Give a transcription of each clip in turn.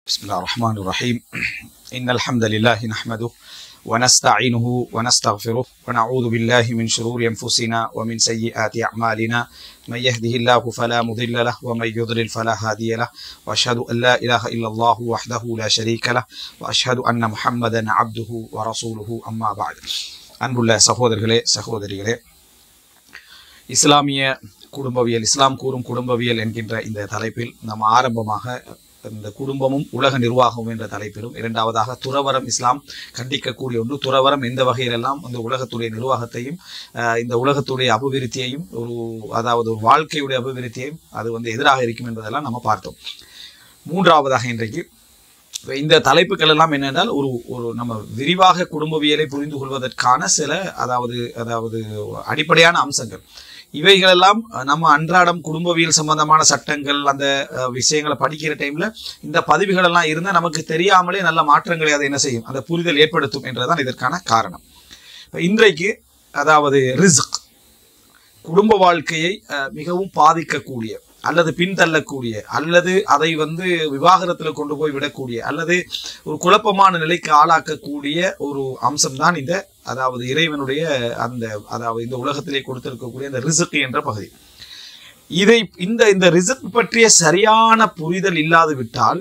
بسم الله الرحمن الرحيم إن الحمد لله نحمده ونستعينه ونستغفره ونعوذ بالله من شرور أنفسنا ومن سيئات أعمالنا من يهده الله فلا مضل له ومن يضلل فلا هادي له وأشهد أن لا إله إلا الله وحده لا شريك له وأشهد أن محمدا عبده ورسوله أما بعد அன்புள்ள சகோதரர்களே சகோதரிகளே இஸ்லாமிய குடும்பவியல் இஸ்லாம் கூறும் குடும்பவியல் என்கின்ற இந்த தலைப்பில் நாம் ஆரம்பமாக இந்த குடும்பமும் உலக நிர்வாகமும் என்ற தலைப்பிலும் இரண்டாவதாக துறவரம் இஸ்லாம் கண்டிக்கக்கூடிய ஒன்று துறவரம் எந்த வகையிலெல்லாம் இந்த உலகத்துடைய நிர்வாகத்தையும் அஹ், இந்த உலகத்துடைய அபிவிருத்தியையும் ஒரு அதாவது ஒரு வாழ்க்கையுடைய அபிவிருத்தியையும் அது வந்து எதிராக இருக்கும் என்பதெல்லாம் நம்ம பார்த்தோம் மூன்றாவதாக இன்றைக்கு இப்ப இந்த தலைப்புகள் எல்லாம் என்னென்றால் ஒரு ஒரு நம்ம விரிவாக குடும்பவியலை புரிந்து கொள்வதற்கான சில அதாவது அதாவது அடிப்படையான அம்சங்கள் இவைகளெல்லாம் நம்ம அன்றாடம் குடும்பவியல் சம்பந்தமான சட்டங்கள் அந்த அஹ், விஷயங்களை படிக்கிற டைம்ல இந்த பதிவுகள் எல்லாம் இருந்தால் நமக்கு தெரியாமலே நல்ல மாற்றங்களை அதை என்ன செய்யும் அந்த புரிதல் ஏற்படுத்தும் என்றுதான் இதற்கான காரணம் இப்ப இன்றைக்கு அதாவது ரிஸ்க் குடும்ப வாழ்க்கையை அஹ், மிகவும் பாதிக்கக்கூடிய அல்லது பின்தள்ளக்கூடிய அல்லது அதை வந்து விவாகரத்துல கொண்டு போய் விடக்கூடிய அல்லது ஒரு குழப்பமான நிலைக்கு ஆளாக்கக்கூடிய ஒரு அம்சம்தான் இந்த அதாவது இறைவனுடைய அந்த அதாவது இந்த உலகத்திலே கொடுத்திருக்கக்கூடிய அந்த ரிசுக் என்ற பகுதி இதை இந்த இந்த ரிசுக் பற்றிய சரியான புரிதல் இல்லாது விட்டால்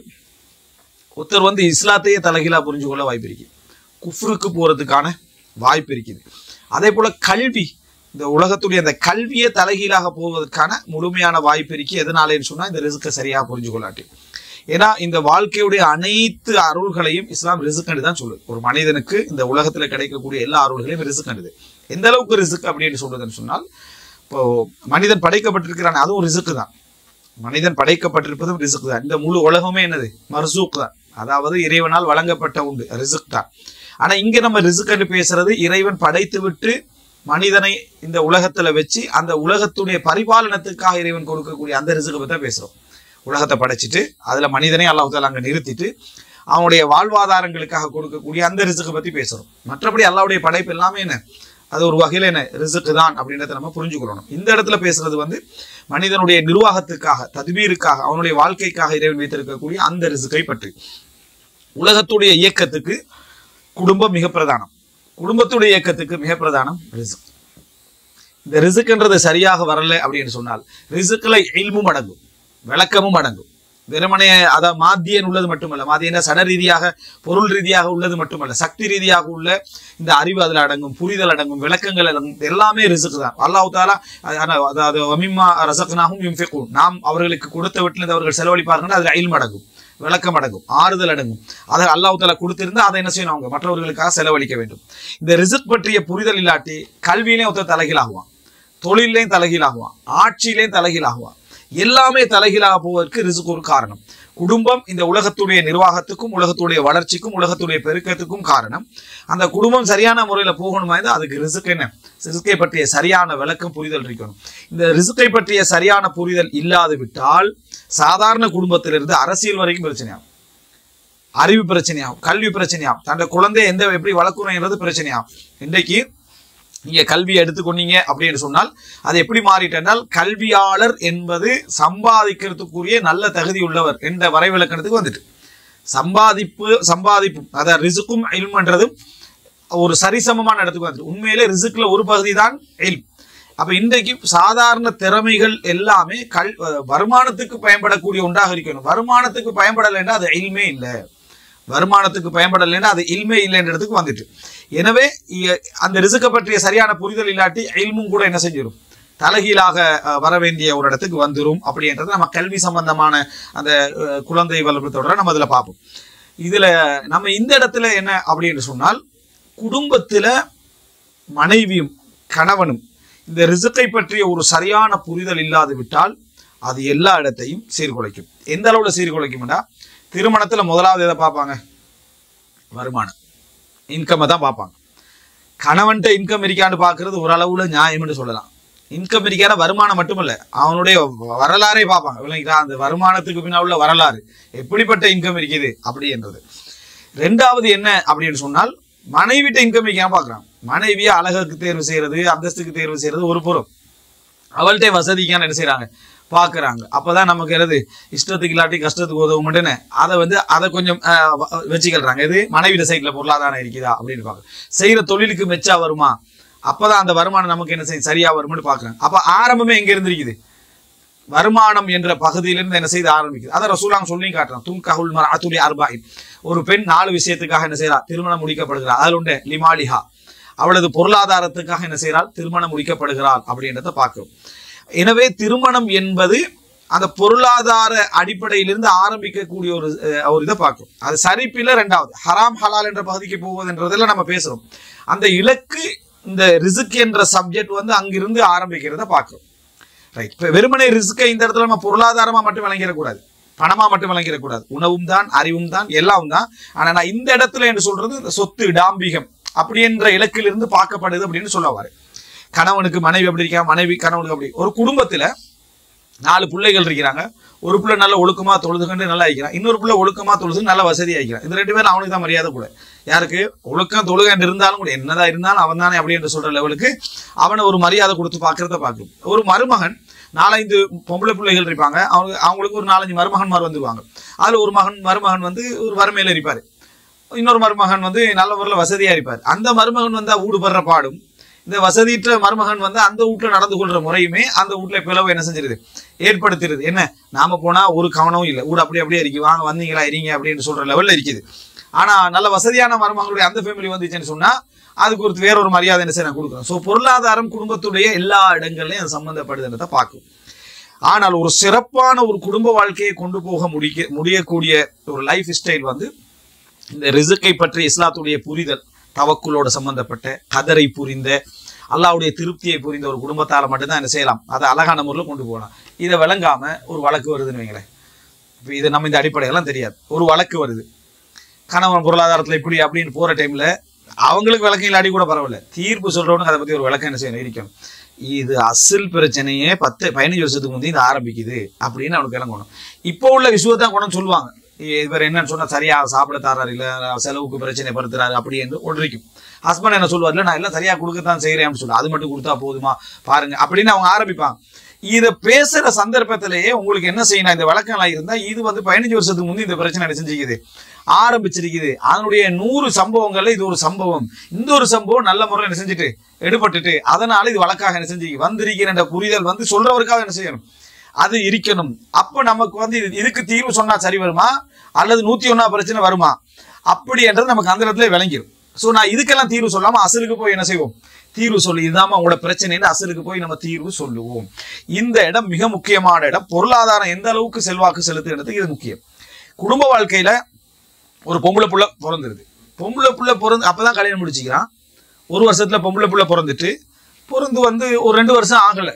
ஒருத்தர் வந்து இஸ்லாத்தையே தலைகீழா புரிஞ்சு கொள்ள வாய்ப்பு இருக்கு குஃப்ருக்கு போறதுக்கான வாய்ப்பு இருக்குது அதே போல கல்வி இந்த உலகத்துடைய அந்த கல்வியை தலைகீழாக போவதற்கான முழுமையான வாய்ப்பு இருக்கு எதனாலேன்னு சொன்னா இந்த ரிசுக்கை சரியாக புரிஞ்சு கொள்ளாட்டி ஏன்னா இந்த வாழ்க்கையுடைய அனைத்து அருள்களையும் இஸ்லாம் ரிசுக்கண்டு தான் சொல்லுது ஒரு மனிதனுக்கு இந்த உலகத்துல கிடைக்கக்கூடிய எல்லா அருள்களையும் ரிசுக்கண்டுது எந்த அளவுக்கு ரிசுக் அப்படின்னு சொல்றதுன்னு சொன்னால் இப்போ மனிதன் படைக்கப்பட்டிருக்கிறான் அதுவும் ரிசுக்கு தான் மனிதன் படைக்கப்பட்டிருப்பதும் ரிசுக் தான் இந்த முழு உலகமே என்னது மர்சூக் தான் அதாவது இறைவனால் வழங்கப்பட்ட உண்டு ரிசுக் தான் ஆனா இங்க நம்ம ரிசுக்கண்டு பேசுறது இறைவன் படைத்து விட்டு மனிதனை இந்த உலகத்துல வச்சு அந்த உலகத்துடைய பரிபாலனத்துக்காக இறைவன் கொடுக்கக்கூடிய அந்த ரிசுக்கை பத்தி தான் பேசுறோம் உலகத்தை படைச்சிட்டு அதுல மனிதனை அல்லாஹால அங்க நிறுத்திட்டு அவனுடைய வாழ்வாதாரங்களுக்காக கொடுக்கக்கூடிய அந்த ரிசுக்கை பத்தி பேசுறோம் மற்றபடி அல்லாவுடைய படைப்பு எல்லாமே என்ன அது ஒரு வகையில என்ன ரிசுக்கு தான் அப்படின்றத நம்ம புரிஞ்சுக்கணும் இந்த இடத்துல பேசுறது வந்து மனிதனுடைய நிர்வாகத்துக்காக தத்பீருக்காக அவனுடைய வாழ்க்கைக்காக இறைவன் வைத்திருக்கக்கூடிய அந்த ரிசுக்கை பற்றி உலகத்துடைய இயக்கத்துக்கு குடும்பம் மிக பிரதானம் குடும்பத்துடைய இயக்கத்துக்கு மிக பிரதானம் ரிசுக் இந்த ரிசுக்குன்றது சரியாக வரல அப்படின்னு சொன்னால் ரிசுக்குல இல்மும் அடங்கும் விளக்கமும் அடங்கும் வெறுமனே அத மாத்தியன் உள்ளது மட்டுமல்ல மாத்தியன சட ரீதியாக பொருள் ரீதியாக உள்ளது மட்டுமல்ல சக்தி ரீதியாக உள்ள இந்த அறிவு அதுல அடங்கும் புரிதல் அடங்கும் விளக்கங்கள் அடங்கும் எல்லாமே ரிசுக்கு தான் அல்லாஹ் தாலா அதாவது வமிம்மா ரசக்னாகும் யும்ஃபிகூன் நாம் அவர்களுக்கு கொடுத்த வீட்டிலிருந்து அவர்கள் செலவழிப்பார்கள் அதுல இல்ம் அடங்கும் விளக்கம் அடங்கும் ஆறுதல் அடங்கும் அதை அல்லாஹ் தாலா கொடுத்திருந்தா அதை என்ன செய்யணும் அவங்க மற்றவர்களுக்காக செலவழிக்க வேண்டும் இந்த ரிசுக் பற்றிய புரிதல் இல்லாட்டி கல்வியிலையும் ஒருத்தர் தலைகீழாகுவான் தொழிலையும் தலைகீழாகுவான் ஆட்சியிலையும் தலைகீழாகுவான் எல்லாமே தலைகீழாக போவதற்கு ரிசுக் ஒரு காரணம் குடும்பம் இந்த உலகத்துடைய நிர்வாகத்துக்கும் உலகத்துடைய வளர்ச்சிக்கும் உலகத்துடைய பெருக்கத்துக்கும் காரணம் அந்த குடும்பம் சரியான முறையில போகணுமா இருந்தா அதுக்கு ரிசுக் என்ன ரிசுக்கை பற்றிய சரியான விளக்கம் புரிதல் இருக்கணும் இந்த ரிசுக்கை பற்றிய சரியான புரிதல் இல்லாது விட்டால் சாதாரண குடும்பத்திலிருந்து அரசியல் வரைக்கும் பிரச்சனையாகும் அறிவு பிரச்சனையாகும் கல்வி பிரச்சனையாகும் தன்னோட குழந்தைய எந்த எப்படி வளர்க்கணுங்கிறது பிரச்சனையாகும் இன்றைக்கு நீங்க கல்வியை எடுத்துக்கொண்டீங்க அப்படின்னு சொன்னால் அது எப்படி மாறிட்டனால் கல்வியாளர் என்பது சம்பாதிக்கிறதுக்குரிய நல்ல தகுதி உள்ளவர் என்ற வரைவிலக்கணத்துக்கு வந்துட்டு சம்பாதிப்பு சம்பாதிப்பு அதாவது ரிசுக்கும் இல்மன்றதும் ஒரு சரிசமமான இடத்துக்கு வந்துட்டு உண்மையிலே ரிசுக்ல ஒரு பகுதி தான் இல்ம் அப்ப இன்றைக்கு சாதாரண திறமைகள் எல்லாமே கல் வருமானத்துக்கு பயன்படக்கூடிய ஒன்றாக இருக்கணும் வருமானத்துக்கு பயன்படலைன்னா அது இல்மே இல்லை வருமானத்துக்கு பயன்படலைன்னா அது இல்மே இல்லைன்றதுக்கு வந்துட்டு எனவே இ- அந்த ரிசுக்கை பற்றிய சரியான புரிதல் இல்லாட்டி இல்மும் கூட என்ன செஞ்சிடும் தலைகீழாக அஹ், வர வேண்டிய ஒரு இடத்துக்கு வந்துரும் அப்படின்றது நம்ம கல்வி சம்பந்தமான அந்த அஹ், குழந்தை வளர்ப்பத்தோட நம்ம இதுல பார்ப்போம் இதுல நம்ம இந்த இடத்துல என்ன அப்படின்னு சொன்னால் குடும்பத்துல மனைவியும் கணவனும் இந்த ரிசுக்கை பற்றிய ஒரு சரியான புரிதல் இல்லாது விட்டால் அது எல்லா இடத்தையும் சீர்குலைக்கும் எந்த அளவுல சீர்குலைக்கும்னா திருமணத்துல முதலாவது எதை பார்ப்பாங்க வருமானம் இன்கம்மை தான் பார்ப்பாங்க கணவன்கிட்ட இன்கம் இருக்கான்னு பார்க்கறது ஓரளவுல நியாயம்னு சொல்லலாம் இன்கம் இருக்கான வருமானம் மட்டுமல்ல அவனுடைய வரலாறே பார்ப்பாங்க இல்லைங்களா அந்த வருமானத்துக்கு பின்னால் உள்ள வரலாறு எப்படிப்பட்ட இன்கம் இருக்குது அப்படின்றது ரெண்டாவது என்ன அப்படின்னு சொன்னால் மனைவிட்ட இன்கம் இருக்காம பார்க்குறான் மனைவியை அழகுக்கு தேர்வு செய்யறது அந்தஸ்துக்கு தேர்வு செய்யறது ஒரு புறம் அவள்கிட்ட வசதிக்கான என்ன செய்றாங்க பார்க்கறாங்க அப்பதான் நமக்கு எது இஷ்டத்துக்கு இல்லாட்டி கஷ்டத்துக்கு உதவும்னு அதை வந்து அதை கொஞ்சம் ஆஹ், வ- வச்சுக்கிறாங்க இது மனைவிட சைட்ல பொருளாதாரம் இருக்குதா அப்படின்னு பார்க்க செய்யற தொழிலுக்கு மெச்சா வருமா அப்பதான் அந்த வருமானம் நமக்கு என்ன செய்யும் சரியா வரும்னு பார்க்கறாங்க அப்ப ஆரம்பமே எங்க இருந்திருக்குது வருமானம் என்ற பகுதியிலிருந்து என்ன செய்து ஆரம்பிக்குது அதை ரசூலாங்க சொல்லி காட்டுறான் தும் கஹுல் மர அத்துலி அர்பாயின் ஒரு பெண் நாலு விஷயத்துக்காக என்ன செய்யறா திருமணம் முடிக்கப்படுகிறார் அதில் உண்டு லிமாலிஹா அவளது பொருளாதாரத்துக்காக என்ன செய்கிறாள் திருமணம் முடிக்கப்படுகிறாள் அப்படின்றத பார்க்கிறோம் எனவே திருமணம் என்பது அந்த பொருளாதார அடிப்படையிலிருந்து ஆரம்பிக்கக்கூடிய ஒரு அஹ், ஒரு இதை பார்க்கும் அது சரிப்பில ரெண்டாவது ஹராம் ஹலால் என்ற பகுதிக்கு போவதுன்றதுல நம்ம பேசுறோம் அந்த இலக்கு இந்த ரிசுக் என்ற சப்ஜெக்ட் வந்து அங்கிருந்து ஆரம்பிக்கிறத பார்க்கிறோம் ரைட் இப்போ வெறுமனே ரிஸ்க்கை இந்த இடத்துல நம்ம பொருளாதாரமா மட்டும் வழங்கிடக்கூடாது பணமா மட்டும் வழங்கிடக்கூடாது உணவும் தான் அறிவும் தான் எல்லாம் தான் ஆனா நான் இந்த இடத்துல என்று சொல்றது இந்த சொத்து டாம்பிகம் அப்படி என்ற இலக்கிலிருந்து பார்க்கப்படுது அப்படின்னு சொல்ல வாரு கணவனுக்கு மனைவி அப்படி இருக்கா மனைவி கணவனுக்கு அப்படி ஒரு குடும்பத்துல நாலு பிள்ளைகள் இருக்கிறாங்க ஒரு பிள்ளை நல்ல ஒழுக்கமா தொழுதுகண்டு நல்லா இருக்கிறான் இன்னொரு பிள்ளை ஒழுக்கமா தொழுது நல்ல வசதி ஆகிக்கிறான் இது ரெண்டு பேரும் அவனுக்கு தான் மரியாதை கூட யாருக்கு ஒழுக்கம் தொழுகண்டு இருந்தாலும் கூட என்னதான் இருந்தாலும் அவன் தானே அப்படி என்று சொல்ற லெவலுக்கு அவனை ஒரு மரியாதை கொடுத்து பார்க்கறத பார்க்கும் ஒரு மருமகன் நாலஞ்சு பொம்பளை பிள்ளைகள் இருப்பாங்க அவங்க அவங்களுக்கு ஒரு நாலஞ்சு மருமகன்மார் வந்துருவாங்க அதுல ஒரு மகன் மருமகன் வந்து ஒரு வறுமையில இருப்பாரு இன்னொரு மருமகன் வந்து நல்ல முறையில் வசதியா இருப்பார் அந்த மருமகன் வந்து வீடு படுற பாடும் இந்த வசதியற்ற மருமகன் வந்து அந்த வீட்டுல நடந்து கொள்ற முறையுமே அந்த வீட்டுல பிளவு என்ன செஞ்சிருது ஏற்படுத்திடுது என்ன நாம போனா ஒரு கவனமும் இல்லை வீடு அப்படி அப்படியே இருக்கு வாங்க வந்தீங்களா இருங்க அப்படின்னு சொல்ற லெவல்ல இருக்குது ஆனா நல்ல வசதியான மருமகளுடைய அந்த ஃபேமிலி வந்துச்சுன்னு சொன்னா அதுக்கு ஒரு வேற ஒரு மரியாதை என்ன செய்ய கொடுக்குறோம் ஸோ பொருளாதாரம் குடும்பத்துடைய எல்லா இடங்கள்லையும் அது சம்பந்தப்படுதுன்றதை பார்க்கும் ஆனால் ஒரு சிறப்பான ஒரு குடும்ப வாழ்க்கையை கொண்டு போக முடிக்க முடியக்கூடிய ஒரு லைஃப் ஸ்டைல் வந்து இந்த ரிசுக்கை பற்றி இஸ்லாத்துடைய புரிதல் தவக்குலோட சம்பந்தப்பட்ட கதரை புரிந்த அல்லாவுடைய திருப்தியை புரிந்த ஒரு குடும்பத்தால மட்டும்தான் என்ன செய்யலாம் அதை அழகான முறையில் கொண்டு போகலாம் இதை விளங்காம ஒரு வழக்கு வருதுன்னு வைங்களேன் இப்போ இது நம்ம இந்த அடிப்படையெல்லாம் தெரியாது ஒரு வழக்கு வருது கணவன் பொருளாதாரத்தில் இப்படி அப்படின்னு போற டைம்ல அவங்களுக்கு விளக்கம் இல்லாடி கூட பரவாயில்ல தீர்ப்பு சொல்றவனுக்கு அதை பத்தி ஒரு விளக்கம் என்ன செய்யணும் இருக்கணும் இது அசில் பிரச்சனையே பத்து பதினஞ்சு வருஷத்துக்கு முந்தைய இது ஆரம்பிக்குது அப்படின்னு அவனுக்கு விளங்கணும் இப்போ உள்ள விஷயத்தான் கொண்டு சொல்லுவாங்க இவர் என்னன்னு சொன்னா சரியா சாப்பிட தர்றாரு இல்ல செலவுக்கு பிரச்சனை படுத்துறாரு அப்படி என்று ஒன்றிக்கும் ஹஸ்பண்ட் என்ன சொல்லுவார் இல்ல நான் எல்லாம் சரியா கொடுக்கத்தான் செய்யறேன்னு சொல்லு அது மட்டும் கொடுத்தா போதுமா பாருங்க அப்படின்னு அவங்க ஆரம்பிப்பாங்க இத பேசுற சந்தர்ப்பத்திலேயே உங்களுக்கு என்ன செய்யணும் இந்த வழக்கெல்லாம் இருந்தா இது வந்து பதினஞ்சு வருஷத்துக்கு முந்தைய இந்த பிரச்சனை என்ன செஞ்சுக்குது ஆரம்பிச்சிருக்குது அதனுடைய நூறு சம்பவங்கள்ல இது ஒரு சம்பவம் இந்த ஒரு சம்பவம் நல்ல முறையில் என்ன செஞ்சுட்டு எடுபட்டுட்டு அதனால இது வழக்காக என்ன செஞ்சு வந்திருக்கிற என்ற புரிதல் வந்து சொல்றவருக்காக என்ன செய்யணும் அது இருக்கணும் அப்ப நமக்கு வந்து இது- இதுக்கு தீர்வு சொன்னா சரி வருமா அல்லது நூத்தி ஒன்னா பிரச்சனை வருமா அப்படி என்றது நமக்கு அந்த இடத்துல விளங்கிடும் சோ நான் இதுக்கெல்லாம் தீர்வு சொல்லாம அசலுக்கு போய் என்ன செய்வோம் தீர்வு சொல்லி இதுதான் உங்களோட பிரச்சனைன்னு அசலுக்கு போய் நம்ம தீர்வு சொல்லுவோம் இந்த இடம் மிக முக்கியமான இடம் பொருளாதாரம் எந்த அளவுக்கு செல்வாக்கு செலுத்துகிறதுக்கு இது முக்கியம் குடும்ப வாழ்க்கையில ஒரு பொம்பளை புள்ள பிறந்துருது பொம்பளை புள்ள பிறந்து அப்பதான் கல்யாணம் முடிச்சுக்கிறான் ஒரு வருஷத்துல பொம்பளை புள்ள பிறந்துட்டு பிறந்து வந்து ஒரு ரெண்டு வருஷம் ஆகல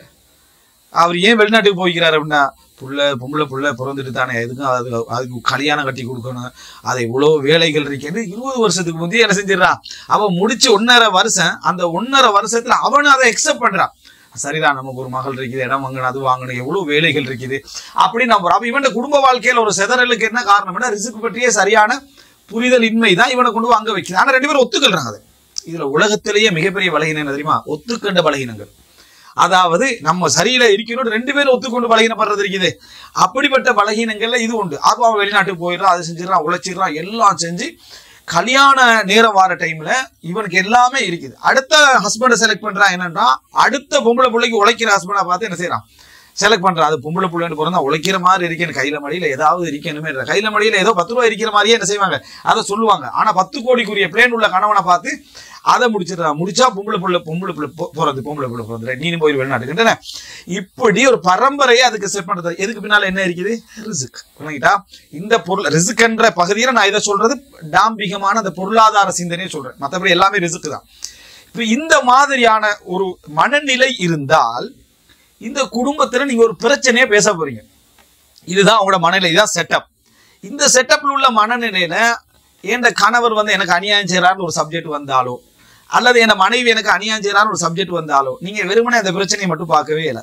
அவர் ஏன் வெளிநாட்டுக்கு போய்க்கிறார் அப்படின்னா புள்ள பொம்பளை புள்ள பிறந்துட்டு தானே எதுக்கும் அது அதுக்கு கல்யாணம் கட்டி கொடுக்கணும் அதை இவ்வளோ வேலைகள் இருக்கேன்னு இருபது வருஷத்துக்கு முந்தைய என்ன செஞ்சிடறான் அவன் முடிச்சு ஒன்னரை வருஷம் அந்த ஒன்னரை வருஷத்துல அவன் அதை எக்ஸெப்ட் பண்றான் சரிதான் நமக்கு ஒரு மகள் இருக்குது இடம் வாங்கணும் அது வாங்கணும் எவ்வளவு வேலைகள் இருக்குது அப்படி நம்ம அப்ப இவன் குடும்ப வாழ்க்கையில ஒரு செதறலுக்கு என்ன காரணம்னா ரிசுக்கு பற்றிய சரியான புரிதல் இன்மை தான் இவனை கொண்டு போய் அங்க வைக்குது ஆனா ரெண்டு பேரும் ஒத்துக்கல்றாங்க அதை இதுல உலகத்திலேயே மிகப்பெரிய பலகீனம் என்ன தெரியுமா ஒத்துக்கண்ட பலகீனங்கள் அதாவது நம்ம சரியில இருக்கணும் ரெண்டு பேரும் ஒத்துக்கொண்டு பலகீனப்படுறது இருக்குது அப்படிப்பட்ட பலகீனங்கள்ல இது உண்டு அப்போ அவன் வெளிநாட்டுக்கு போயிடுறான் அதை செஞ்சிடறான் உழைச்சிடுறான் எல்லாம் செஞ்சு கல்யாண நேரம் வர டைம்ல இவனுக்கு எல்லாமே இருக்குது அடுத்த ஹஸ்பண்டை செலக்ட் பண்றான் என்னன்னா அடுத்த பொம்பளை பிள்ளைக்கு உழைக்கிற ஹஸ்பண்டை பார்த்து என்ன செய்யறான் செலக்ட் பண்றான் அது பொம்பளை பிள்ளைன்னு பிறந்தா உழைக்கிற மாதிரி இருக்கேன் கையில மடியில ஏதாவது இருக்கணுமே இல்லை. கையில மடியில ஏதோ பத்து ரூபாய் இருக்கிற மாதிரியே என்ன செய்வாங்க அதை சொல்லுவாங்க ஆனா பத்து கோடிக்குரிய பிளேன் உள்ள கணவனை பார்த்து அதை முடிச்சிடுறான் முடிச்சா பொம்பளை பிள்ளை பொம்பளை பிள்ளை பொ- பிறந்து பொம்பளை பிள்ளை பிறந்து நீனும் போய் வெளிநாட்டுக்கு இப்படி ஒரு பரம்பரையை அதுக்கு செட் பண்றது எதுக்கு பின்னால என்ன இருக்குது ரிசுக் விளங்கிட்டா இந்த பொருள் ரிசுக் என்ற பகுதியில நான் இதை சொல்றது டாம்பிகமான அந்த பொருளாதார சிந்தனையை சொல்றேன் மற்றபடி எல்லாமே ரிசுக் தான் இப்ப இந்த மாதிரியான ஒரு மனநிலை இருந்தால் இந்த குடும்பத்துல நீங்க ஒரு பிரச்சனையே பேச போறீங்க இதுதான் உங்களோட மனநிலை இதுதான் செட்டப் இந்த செட்டப்ல உள்ள மனநிலையில என் கணவர் வந்து எனக்கு அநியாயம் செய்யறான்னு ஒரு சப்ஜெக்ட் வந்தாலோ அல்லது என் மனைவி எனக்கு அநியாயம் செய்யறான்னு ஒரு சப்ஜெக்ட் வந்தாலோ நீங்க வெறுமனே அந்த பிரச்சனையை மட்டும் பார்க்கவே இல்லை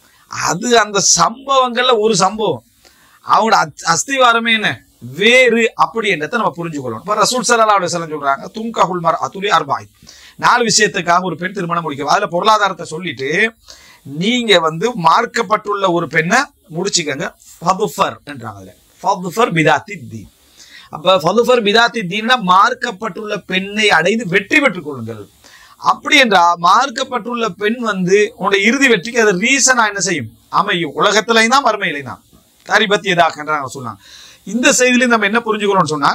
அது அந்த சம்பவங்கள்ல ஒரு சம்பவம் அவங்களோட அத்- அஸ்திவாரமே என்ன வேறு அப்படி என்றதை நம்ம புரிஞ்சுக்கொள்ளணும் இப்போ ரசூல் சல்லா அலுவலம் சொல்றாங்க தும்கஹுல் மர் அத்துலி அர்பாய் நாலு விஷயத்துக்காக ஒரு பெண் திருமணம் முடிக்கும் அதுல பொருளாதாரத்தை சொல்லிட்டு நீங்க வந்து மார்க்கப்பட்டுள்ள ஒரு பெண்ணை முடிச்சுக்கங்க ஃபதுஃபர் என்றாங்க அதுல ஃபதுஃபர் பிதாத்தி தீன் அப்ப ஃபதுஃபர் பிதாத்தி தீன்னா மார்க்கப்பட்டுள்ள பெண்ணை அடைந்து வெற்றி பெற்றுக் கொள்ளுங்கள் அப்படி என்றா மார்க்கப்பட்டுள்ள பெண் வந்து உன்னுடைய இறுதி வெற்றிக்கு அது ரீசனா என்ன செய்யும் அமையும் உலகத்திலையும் தான் மறுமையிலையும் தான் தரிபத்தியதாக சொன்னாங்க இந்த செய்தியில நம்ம என்ன புரிஞ்சுக்கணும்னு சொன்னா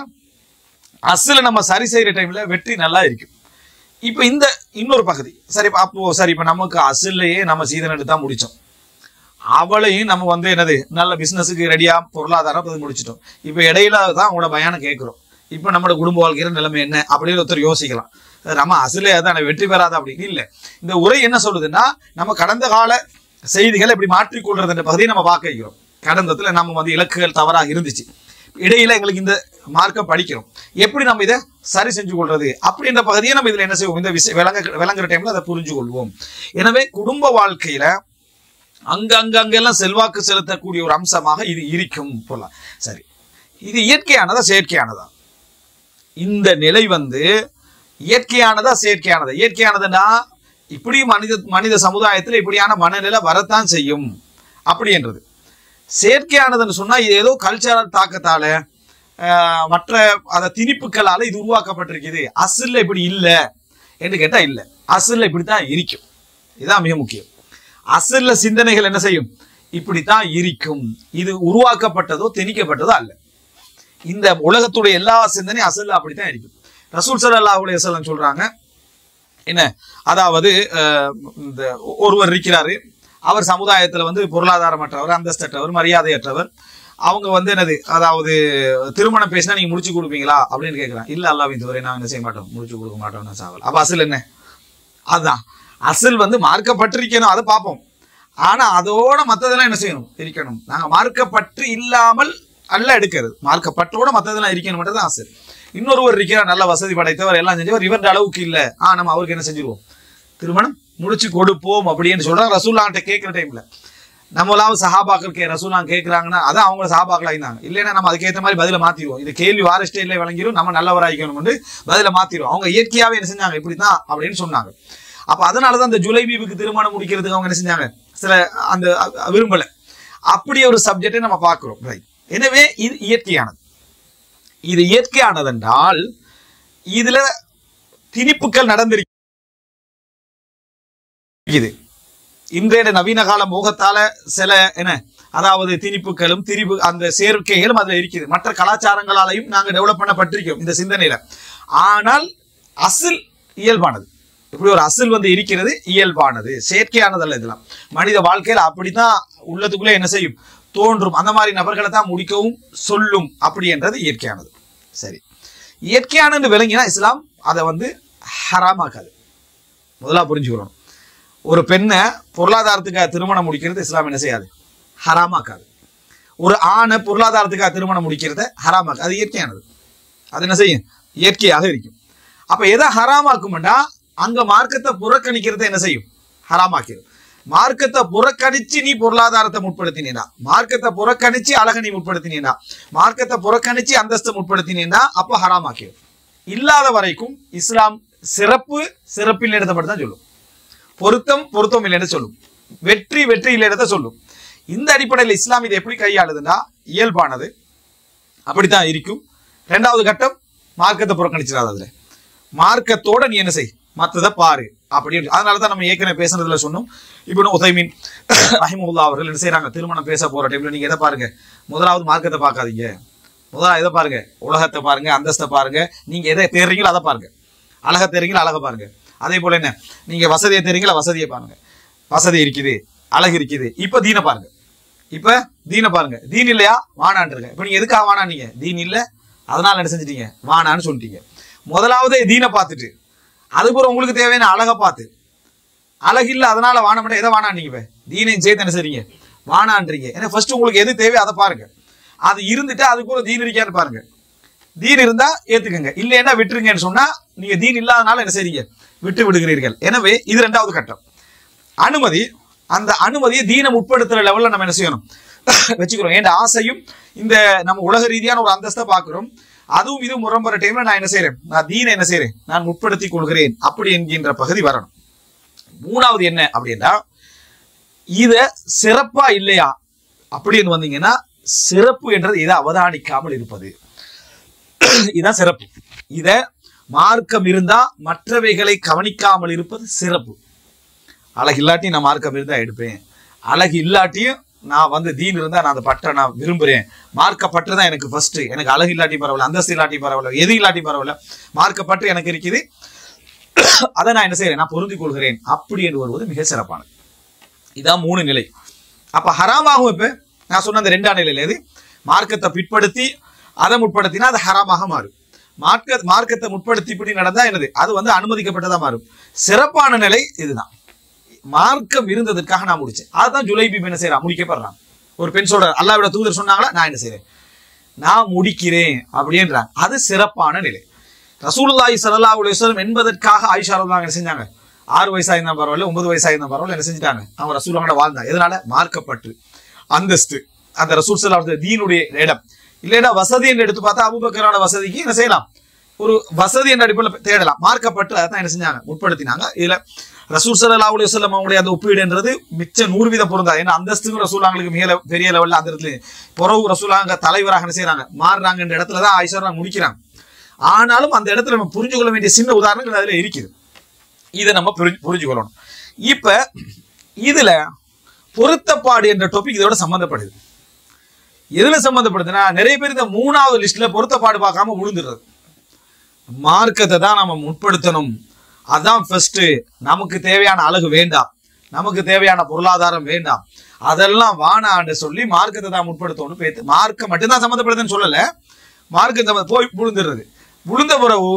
அசுல நம்ம சரி செய்யற டைம்ல வெற்றி நல்லா இருக்கும் இப்ப இந்த இன்னொரு பகுதி சரி இப்ப அப்போ சரி இப்ப நமக்கு அசுலையே நம்ம சீதன் எடுத்து தான் முடிச்சோம் அவளையும் நம்ம வந்து என்னது நல்ல பிசினஸுக்கு ரெடியா பொருளாதாரம் அது முடிச்சிட்டோம் இப்ப இடையில தான் உங்களோட பயானம் கேட்கிறோம் இப்ப நம்மளோட குடும்ப வாழ்க்கையில நிலைமை என்ன அப்படின்னு ஒருத்தர் யோசிக்கலாம் நம்ம அசுலே அதான் வெற்றி பெறாத அப்படின்னு இல்ல இந்த உரை என்ன சொல்லுதுன்னா நம்ம கடந்த கால செய்திகளை எப்படி மாற்றிக்கொள்றதுன்ற பகுதியை நம்ம பார்க்க வைக்கிறோம் கடந்தத்துல நம்ம வந்து இலக்குகள் தவறாக இருந்துச்சு இடையில எங்களுக்கு இந்த மார்க்கம் படிக்கிறோம் எப்படி நம்ம இதை சரி செஞ்சு கொள்றது அப்படின்ற பகுதியை நம்ம இதுல என்ன செய்வோம் இந்த விஷயம் விளங்க விளங்குற டைம்ல அதை புரிஞ்சு கொள்வோம் எனவே குடும்ப வாழ்க்கையில அங்க அங்க அங்கெல்லாம் செல்வாக்கு செலுத்தக்கூடிய ஒரு அம்சமாக இது இருக்கும் போல சரி இது இயற்கையானதா செயற்கையானதா இந்த நிலை வந்து இயற்கையானதா செயற்கையானதா இயற்கையானதுன்னா இப்படி மனித மனித சமுதாயத்தில் இப்படியான மனநிலை வரத்தான் செய்யும் அப்படின்றது செயற்கையானதுன்னு சொன்னா இது ஏதோ கல்ச்சரல் தாக்கத்தால ஆஹ், மற்ற அத திணிப்புகளால இது உருவாக்கப்பட்டிருக்குது அசில்ல இப்படி இல்லை என்று கேட்டா இல்லை அசில்ல இப்படித்தான் இருக்கும் இதுதான் மிக முக்கியம் அசில்ல சிந்தனைகள் என்ன செய்யும் இப்படித்தான் இருக்கும் இது உருவாக்கப்பட்டதோ திணிக்கப்பட்டதோ அல்ல இந்த உலகத்துடைய எல்லா சிந்தனையும் அசல்ல அப்படித்தான் இருக்கும் ரசூல் ஸல்லல்லாஹு அலைஹி வஸல்லம் சொல்றாங்க என்ன அதாவது அஹ், இந்த ஒருவர் இருக்கிறாரு அவர் சமுதாயத்துல வந்து பொருளாதாரமற்றவர் அந்தஸ்தற்றவர் மரியாதையற்றவர் அவங்க வந்து என்னது அதாவது திருமணம் பேசினா நீங்க முடிச்சு கொடுப்பீங்களா அப்படின்னு கேட்கிறான் இல்ல அல்லாவின் இதுவரை நாங்க என்ன செய்ய மாட்டோம் முடிச்சு கொடுக்க மாட்டோம் நான் சாவல் அப்ப அசல் என்ன அதுதான் அசல் வந்து மார்க்கப்பட்டிருக்கணும் அதை பார்ப்போம் ஆனா அதோட மத்ததெல்லாம் என்ன செய்யணும் இருக்கணும் நாங்க மார்க்கப்பற்று இல்லாமல் அல்ல எடுக்கிறது மார்க்கப்பற்றோட மத்ததெல்லாம் இருக்கணும் தான் அசல் இன்னொருவர் இருக்கிறார் நல்ல வசதி படைத்தவர் எல்லாம் செஞ்சவர் இவருடைய அளவுக்கு இல்ல ஆ நம்ம அவருக்கு என்ன செஞ்சிருவோம் திருமணம் முடிச்சு கொடுப்போம் அப்படின்னு சொல்றாங்க ரசூல்லான்ட்ட கேட்கிற டைம்ல நம்மளாவது சஹாபாக்கள் கே ரசூலாம் கேட்கறாங்கன்னா அதான் அவங்க சஹாபாக்கள் ஆயிருந்தாங்க இல்லைன்னா நம்ம அதுக்கேற்ற மாதிரி பதில மாத்திடுவோம் இது கேள்வி வார ஸ்டைல வழங்கிடும் நம்ம நல்லவராய்க்கணும் வந்து பதில மாத்திடுவோம் அவங்க இயற்கையாவே என்ன செஞ்சாங்க இப்படித்தான் அப்படின்னு சொன்னாங்க அப்ப அதனாலதான் அந்த ஜுலைபீபுக்கு திருமணம் முடிக்கிறதுக்கு அவங்க என்ன செஞ்சாங்க சில அந்த அ- விரும்பல அப்படி ஒரு சப்ஜெக்டை நம்ம பார்க்கிறோம் ரைட் எனவே இது இயற்கையானது இது இயற்கையானது என்றால் இதுல திணிப்புகள் நடந்திருக்கு இது இன்றைய நவீன கால மோகத்தால சில என்ன அதாவது திணிப்புகளும் திரிவு அந்த சேர்க்கைகளும் அதுல இருக்குது மற்ற கலாச்சாரங்களாலையும் நாங்க டெவலப் பண்ணப்பட்டிருக்கோம் இந்த சிந்தனையில ஆனால் அசில் இயல்பானது இப்படி ஒரு அசில் வந்து இருக்கிறது இயல்பானது செயற்கையானதல்ல இதெல்லாம் மனித வாழ்க்கையில அப்படித்தான் உள்ளத்துக்குள்ளே என்ன செய்யும் தோன்றும் அந்த மாதிரி நபர்களை தான் முடிக்கவும் சொல்லும் அப்படி என்றது இயற்கையானது சரி இயற்கையானது விளங்கினா இஸ்லாம் அதை வந்து ஹராமாக்காது முதலா புரிஞ்சுக்கிறோம் ஒரு பெண்ணை பொருளாதாரத்துக்காக திருமணம் முடிக்கிறது இஸ்லாம் என்ன செய்யாது ஹராமாக்காது ஒரு ஆணை பொருளாதாரத்துக்காக திருமணம் முடிக்கிறத ஹராமாக்கு அது இயற்கையானது அது என்ன செய்யும் இயற்கையாக இருக்கும் அப்ப எதை ஹராமாக்கும்னா அங்க மார்க்கத்தை புறக்கணிக்கிறத என்ன செய்யும் ஹராமாக்கிடும் மார்க்கத்தை புறக்கணிச்சு நீ பொருளாதாரத்தை முற்படுத்தினீனா மார்க்கத்தை புறக்கணிச்சு அழக நீ முற்படுத்தினீனா மார்க்கத்தை புறக்கணிச்சு அந்தஸ்தை முற்படுத்தினீனா அப்ப ஹராமாக்கிடும் இல்லாத வரைக்கும் இஸ்லாம் சிறப்பு சிறப்பில் இடத்தை தான் சொல்லும் பொருத்தம் பொருத்தம் இல்லைன்னு சொல்லும் வெற்றி வெற்றி இல்லைன்றத சொல்லும் இந்த அடிப்படையில் இஸ்லாம் இதை எப்படி கையாளுதுன்னா இயல்பானது அப்படித்தான் இருக்கும் ரெண்டாவது கட்டம் மார்க்கத்தை புறக்கணிச்சிடாத அதுல மார்க்கத்தோட நீ என்ன செய் மத்ததை பாரு அப்படின்னு அதனால தான் நம்ம ஏற்கனவே பேசுனதுல சொன்னோம் இப்போ உதைமீன் ரஹிமுல்லா அவர்கள் என்ன செய்றாங்க திருமணம் பேச போற டைம்ல நீங்க எதை பாருங்க முதலாவது மார்க்கத்தை பார்க்காதீங்க முதலாவது எதை பாருங்க உலகத்தை பாருங்க அந்தஸ்தை பாருங்க நீங்க எதை தேடுறீங்களோ அதை பாருங்க அழகை தேடுறீங்களோ அழகை பாருங்க அதே போல என்ன நீங்க வசதியை தேடுறீங்களோ வசதியை பாருங்க வசதி இருக்குது அழகு இருக்குது இப்ப தீனை பாருங்க இப்ப தீனை பாருங்க தீன் இல்லையா வானான்றிருங்க இப்ப நீங்க எதுக்காக வானானீங்க தீன் இல்ல அதனால என்ன செஞ்சிட்டீங்க வானான்னு சொல்லிட்டீங்க முதலாவது தீனை பார்த்துட்டு அதுக்கப்புறம் உங்களுக்கு தேவையான அழகை பார்த்து அழகு இல்ல அதனால வானப்பட்ட எதை வானானீங்க இப்ப தீனையும் சேர்த்து என்ன செய்றீங்க வானான்றீங்க ஏன்னா ஃபர்ஸ்ட் உங்களுக்கு எது தேவையோ அதை பாருங்க அது இருந்துட்டு அதுக்குள்ள தீன் இருக்கான்னு பாருங்க தீன் இருந்தா ஏத்துக்கங்க இல்லைன்னா விட்டுருங்கன்னு சொன்னா நீங்க தீன் இல்லாதனால என்ன செய்றீங்க விட்டு விடுகிறீர்கள் எனவே இது ரெண்டாவது கட்டம் அனுமதி அந்த அனுமதியை தீனம் உட்படுத்துற லெவல்ல நம்ம என்ன செய்யணும் வச்சுக்கிறோம் ஏன் ஆசையும் இந்த நம்ம உலக ரீதியான ஒரு அந்தஸ்தை பார்க்கிறோம் அதுவும் இது முரம்புற டைம்ல நான் என்ன செய்றேன் நான் தீனை என்ன செய்றேன் நான் முற்படுத்திக் கொள்கிறேன் அப்படி என்கின்ற பகுதி வரணும் மூணாவது என்ன அப்படின்னா இத சிறப்பா இல்லையா அப்படின்னு வந்தீங்கன்னா சிறப்பு என்றது இதை அவதானிக்காமல் இருப்பது இதான் சிறப்பு இத மார்க்கம் இருந்தா மற்றவைகளை கவனிக்காமல் இருப்பது சிறப்பு அழகு இல்லாட்டியும் நான் மார்க்கம் இருந்தா எடுப்பேன் அழகு இல்லாட்டியும் நான் வந்து தீன் இருந்தா நான் அந்த பட்டை நான் விரும்புறேன் மார்க்கப்பட்டு தான் எனக்கு ஃபர்ஸ்ட் எனக்கு அழகு இல்லாட்டி பரவாயில்ல அந்தஸ்து இல்லாட்டி பரவாயில்ல எது இல்லாட்டி பரவாயில்ல மார்க்கப்பட்டு எனக்கு இருக்குது அதை நான் என்ன செய்யறேன் நான் பொருந்திக் கொள்கிறேன் அப்படி என்று வருவது மிக சிறப்பானது இதான் மூணு நிலை அப்ப ஹராமாகும் இப்ப நான் சொன்ன அந்த ரெண்டாம் நிலையில எது மார்க்கத்தை பிற்படுத்தி அதை முற்படுத்தினா அது ஹராமாக மாறும் மார்க்க மார்க்கத்தை முற்படுத்தி இப்படி நடந்தா என்னது அது வந்து அனுமதிக்கப்பட்டதா மாறும் சிறப்பான நிலை இதுதான் மார்க்கம் இருந்ததற்காக நான் முடிச்சேன் அதுதான் ஜுலைபி என்ன செய்யறான் முடிக்கப்படுறான் ஒரு பெண் சொல்ற அல்லாவிட தூதர் சொன்னாங்களா நான் என்ன செய்றேன் நான் முடிக்கிறேன் அப்படின்றாங்க அது சிறப்பான நிலை ரசூலுல்லாஹி ஸல்லல்லாஹு அலைஹி வஸல்லம் என்பதற்காக ஆயிஷா ரலியல்லாஹு என்ன செஞ்சாங்க ஆறு வயசாக இருந்தா பரவாயில்ல ஒன்பது வயசாக இருந்தா பரவாயில்ல என்ன செஞ்சுட்டாங்க அவன் ரசூலோட வாழ்ந்தான் எதனால மார்க்கப்பட்டு அந்தஸ்து அந்த ரசூல் ஸல்லல்லாஹு தீனுடைய இடம் இல்லைன்னா வசதி என்று எடுத்து பார்த்தா அபூபக்கரோட வசதிக்கு என்ன செய்யலாம் ஒரு வசதி என்ற அடிப்படையில் தேடலாம் மார்க்கப்பட்டு அதை தான் என்ன செஞ்சாங்க முற்படுத்தினாங்க இதுல ரசூல் ஸல்லல்லாஹு அலைஹி வஸல்லம் அவங்களுடைய அந்த ஒப்பீடுன்றது மிச்ச நூறு வீதம் பொருந்தா ஏன்னா அந்தஸ்துக்கும் ரசூலாங்களுக்கு மிக level- பெரிய லெவல்ல அந்த இடத்துல புறவு ரசூலாங்க தலைவராக என்ன செய்யறாங்க மாறுறாங்கன்ற இடத்துல தான் ஆயிஷா முடிக்கிறாங்க ஆனாலும் அந்த இடத்துல நம்ம புரிஞ்சு கொள்ள வேண்டிய சின்ன உதாரணங்கள் அதுல இருக்குது இதை நம்ம புரிஞ்சு புரிஞ்சுக்கொள்ளணும் இப்ப இதுல பொருத்தப்பாடு என்ற டாபிக் இதோட சம்பந்தப்படுது எதுல சம்பந்தப்படுதுன்னா நிறைய பேர் இந்த மூணாவது லிஸ்ட்ல பொருத்தப்பாடு பார்க்காம விழுந்துடுறது மார்க்கத்தை தான் நம்ம முற்படுத்தணும் அதான் ஃபர்ஸ்ட் நமக்கு தேவையான அழகு வேண்டாம் நமக்கு தேவையான பொருளாதாரம் வேண்டாம் அதெல்லாம் வானான்னு சொல்லி மார்க்கத்தை தான் முற்படுத்தணும் பேத்து மார்க்கம் மட்டும்தான் சம்மந்தப்படுதுன்னு சொல்லல மார்க்கம் சம்மந்த போய் விழுந்துடுறது விழுந்த பிறகு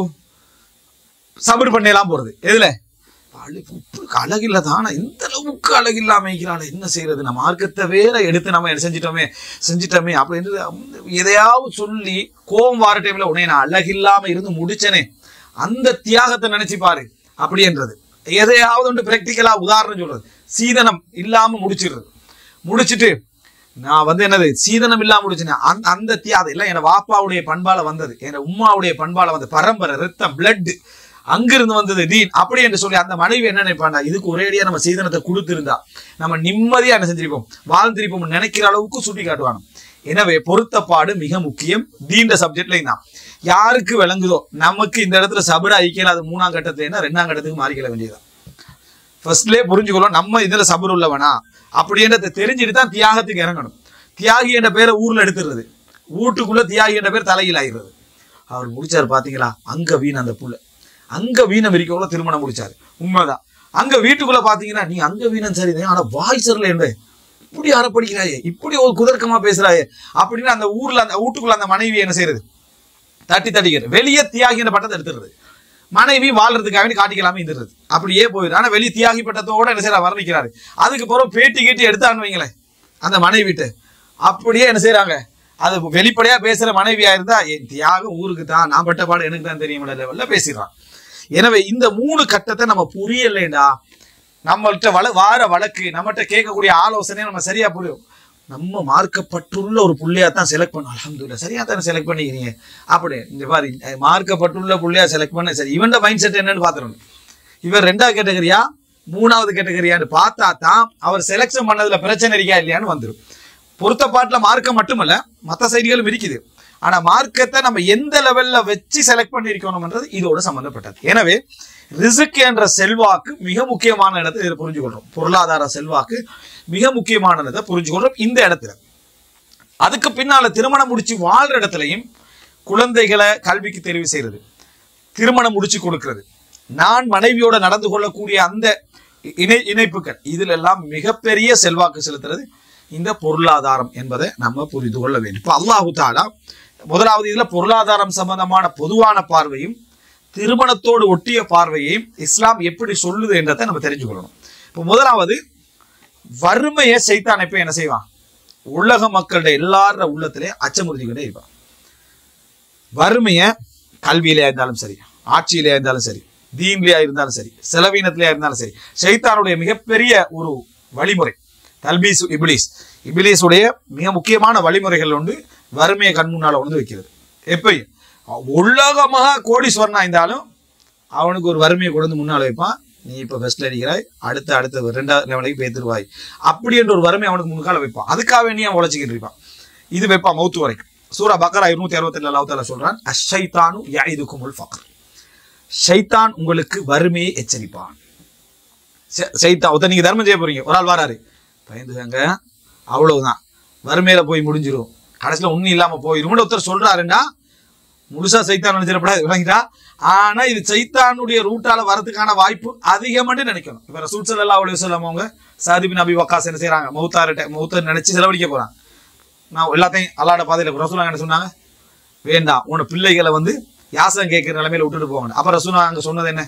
சபர் பண்ணலாம் போறது எதுல அழு- உப்புக்கு அழகில்ல தானே இந்த அளவுக்கு அழகில்லாம இருக்கிறாள் என்ன செய்யறது நம்ம மார்க்கத்தை வேற எடுத்து நம்ம என்ன செஞ்சிட்டோமே செஞ்சிட்டோமே அப்படின்னு எதையாவது சொல்லி கோபம் வார டைம்ல உடனே நான் அழகில்லாம இருந்து முடிச்சனே அந்த தியாகத்தை நினைச்சு பாரு அப்படின்றது எதையாவது ஒன்று பிராக்டிக்கலா உதாரணம் சொல்றது சீதனம் இல்லாம முடிச்சிடுறது முடிச்சிட்டு நான் வந்து என்னது சீதனம் இல்லாம முடிச்சேன் அந்த அந்த தியாகம் எல்லாம் என் வாப்பாவுடைய பண்பால வந்தது என் உம்மாவுடைய பண்பால வந்தது பரம்பரை ரத்தம் பிளட் அங்கிருந்து வந்தது தீன் அப்படி என்று சொல்லி அந்த மனைவி என்ன நினைப்பாண்டா இதுக்கு ஒரேடியா நம்ம சீதனத்தை கொடுத்திருந்தா நம்ம நிம்மதியா என்ன செஞ்சிருப்போம் வாழ்ந்திருப்போம் நினைக்கிற அளவுக்கு சுட்டி காட்டுவாங்க எனவே பொருத்தப்பாடு மிக முக்கியம் தீண்ட சப்ஜெக்ட்லையும் தான் யாருக்கு விளங்குதோ நமக்கு இந்த இடத்துல சபர ஐக்கியம் அது மூணாம் கட்டத்துல ரெண்டாம் கட்டத்துக்கு மாறிக்கல வேண்டியதுதான் ஃபர்ஸ்ட்லேயே புரிஞ்சுக்கணும் நம்ம இதுல சபர் உள்ளவனா அப்படின்றத தெரிஞ்சுட்டு தான் தியாகத்துக்கு இறங்கணும் தியாகி என்ற பேரை ஊர்ல எடுத்துடுறது வீட்டுக்குள்ள தியாகி என்ற பேர் தலையில் ஆகிறது அவர் முடிச்சாரு பாத்தீங்களா அங்க வீண் அந்த புள்ள அங்க வீணம் இருக்கவங்கள திருமணம் முடிச்சாரு உண்மைதான் அங்க வீட்டுக்குள்ள பாத்தீங்கன்னா நீ அங்க வீணம் சரிதான் ஆனா வாய் சரியில்லை என்ன இப்படி அறப்படிக்கிறாயே இப்படி ஒரு குதர்க்கமா பேசுறாயே அப்படின்னு அந்த ஊர்ல அந்த வீட்டுக்குள்ள அந்த மனைவி என்ன செய்யறது தட்டி தட்டிக்கிறது வெளியே தியாகி என்ற பட்டத்தை எடுத்துடுறது மனைவி வாழ்றதுக்காக வேண்டி காட்டிக்கலாம இருந்துருது அப்படியே போயிடுது ஆனா வெளியே தியாகி பட்டத்தோட என்ன செய்யற வர்ணிக்கிறாரு அதுக்கு பிறகு பேட்டி கேட்டி எடுத்தான்னு வைங்களேன் அந்த மனைவிட்டு அப்படியே என்ன செய்றாங்க அது வெளிப்படையா பேசுற மனைவியா இருந்தா என் தியாகம் ஊருக்கு தான் நான் பட்ட பாடு எனக்கு தான் தெரியும் லெவல்ல பேசிடுறான் எனவே இந்த மூணு கட்டத்தை நம்ம புரியலைடா நம்மள்கிட்ட வள வார வழக்கு நம்மகிட்ட கேட்கக்கூடிய ஆலோசனை நம்ம சரியா புரியும் நம்ம மார்க்கப்பட்டுள்ள ஒரு புள்ளையா தான் செலக்ட் பண்ணோம் அல்ஹம்துலில்லாஹ் சரியா தானே செலக்ட் பண்ணிக்கிறீங்க அப்படி இந்த மாதிரி அஹ், மார்க்கப்பட்டுள்ள புள்ளையா செலக்ட் பண்ண சரி இவன் மைண்ட் செட் என்னன்னு பாத்துறோம் இவர் ரெண்டாவது கேட்டகரியா மூணாவது கேட்டகரியான்னு பார்த்தா தான் அவர் செலக்ஷன் பண்ணதுல பிரச்சனை இருக்கா இல்லையான்னு வந்துடும் பொருத்தப்பாட்டுல மார்க்கம் மட்டுமல்ல மற்ற சைடுகளும் இருக்குது ஆனா மார்க்கத்தை நம்ம எந்த லெவல்ல வச்சு செலக்ட் பண்ணியிருக்கணும்ன்றது இதோட சம்பந்தப்பட்டது எனவே ரிசுக் என்ற செல்வாக்கு மிக முக்கியமான இடத்தை இதில் புரிஞ்சுக்கொள்றோம் பொருளாதார செல்வாக்கு மிக முக்கியமானதை புரிஞ்சுக்கொள்றோம் இந்த இடத்துல அதுக்கு பின்னால திருமணம் முடிச்சு வாழ்ற இடத்துலையும் குழந்தைகளை கல்விக்கு தெரிவு செய்யறது திருமணம் முடிச்சு கொடுக்கிறது நான் மனைவியோட நடந்து கொள்ளக்கூடிய அந்த இணை இணைப்புகள் இதுல எல்லாம் மிகப்பெரிய செல்வாக்கு செலுத்துறது இந்த பொருளாதாரம் என்பதை நம்ம புரிந்து கொள்ள வேண்டும் இப்போ அல்லாஹு தாலா முதலாவது இதுல பொருளாதாரம் சம்பந்தமான பொதுவான பார்வையும் திருமணத்தோடு ஒட்டிய பார்வையையும் இஸ்லாம் எப்படி சொல்லுது என்றதை நம்ம தெரிஞ்சுக்கொள்ளணும் இப்போ முதலாவது வறுமையை சைத்தான் எப்ப என்ன செய்வான் உலக மக்களுடைய எல்லார உள்ளத்திலே அச்சமுறுத்திக்கிட்டே இருப்பான் வறுமையை கல்வியிலே இருந்தாலும் சரி ஆட்சியிலே இருந்தாலும் சரி தீன்லையா இருந்தாலும் சரி செலவீனத்திலேயா இருந்தாலும் சரி சைத்தானுடைய மிகப்பெரிய ஒரு வழிமுறை தல்பீஸ் இபிலிஸ் இபிலிஸுடைய மிக முக்கியமான வழிமுறைகள் ஒன்று வறுமையை கண் முன்னால கொண்டு வைக்கிறது எப்பயும் உலகமாக கோடீஸ்வரனா இருந்தாலும் அவனுக்கு ஒரு வறுமையை கொண்டு வந்து முன்னால் வைப்பான் நீ இப்போ ஃபர்ஸ்ட்ல அடிக்கிறாய் அடுத்த அடுத்த ரெண்டாவது லெவலுக்கு பேத்துருவாய் அப்படி என்ற ஒரு வறுமை அவனுக்கு முன்கால வைப்பான் அதுக்காக நீ அவன் உழைச்சிக்கிட்டு இருப்பான் இது வைப்பான் மௌத்து வரைக்கும் சூரா பக்கரா இருநூத்தி அறுபத்தி ஏழு அல்லாஹ் சொல்றான் அஷைத்தானு யாயிதுக்குமுல் ஃபக்ர் ஷைத்தான் உங்களுக்கு வறுமையை எச்சரிப்பான் சை- சைத்தான் ஒருத்தர் நீங்க தர்மம் செய்ய போறீங்க ஒரு ஆள் வராரு பயந்துக்கங்க அவ்வளவுதான் வறுமையில போய் முடிஞ்சிரும் கடைசியில ஒண்ணும் இல்லாம போயிரும்னு ஒருத்தர் சொல்றாருன்னா முழுசா சைத்தான் நினைச்சிடப்படாது விளங்கிட்டா ஆனா இது சைத்தானுடைய ரூட்டால வரதுக்கான வாய்ப்பு அதிகம்னு நினைக்கணும் இப்ப ரசூல் ஸல்லல்லாஹு அலைஹி வஸல்லம் அவங்க சாதிபின் அபி வக்காஸ் என்ன செய்றாங்க மௌத்தார்ட்ட மௌத்தர் நினைச்சு செலவழிக்க போறாங்க நான் எல்லாத்தையும் அல்லாட பாதையில ரசூல் என்ன சொன்னாங்க வேண்டாம் உன பிள்ளைகளை வந்து யாசகம் கேட்கிற நிலைமையில விட்டுட்டு போவாங்க அப்ப ரசூல் அங்க சொன்னது என்ன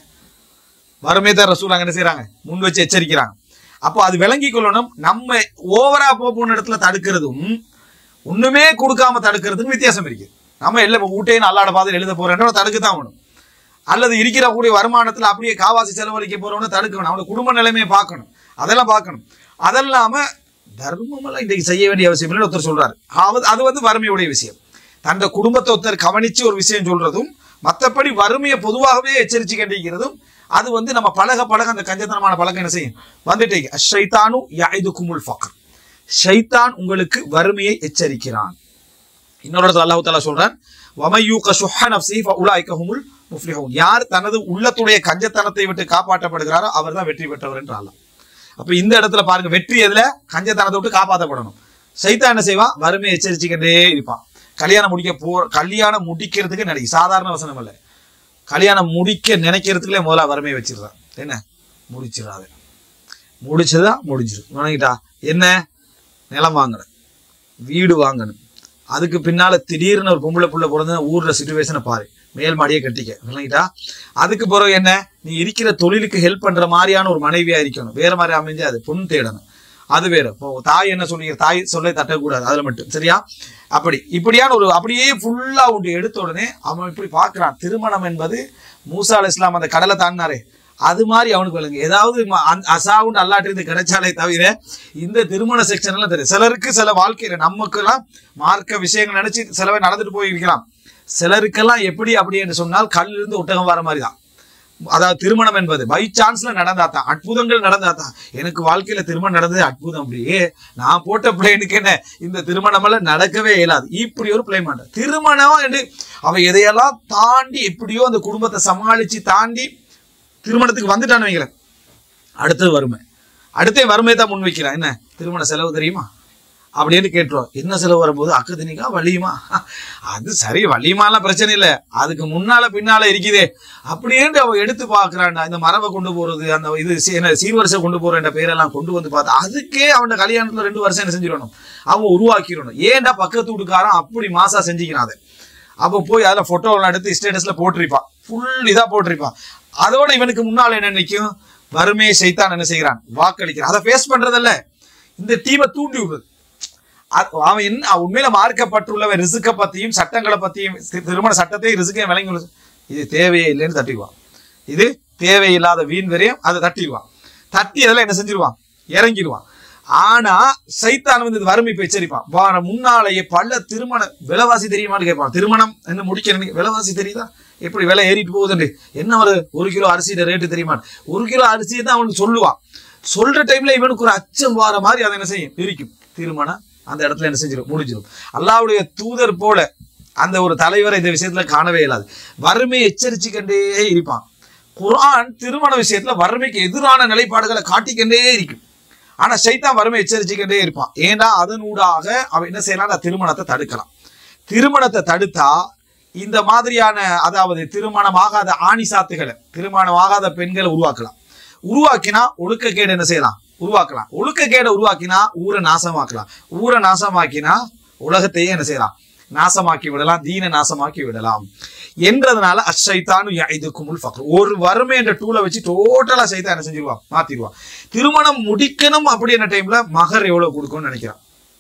வறுமை தான் ரசூல் அங்க என்ன செய்றாங்க முன் வச்சு எச்சரிக்கிறாங்க அப்போ அது விளங்கி கொள்ளணும் நம்ம ஓவரா போன இடத்துல தடுக்கிறதும் ஒண்ணுமே கொடுக்காம தடுக்கிறதுக்கும் வித்தியாசம் இருக்கு நம்ம எல்லாம் ஊட்டையும் அல்லாட பாதையில் எழுத போறேன் தடுக்க தான் வேணும் அல்லது இருக்கிற கூடிய வருமானத்துல அப்படியே காவாசி செலவழிக்க போறவன தடுக்கணும் அவனோட குடும்ப நிலைமையை பார்க்கணும் அதெல்லாம் பார்க்கணும் அதெல்லாம தர்மம் எல்லாம் இன்றைக்கு செய்ய வேண்டிய அவசியம் இல்லைன்னு ஒருத்தர் சொல்றாரு அது- அது வந்து வறுமையுடைய விஷயம் தந்த குடும்பத்தை ஒருத்தர் கவனிச்சு ஒரு விஷயம் சொல்றதும் மற்றபடி வறுமையை பொதுவாகவே எச்சரிச்சு கண்டிக்கிறதும் அது வந்து நம்ம பழக பழக அந்த கஞ்சத்தனமான பழக்கம் என்ன செய்யும் வந்துட்டீங்க ஷைத்தானு யாய்துக்குமுல் ஃபக்ர் ஷைத்தான் உங்களுக்கு வறுமையை எச்சரிக்கிறான் இன்னொரு இடத்துல அல்லாஹ் தாலா சொல்றான் வமையூக சுஹ நஃப்ஸி ஃபஉலாயிக ஹுமுல் முஃப்லிஹூன் யார் தனது உள்ளத்துடைய கஞ்சத்தனத்தை விட்டு காப்பாற்றப்படுகிறாரோ அவர்தான் வெற்றி பெற்றவர் என்று அல்லாஹ் அப்ப இந்த இடத்துல பாருங்க வெற்றி எதுல கஞ்சத்தனத்தை விட்டு காப்பாற்றப்படணும் சைத்தான் என்ன செய்வான் வறுமையை எச்சரிச்சுக்கிட்டே இருப்பான் கல்யாணம் முடிக்க போ கல்யாணம் முடிக்கிறதுக்கு நினைக்க சாதாரண வசனம் அல்ல கல்யாணம் முடிக்க நினைக்கிறதுக்குள்ளே முதல்ல வறுமையை வச்சிடுறான் என்ன முடிச்சிடாது முடிச்சதா முடிஞ்சிடும் வணங்கிட்டா என்ன நிலம் வாங்கணும் வீடு வாங்கணும் அதுக்கு பின்னால திடீர்னு ஒரு பொம்பளை புள்ள பிறந்த ஊர்ல சுச்சுவேஷனை பாரு மேல் மாடியே கட்டிக்க விளங்கிட்டா அதுக்கு பிறகு என்ன நீ இருக்கிற தொழிலுக்கு ஹெல்ப் பண்ற மாதிரியான ஒரு மனைவியா இருக்கணும் வேற மாதிரி அமைஞ்சா அது பொண்ணு தேடணும் அது வேற இப்போ தாய் என்ன சொல்லிங்க தாய் சொல்ல தட்டக்கூடாது அதுல மட்டும் சரியா அப்படி இப்படியான ஒரு அப்படியே ஃபுல்லா ஒன்று எடுத்த உடனே அவன் இப்படி பார்க்கறான் திருமணம் என்பது மூசா அலை இஸ்லாம் அந்த கடலை தாண்டினாரே அது மாதிரி அவனுக்கு விளங்கு ஏதாவது ம- அந்த அசாவுண்டு அல்லாட்டிருந்து கிடைச்சாலே தவிர இந்த திருமண செக்ஷன் எல்லாம் தெரியும் சிலருக்கு சில வாழ்க்கையில நமக்கெல்லாம் மார்க்க விஷயங்கள் நினைச்சு சிலவை நடந்துட்டு போய் இருக்கலாம் சிலருக்கெல்லாம் எப்படி அப்படி என்று சொன்னால் கல்லிருந்து ஒட்டகம் வர மாதிரி தான் அதாவது திருமணம் என்பது பை சான்ஸ்ல நடந்தாதான் அற்புதங்கள் நடந்தாதான் எனக்கு வாழ்க்கையில திருமணம் நடந்தது அற்புதம் அப்படியே நான் போட்ட பிளேனுக்கு என்ன இந்த திருமணம் எல்லாம் நடக்கவே இயலாது இப்படி ஒரு பிளே மாட்டேன் திருமணம் என்று அவன் எதையெல்லாம் தாண்டி எப்படியோ அந்த குடும்பத்தை சமாளிச்சு தாண்டி திருமணத்துக்கு வந்துட்டான்னு வைங்களேன் அடுத்தது வறுமை அடுத்தே வறுமை தான் முன் வைக்கிறான் என்ன திருமண செலவு தெரியுமா அப்படின்னு கேட்டுருவோம் என்ன செலவு வரும்போது அக்கு திணிக்கா வலியுமா அது சரி வலியுமாலாம் பிரச்சனை இல்லை அதுக்கு முன்னால பின்னால இருக்குதே அப்படின்ட்டு அவன் எடுத்து பார்க்கறான்டா இந்த மரபை கொண்டு போறது அந்த இது சீ- என்ன சீர்வரிசை கொண்டு போற என்ற பேரெல்லாம் கொண்டு வந்து பார்த்தா அதுக்கே அவன கல்யாணத்துல ரெண்டு வருஷம் என்ன செஞ்சிடணும் அவன் உருவாக்கிடணும் ஏன்டா பக்கத்து வீட்டுக்காரன் அப்படி மாசா செஞ்சுக்கிறான் அதை அப்போ போய் அதில் ஃபோட்டோலாம் எடுத்து ஸ்டேட்டஸில் போட்டிருப்பான் ஃபுல் இதாக போட்டிருப்பான் அதோட இவனுக்கு முன்னால் என்ன நினைக்கும் வறுமையை செய்தான் என்ன செய்கிறான் வாக்களிக்கிறான் அதை ஃபேஸ் பண்றதல்ல இந்த டீமை தூண்டி விடுறது அது- அவன் என்ன அவன் உண்மையில மார்க்கப்பட்டுள்ளவன் ரிசுக்கை பத்தியும் சட்டங்களை பத்தியும் தி- திருமண சட்டத்தையும் ரிசுக்கையும் விளங்கி உள்ளது. இது தேவையே இல்லைன்னு தட்டிடுவான் இது தேவையில்லாத வீண் வரையும் அதை தட்டிடுவான் தட்டி அதெல்லாம் என்ன செஞ்சிருவான் இறங்கிடுவான் ஆனா சைத்தான் வந்து இந்த வறுமை இப்ப எச்சரிப்பான் வார முன்னாலேயே பல திருமண விலைவாசி தெரியுமான்னு கேட்பான் திருமணம் என்ன முடிக்க விலைவாசி தெரியுதா எப்படி விலை ஏறிட்டு போகுதுன்னு என்ன ஒரு ஒரு கிலோ அரிசியோட ரேட்டு தெரியுமா ஒரு கிலோ அரிசியை தான் அவனுக்கு சொல்லுவான் சொல்ற டைம்ல இவனுக்கு ஒரு அச்சம் வார மாதிரி அதை என்ன செய்யும் பிரிக்கும் திருமணம் அந்த இடத்துல என்ன செஞ்சிடும் முடிஞ்சிடும் அல்லாவுடைய தூதர் போல அந்த ஒரு தலைவரை இந்த விஷயத்துல காணவே இயலாது வறுமையை எச்சரிச்சுக்கண்டே இருப்பான் குர்ஆன் திருமண விஷயத்துல வறுமைக்கு எதிரான நிலைப்பாடுகளை காட்டிக்கண்டே இருக்கும் ஆனா சைத்தான் வறுமை எச்சரிச்சுக்கிட்டே இருப்பான் ஏன்னா அதனூடாக அவன் என்ன செய்யலாம் அந்த திருமணத்தை தடுக்கலாம் திருமணத்தை தடுத்தா இந்த மாதிரியான அதாவது திருமணம் ஆகாத ஆணி சாத்துகளை திருமணம் ஆகாத பெண்களை உருவாக்கலாம் உருவாக்கினா ஒழுக்கக்கேடு என்ன செய்யலாம் உருவாக்கலாம் ஒழுக்கக்கேடை உருவாக்கினா ஊரை நாசமாக்கலாம் ஊரை நாசமாக்கினா உலகத்தையே என்ன செய்யலாம் நாசமாக்கி விடலாம் தீன நாசமாக்கி விடலாம் என்றதுனால அஷைத்தானு இதுக்குமுல் ஃபக்ர் ஒரு வறுமை என்ற டூலை வச்சு டோட்டலா சைத்தான் என்ன செஞ்சிருவான் மாத்திடுவான் திருமணம் முடிக்கணும் அப்படின்ற டைம்ல மகர் எவ்வளவு கொடுக்கும்னு நினைக்கிறான்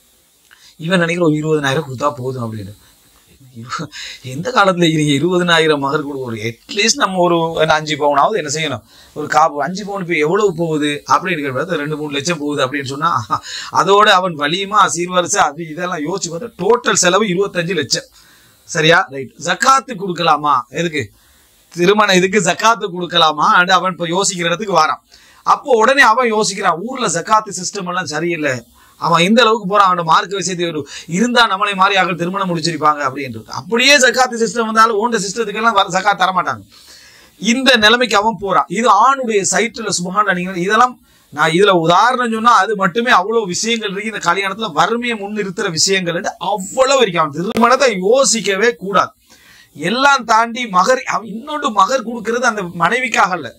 இவன் நினைக்கிற ஒரு இருபதனாயிரம் கொடுத்தா போதும் அப்படின்னு இரு- எந்த காலத்துல இருக்கீங்க இருபதனாயிரம் மகர் கொடு ஒரு அட்லீஸ்ட் நம்ம ஒரு என்ன அஞ்சு பவுனாவது என்ன செய்யணும் ஒரு காப்பு அஞ்சு பவுன் இப்போ எவ்வளவு போகுது அப்படின்னு கேட்பது ரெண்டு மூணு லட்சம் போகுது அப்படின்னு சொன்னா அதோட அவன் வலியுமா சீர்வரிசை அது இதெல்லாம் யோசிச்சு பார்த்தா டோட்டல் செலவு இருபத்தஞ்சு லட்சம் சரியா ரைட் ஜக்காத்து கொடுக்கலாமா எதுக்கு திருமணம் இதுக்கு ஜக்காத்து கொடுக்கலாமா and அவன் இப்போ யோசிக்கிற இடத்துக்கு வரான் அப்போ உடனே அவன் யோசிக்கிறான் ஊர்ல ஜக்காத்து சிஸ்டம் எல்லாம் சரியில்லை அவன் எந்த அளவுக்கு போறான் அவனோட மார்க் விஷயத்தை ஒரு இருந்தா நம்மளை மாதிரி ஆக திருமணம் முடிச்சிருப்பாங்க அப்படின்றது அப்படியே ஜக்காத்து சிஸ்டம் வந்தாலும் ஓண்ட சிஸ்டத்துக்கெல்லாம் வர- ஜக்காத் தர மாட்டாங்க இந்த நிலைமைக்கு அவன் போறான் இது ஆணுடைய சைட்டில் சுபகான் நீங்கள் இதெல்லாம் நான் இதுல உதாரணம் சொன்னா அது மட்டுமே அவ்வளவு விஷயங்கள் இருக்கு இந்த கல்யாணத்துல வறுமையை முன்னிறுத்துற விஷயங்கள் அவ்வளவு இருக்கு அவன் திருமணத்தை யோசிக்கவே கூடாது எல்லாம் தாண்டி மகர் அவன் இன்னொன்று மகர் கொடுக்கிறது அந்த மனைவிக்காக அல்ல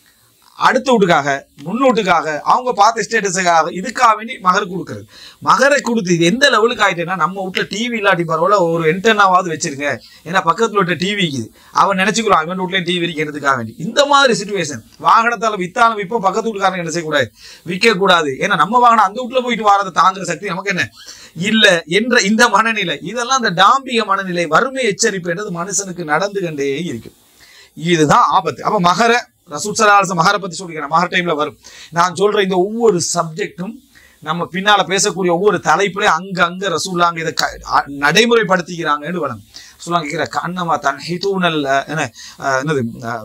அடுத்த வீட்டுக்காக முன்னூட்டுக்காக அவங்க பார்த்த ஸ்டேட்டஸுக்காக இதுக்காக வேண்டி மகர் கொடுக்கறது மகரை கொடுத்து இது எந்த லெவலுக்கு ஆயிட்டேன்னா நம்ம வீட்டுல டிவி இல்லாட்டி பரவாயில்ல ஒரு என்டர்னாவது வச்சிருங்க ஏன்னா பக்கத்துல விட்ட டிவி இருக்குது அவன் நினைச்சுக்கிறான் அவன் வீட்லயும் டிவி இருக்கிறதுக்காக வேண்டி இந்த மாதிரி சுச்சுவேஷன் வாகனத்தால வித்தாலும் விற்போம் பக்கத்து வீட்டுக்காரங்க என்ன செய்யக்கூடாது விற்க கூடாது ஏன்னா நம்ம வாகனம் அந்த வீட்டுல போயிட்டு வரதை தாங்குற சக்தி நமக்கு என்ன இல்ல என்ற இந்த மனநிலை இதெல்லாம் அந்த டாம்பிக மனநிலை வறுமை எச்சரிப்பு என்றது மனுஷனுக்கு நடந்து கொண்டே இருக்கு இதுதான் ஆபத்து அப்ப மகர ரசூல் சலாஹ் மகரை பத்தி சொல்லிக்கிறேன் மகர டைம்ல வரும் நான் சொல்ற இந்த ஒவ்வொரு சப்ஜெக்டும் நம்ம பின்னால பேசக்கூடிய ஒவ்வொரு தலைப்புலையும் அங்க அங்க ரசூல்லாங்க இதை க- அ- நடைமுறைப்படுத்திக்கிறாங்கன்னு வரும் சொல்லுவாங்க கேட்கிற கண்ணமா தன் ஹிதூனல் அஹ், என்ன அஹ், என்னது அஹ்,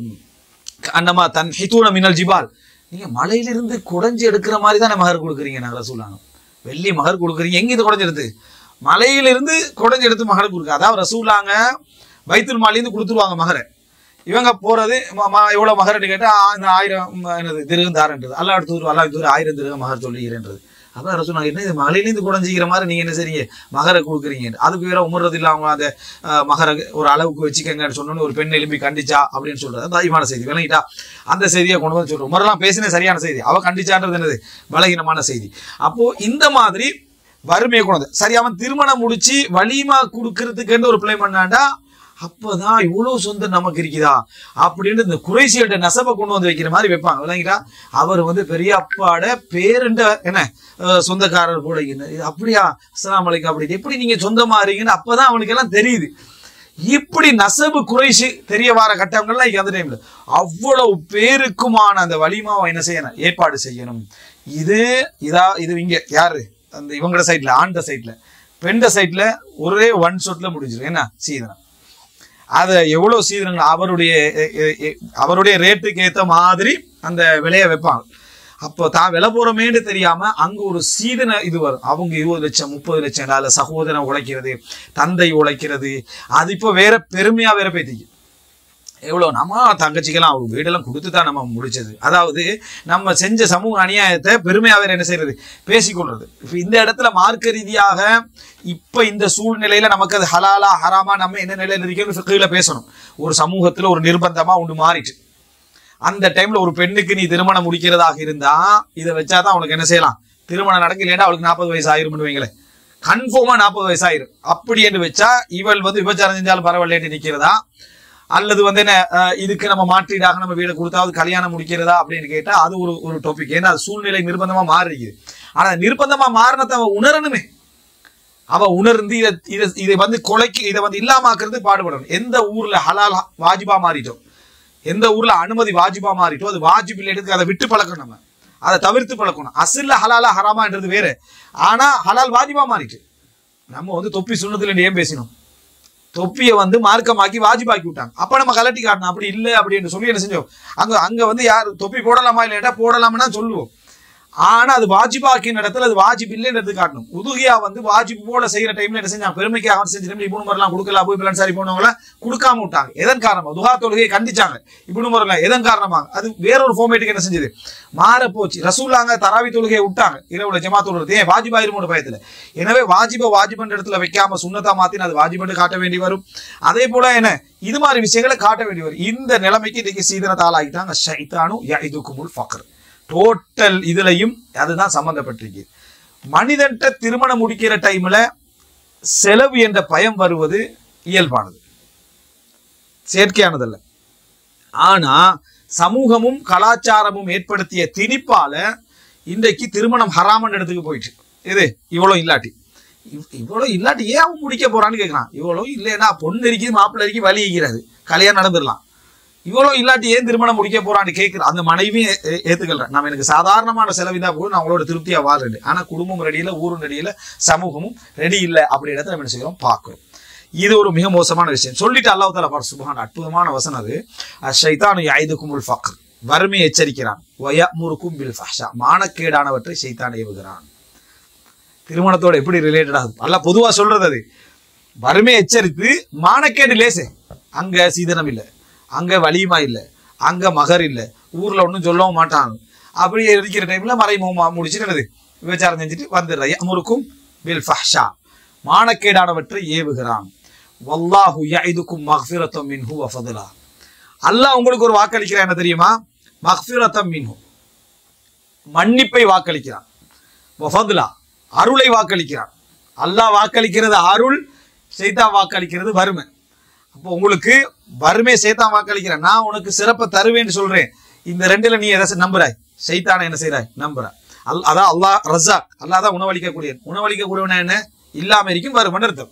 கண்ணமா தன் ஹிதூன மினல் ஜிபால் நீங்க மலையிலிருந்து குடைஞ்சு எடுக்கிற மாதிரி தானே மகர் கொடுக்குறீங்க நாங்க ரசூலாங்க வெள்ளி மகர் கொடுக்குறீங்க எங்க இது குடைஞ்சு எடுத்து மலையிலிருந்து குடைஞ்சு எடுத்து மகர் கொடுக்க அதாவது ரசூலாங்க பைத்துல் மாலிருந்து கொடுத்துருவாங்க மகரை இவங்க போறது ம- ம- எவ்வளவு மகர்னு கேட்டா ஆ, இந்த ஆயிரம் ம, என்னது திருகம் தாரன்றது அல்லா எடுத்து அல்லா எடுத்து ஆயிரம் திருகம் மகர் சொல்லிக்கிறேன்றது அப்ப ரசூல் நாங்க என்ன இது மலையிலேருந்து குடஞ்சிக்கிற மாதிரி நீங்க என்ன செய்றீங்க மகரை கொடுக்குறீங்க அதுக்கு வேற உமர்றது இல்ல அவங்க அந்த அஹ், மகரை ஒரு அளவுக்கு வச்சுக்கங்கன்னு சொன்னோன்னு ஒரு பெண் எழுப்பி கண்டிச்சா அப்படின்னு சொல்றது அது அதிகமான செய்தி விளங்கிட்டா அந்த செய்தியை கொண்டு வந்து சொல்றோம் உமரெல்லாம் பேசின சரியான செய்தி அவ கண்டிச்சான்றது என்னது பலகீனமான செய்தி அப்போ இந்த மாதிரி வறுமையை கொண்டு வந்து சரி அவன் திருமணம் முடிச்சு வலிமா கொடுக்கறதுக்குன்னு ஒரு பிள்ளை பண்ணாண்டா அப்பதான் இவ்வளவு சொந்தம் நமக்கு இருக்குதா அப்படின்னு இந்த குறைசியோட நசபை கொண்டு வந்து வைக்கிற மாதிரி வைப்பாங்க விளங்கிட்டா அவர் வந்து பெரிய அப்பாட பேருண்ட என்ன அஹ், சொந்தக்காரர் போல என்ன இது அப்படியா அஸ்ஸலாமு அலைக்கும் அப்படி எப்படி நீங்க சொந்தமா இருக்கீங்கன்னு அப்பதான் அவனுக்கு எல்லாம் தெரியுது இப்படி நசபு குறைஷி தெரிய வர கட்டங்கள்லாம் இங்க அந்த டைம்ல அவ்வளவு பேருக்குமான அந்த வலிமாவை என்ன செய்யணும் ஏற்பாடு செய்யணும் இது இதா இது இங்க யாரு அந்த இவங்களோட சைட்ல ஆண்ட சைட்ல பெண்ட சைட்ல ஒரே ஒன் ஷாட்ல முடிஞ்சிடும் என்ன சீதனம் அதை எவ்வளவு சீதனங்கள் அவருடைய எ- எ- எ- அவருடைய ரேட்டுக்கு ஏத்த மாதிரி அந்த விலையை வைப்பாங்க அப்போ தான் விலை போறமேன்னு தெரியாம அங்க ஒரு சீதன இது வரும் அவங்க இருபது லட்சம் முப்பது லட்சம் அதுல சகோதரன் உழைக்கிறது தந்தை உழைக்கிறது அது இப்போ வேற பெருமையா வேற பேத்திக்கு எவ்வளவு நம்ம தங்கச்சிக்கெல்லாம் அவங்க வீடெல்லாம் கொடுத்து தான் நம்ம முடிச்சது அதாவது நம்ம செஞ்ச சமூக அநியாயத்தை பெருமையா வேற என்ன செய்யறது பேசிக்கொள்றது இப்ப இந்த இடத்துல மார்க்க ரீதியாக இப்ப இந்த சூழ்நிலையில நமக்கு அது ஹலாலா ஹராமா நம்ம என்ன நிலையில இருக்கோம்னு ஃபிக்ஹ்ல பேசணும் ஒரு சமூகத்துல ஒரு நிர்பந்தமா ஒன்று மாறிட்டு அந்த டைம்ல ஒரு பெண்ணுக்கு நீ திருமணம் முடிக்கிறதாக இருந்தா இதை வச்சாதான் அவனுக்கு என்ன செய்யலாம் திருமணம் நடக்க இல்லைன்னா அவளுக்கு நாற்பது வயசு ஆயிரும்னு வைங்களேன் கன்ஃபார்மா நாற்பது வயசு ஆயிரும் அப்படி என்று வச்சா இவள் வந்து விபச்சாரம் செஞ்சாலும் பரவாயில்லைன்னு நிக்கிறதா அல்லது வந்து என்ன அஹ், இதுக்கு நம்ம மாற்றீடாக நம்ம வீடு கொடுத்தாவது கல்யாணம் முடிக்கிறதா அப்படின்னு கேட்டா அது ஒரு ஒரு டாபிக் ஏன்னா அது சூழ்நிலை நிர்பந்தமா மாறிக்குது ஆனா நிர்பந்தமா மாறினதை அவன் உணரணுமே அவ உணர்ந்து இதை இதை இதை வந்து கொலைக்கு இதை வந்து இல்லாமாக்குறது பாடுபடணும் எந்த ஊர்ல ஹலால் வாஜிபா மாறிட்டோம் எந்த ஊர்ல அனுமதி வாஜிபா மாறிட்டோ அது வாஜிப் இல்லைன்னு அதை விட்டு பழக்கணும் நம்ம அதை தவிர்த்து பழக்கணும் அசில்ல ஹலாலா ஹராமான்றது வேற ஆனா ஹலால் வாஜிபா மாறிட்டு நம்ம வந்து தொப்பி சுண்ணத்துல ஏன் பேசினோம் தொப்பியை வந்து மார்க்கமாக்கி வாஜிபாக்கி விட்டாங்க அப்ப நம்ம கலட்டி காட்டணும் அப்படி இல்லை அப்படின்னு சொல்லி என்ன செஞ்சோம் அங்க அங்க வந்து யார் தொப்பி போடலாமா இல்லையா போடலாம்னா சொல்லுவோம் ஆனா அது வாஜிபாக்கின இடத்துல அது வாஜிப் இல்லைன்றது காட்டணும் உதுகியா வந்து வாஜிப் போல செய்யற டைம்ல என்ன செஞ்சாங்க பெருமைக்காக வந்து செஞ்ச டைம்ல இபுனு மரலாம் கொடுக்கல அபு பிலான் சாரி போனவங்கள கொடுக்காம விட்டாங்க எதன் காரணமா துஹா தொழுகையை கண்டிச்சாங்க இபுனு மரலாம் எதன் காரணமாக அது வேற ஒரு ஃபார்மேட்டுக்கு என்ன செஞ்சது மாற போச்சு ரசூல்லாங்க தராவி தொழுகையை விட்டாங்க இரவுல ஜமா தொழுறது ஏன் வாஜிபாயிருமோட பயத்துல எனவே வாஜிப வாஜிபன்ற இடத்துல வைக்காம சுண்ணத்தா மாத்தின அது வாஜிபன்னு காட்ட வேண்டி வரும் அதே போல என்ன இது மாதிரி விஷயங்களை காட்ட வேண்டி வரும் இந்த நிலைமைக்கு இன்னைக்கு சீதனத்தை ஆளாகிட்டாங்க ஷைத்தானு யஇதுகுமுல் ஃபக்ர் டோட்டல் இதுலயும் அதுதான் சம்பந்தப்பட்டிருக்கு மனிதன்ட்ட திருமணம் முடிக்கிற டைம்ல செலவு என்ற பயம் வருவது இயல்பானது செயற்கையானதல்ல ஆனா சமூகமும் கலாச்சாரமும் ஏற்படுத்திய திணிப்பால இன்றைக்கு திருமணம் ஹராமன் இடத்துக்கு போயிட்டு இது இவ்வளவு இல்லாட்டி இவ்- இவ்வளவு இல்லாட்டி ஏன் அவன் முடிக்க போறான்னு கேட்கறான் இவ்வளவு இல்லைன்னா பொண்ணு இருக்குது மாப்பிள்ளை இருக்கு வலி இருக்கிறது கல்யாணம் நடந்துடலாம் இவ்வளவு இல்லாட்டி ஏன் திருமணம் முடிக்க போறான்னு கேட்கிற அந்த மனைவியும் ஏ- ஏ- ஏத்துக்கல்றேன் நம்ம எனக்கு சாதாரணமான செலவிந்தா போது நான் அவங்களோட திருப்தியா வாழ்றேன் ஆனா குடும்பம் ரெடி இல்ல ஊரும் ரெடி இல்ல சமூகமும் ரெடி இல்லை அப்படின்றத நம்ம என்ன செய்யறோம் பார்க்கிறோம் இது ஒரு மிக மோசமான விஷயம் சொல்லிட்டு அல்லாஹ் தாலா பாரு சுபஹான் அற்புதமான வசனம் அது அஷைத்தானு ஐதுக்குமுல் ஃபக்ர் வறுமை எச்சரிக்கிறான் வயமுருக்கும் பில் ஃபஹ்ஷா மானக்கேடானவற்றை ஷைத்தான் ஏவுகிறான் திருமணத்தோட எப்படி ரிலேட்டட் ஆகுது அல்ல பொதுவா சொல்றது அது வறுமை எச்சரித்து மானக்கேடு லேசே அங்க சீதனம் இல்லை அங்க வலியுமா இல்லை அங்க மகர் இல்லை ஊர்ல ஒன்றும் சொல்லவும் மாட்டாங்க அப்படி இருக்கிற டைம்ல மறைமுகமா முடிச்சுட்டு என்னது விபச்சாரம் செஞ்சுட்டு வந்துடுற அமுருக்கும் பில் ஃபஹ்ஷா மானக்கேடானவற்றை ஏவுகிறான் வல்லாஹு யஇதுக்கும் மக்ஃபிரத்தம் மின்ஹு வ ஃபضلا அல்லாஹ் உங்களுக்கு ஒரு வாக்களிக்கிறான் என்ன தெரியுமா மக்ஃபிரத்தம் மின்ஹு மன்னிப்பை வாக்களிக்கிறான் வ ஃபضلا அருளை வாக்களிக்கிறான் அல்லாஹ் வாக்களிக்கிறது அருள் சைத்தா வாக்களிக்கிறது வறுமை அப்போ உங்களுக்கு வறுமை சைத்தான் வாக்களிக்கிறேன் நான் உனக்கு சிறப்பை தருவேன்னு சொல்றேன் இந்த ரெண்டுல நீ எதை நம்புறாய் சைத்தான என்ன செய்றாய் நம்புறாய் அல் அதான் அல்லாஹ் ரஸாக் அல்லாஹ் தான் உணவளிக்கக்கூடிய உணவளிக்கக்கூடியவன என்ன இல்லாம இருக்கும் வருமன் அர்த்தம்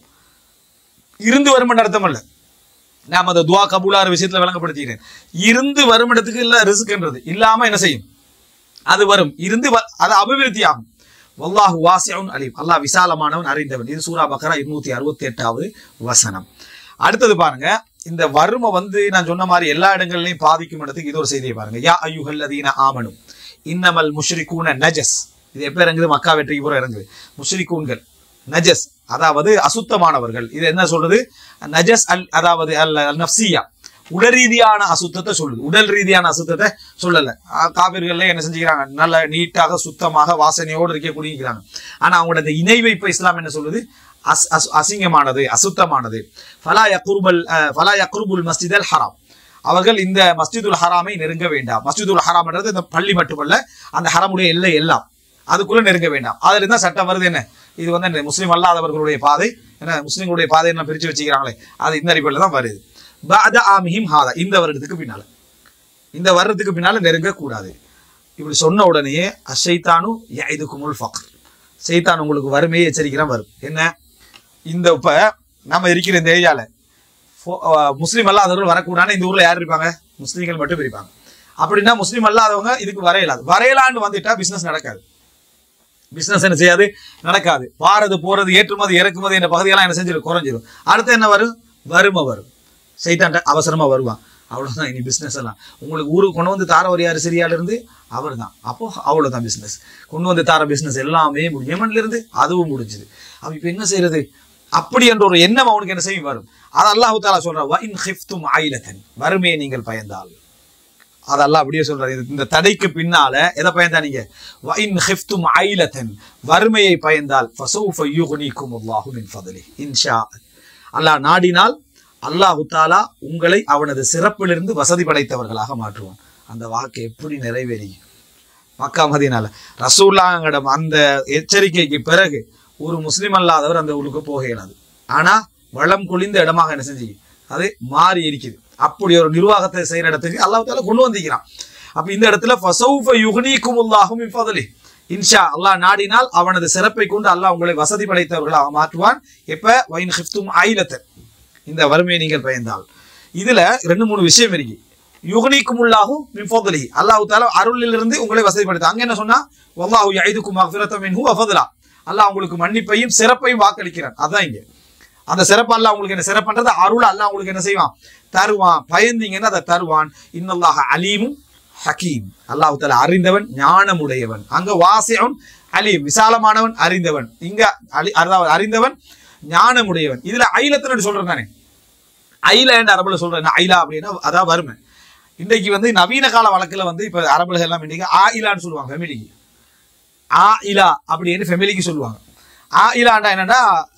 இருந்து வருமன் அர்த்தம் அல்ல நாம் அந்த துவா கபூலார் விஷயத்துல விளங்கப்படுத்திக்கிறேன் இருந்து வரும் இடத்துக்கு இல்ல ரிஸ்க்ன்றது இல்லாம என்ன செய்யும் அது வரும் இருந்து வ- அது அபிவிருத்தி ஆகும் வல்லாஹு வாசியவுன் அலீம் அல்லாஹ் விசாலமானவன் அறிந்தவன் இது சூரா பக்கரா இருநூத்தி அறுபத்தி எட்டாவது வசனம் அடுத்தது பாருங்க இந்த வறுமை வந்து நான் சொன்ன மாதிரி எல்லா இடங்கள்லையும் பாதிக்கும் இடத்துக்கு இது ஒரு செய்தியை பாருங்க யா ஐயுஹல்லதீன ஆமனு இன்னமல் முஷ்ரிகூன நஜஸ் இது எப்ப இறங்குது மக்கா வெற்றிக்கு பூரா இறங்குது முஷ்ரிகூன்கள் நஜஸ் அதாவது அசுத்தமானவர்கள் இது என்ன சொல்றது நஜஸ் அல் அதாவது அல் அல் நஃப்சியா உடல் ரீதியான அசுத்தத்தை சொல்லுது உடல் ரீதியான அசுத்தத்தை சொல்லல ஆ, காபிர்கள்ல என்ன செஞ்சுக்கிறாங்க நல்ல நீட்டாக சுத்தமாக வாசனையோடு இருக்கக்கூடியங்கிறாங்க ஆனா அவங்களோட இந்த இணை வைப்பு இஸ்லாம் என்ன சொல்லுது அஸ் அஸ் அசிங்கமானது அசுத்தமானது ஃபலா யக்ருபல் அஹ், ஃபலா யக்ருபுல் மஸ்ஜிதல் ஹராம் அவர்கள் இந்த மஸ்ஜிதுல் ஹராமை நெருங்க வேண்டாம் மஸ்ஜிதுல் ஹராம்ன்றது இந்த பள்ளி மட்டுமல்ல அந்த ஹராமுடைய எல்லை எல்லாம் அதுக்குள்ள நெருங்க வேண்டாம் அதுல இருந்தா சட்டம் வருது என்ன இது வந்து இந்த முஸ்லீம் அல்லாதவர்களுடைய பாதை என்ன முஸ்லீம்களுடைய பாதை என்ன பிரிச்சு வச்சுக்கிறாங்களே அது இந்த அடிப்படையில் தான் வருது பாத ஆமிஹிம் ஹாதா இந்த வருடத்துக்கு பின்னால இந்த வருடத்துக்கு பின்னால நெருங்க கூடாது இப்படி சொன்ன உடனே அஷைத்தானு இதுக்குமுல் ஃபக்ர் சைத்தான் உங்களுக்கு வறுமையை எச்சரிக்கிறான் வரும் என்ன இந்த இப்ப நம்ம இருக்கிற இந்த ஏரியால ஃபோ- அஹ் முஸ்லீம் அல்லாதவர்கள் வரக்கூடாதுன்னு இந்த ஊர்ல யார் இருப்பாங்க முஸ்லீம்கள் மட்டும் இருப்பாங்க அப்படின்னா முஸ்லீம் அல்லாதவங்க இதுக்கு வரையலாது வரையலான்னு வந்துட்டா பிசினஸ் நடக்காது பிசினஸ் என்ன செய்யாது நடக்காது வாரது போறது ஏற்றுமதி இறக்குமதி என்ற பகுதியெல்லாம் என்ன செஞ்சிடும் குறைஞ்சிரும் அடுத்து என்ன வரும் வறுமை வரும் சைத்தான்ட்ட அவசரமா வருவான் அவ்வளவுதான் இனி பிசினஸ் எல்லாம் உங்களுக்கு ஊருக்கு கொண்டு வந்து தார ஒரு யார் சிரியால இருந்து அவர் தான் அப்போ அவ்வளவுதான் பிசினஸ் கொண்டு வந்து தார பிசினஸ் எல்லாமே முடியும் யமன்ல இருந்து அதுவும் முடிஞ்சுது அவன் இப்ப என்ன செய்யறது அப்படி என்ற ஒரு எண்ணம் அவனுக்கு என்ன செய்யும் வரும் அது அல்லாஹு தாலா சொல்றான் "வ இன் ஹிஃப்தும் ஆயிலத்தன் வறுமையை நீங்கள் பயந்தால் அதெல்லாம் அப்படியே சொல்றாரு இது- இந்த தடைக்கு பின்னால எதை பயந்தா நீங்க "வ இன் ஹிஃப்தும் ஆயிலத்தன் வறுமையை பயந்தால் ஃபசௌஃப யுக்னிக்கும் அல்லாஹு மின் ஃபதலி இன்ஷா அல்லாஹ் நாடினால் அல்லாஹு தாலா உங்களை அவனது சிறப்பிலிருந்து வசதி படைத்தவர்களாக மாற்றுவான் அந்த வாக்கு எப்படி நிறைவேறி மக்கா மதியனால ரசூல்லாங்கிடம் அந்த எச்சரிக்கைக்கு பிறகு ஒரு முஸ்லிம் அல்லாதவர் அந்த ஊருக்கு போக இயலாது ஆனா வளம் குளிந்த இடமாக என்ன செஞ்சு அது மாறி இருக்குது அப்படி ஒரு நிர்வாகத்தை செய்யற இடத்துக்கு அல்லாஹ் தாலா கொண்டு வந்திருக்கிறான் அப்ப இந்த இடத்துல ஃபசௌஃப யுக்னிக்குமுல்லாஹு மின் ஃபதலி இன்ஷா அல்லாஹ் நாடினால் அவனது சிறப்பை கொண்டு அல்லாஹ் உங்களை வசதி படைத்தவர்களாக மாற்றுவான் எப்ப வைன் ஹிஃப்தும் ஆயிலத்தன் இந்த வறுமையை நீங்கள் பயந்தால் இதுல ரெண்டு மூணு விஷயம் இருக்கு யுகனிக்குமுல்லாகும் மின்ஃபோதலி அல்லாஹு தாலா அருளிலிருந்து உங்களை வசதிப்படுத்த அங்க என்ன சொன்னா வல்லாஹு யைதுக்கும் மக்ஃபிரத்தம் மின்ஹு வஃபதலா அல்லாஹ் உங்களுக்கு மன்னிப்பையும் சிறப்பையும் வாக்களிக்கிறான் அதான் இங்க அந்த சிறப்பு அல்லாஹ் உங்களுக்கு என்ன சிறப்புன்றது அருள் அல்லாஹ் உங்களுக்கு என்ன செய்வான் தருவான் பயந்தீங்கன்னா அதை தருவான் இன்னல்லாஹ அலீமும் ஹக்கீம் அல்லாஹ் தாலா அறிந்தவன் ஞானமுடையவன் அங்க வாசியவன் அலீம் விசாலமானவன் அறிந்தவன் இங்க அலி அதாவது அறிந்தவன் ஞானமுடையவன் இதுல ஐலத்தனு சொல்றேன் தானே ஐலாண்ட் அரபுல சொல்றேன் ஐலா அப்படின்னா அதான் வறுமை இன்றைக்கு வந்து நவீன கால வழக்குல வந்து இப்ப அரபுல எல்லாம் இன்னைக்கு ஆயிலான்னு சொல்லுவாங்க ஃபெமிலிக்கு ஆ இலா அப்படின்னு ஃபெமிலிக்கு சொல்லுவாங்க ஆ இலாண்டா என்னன்னா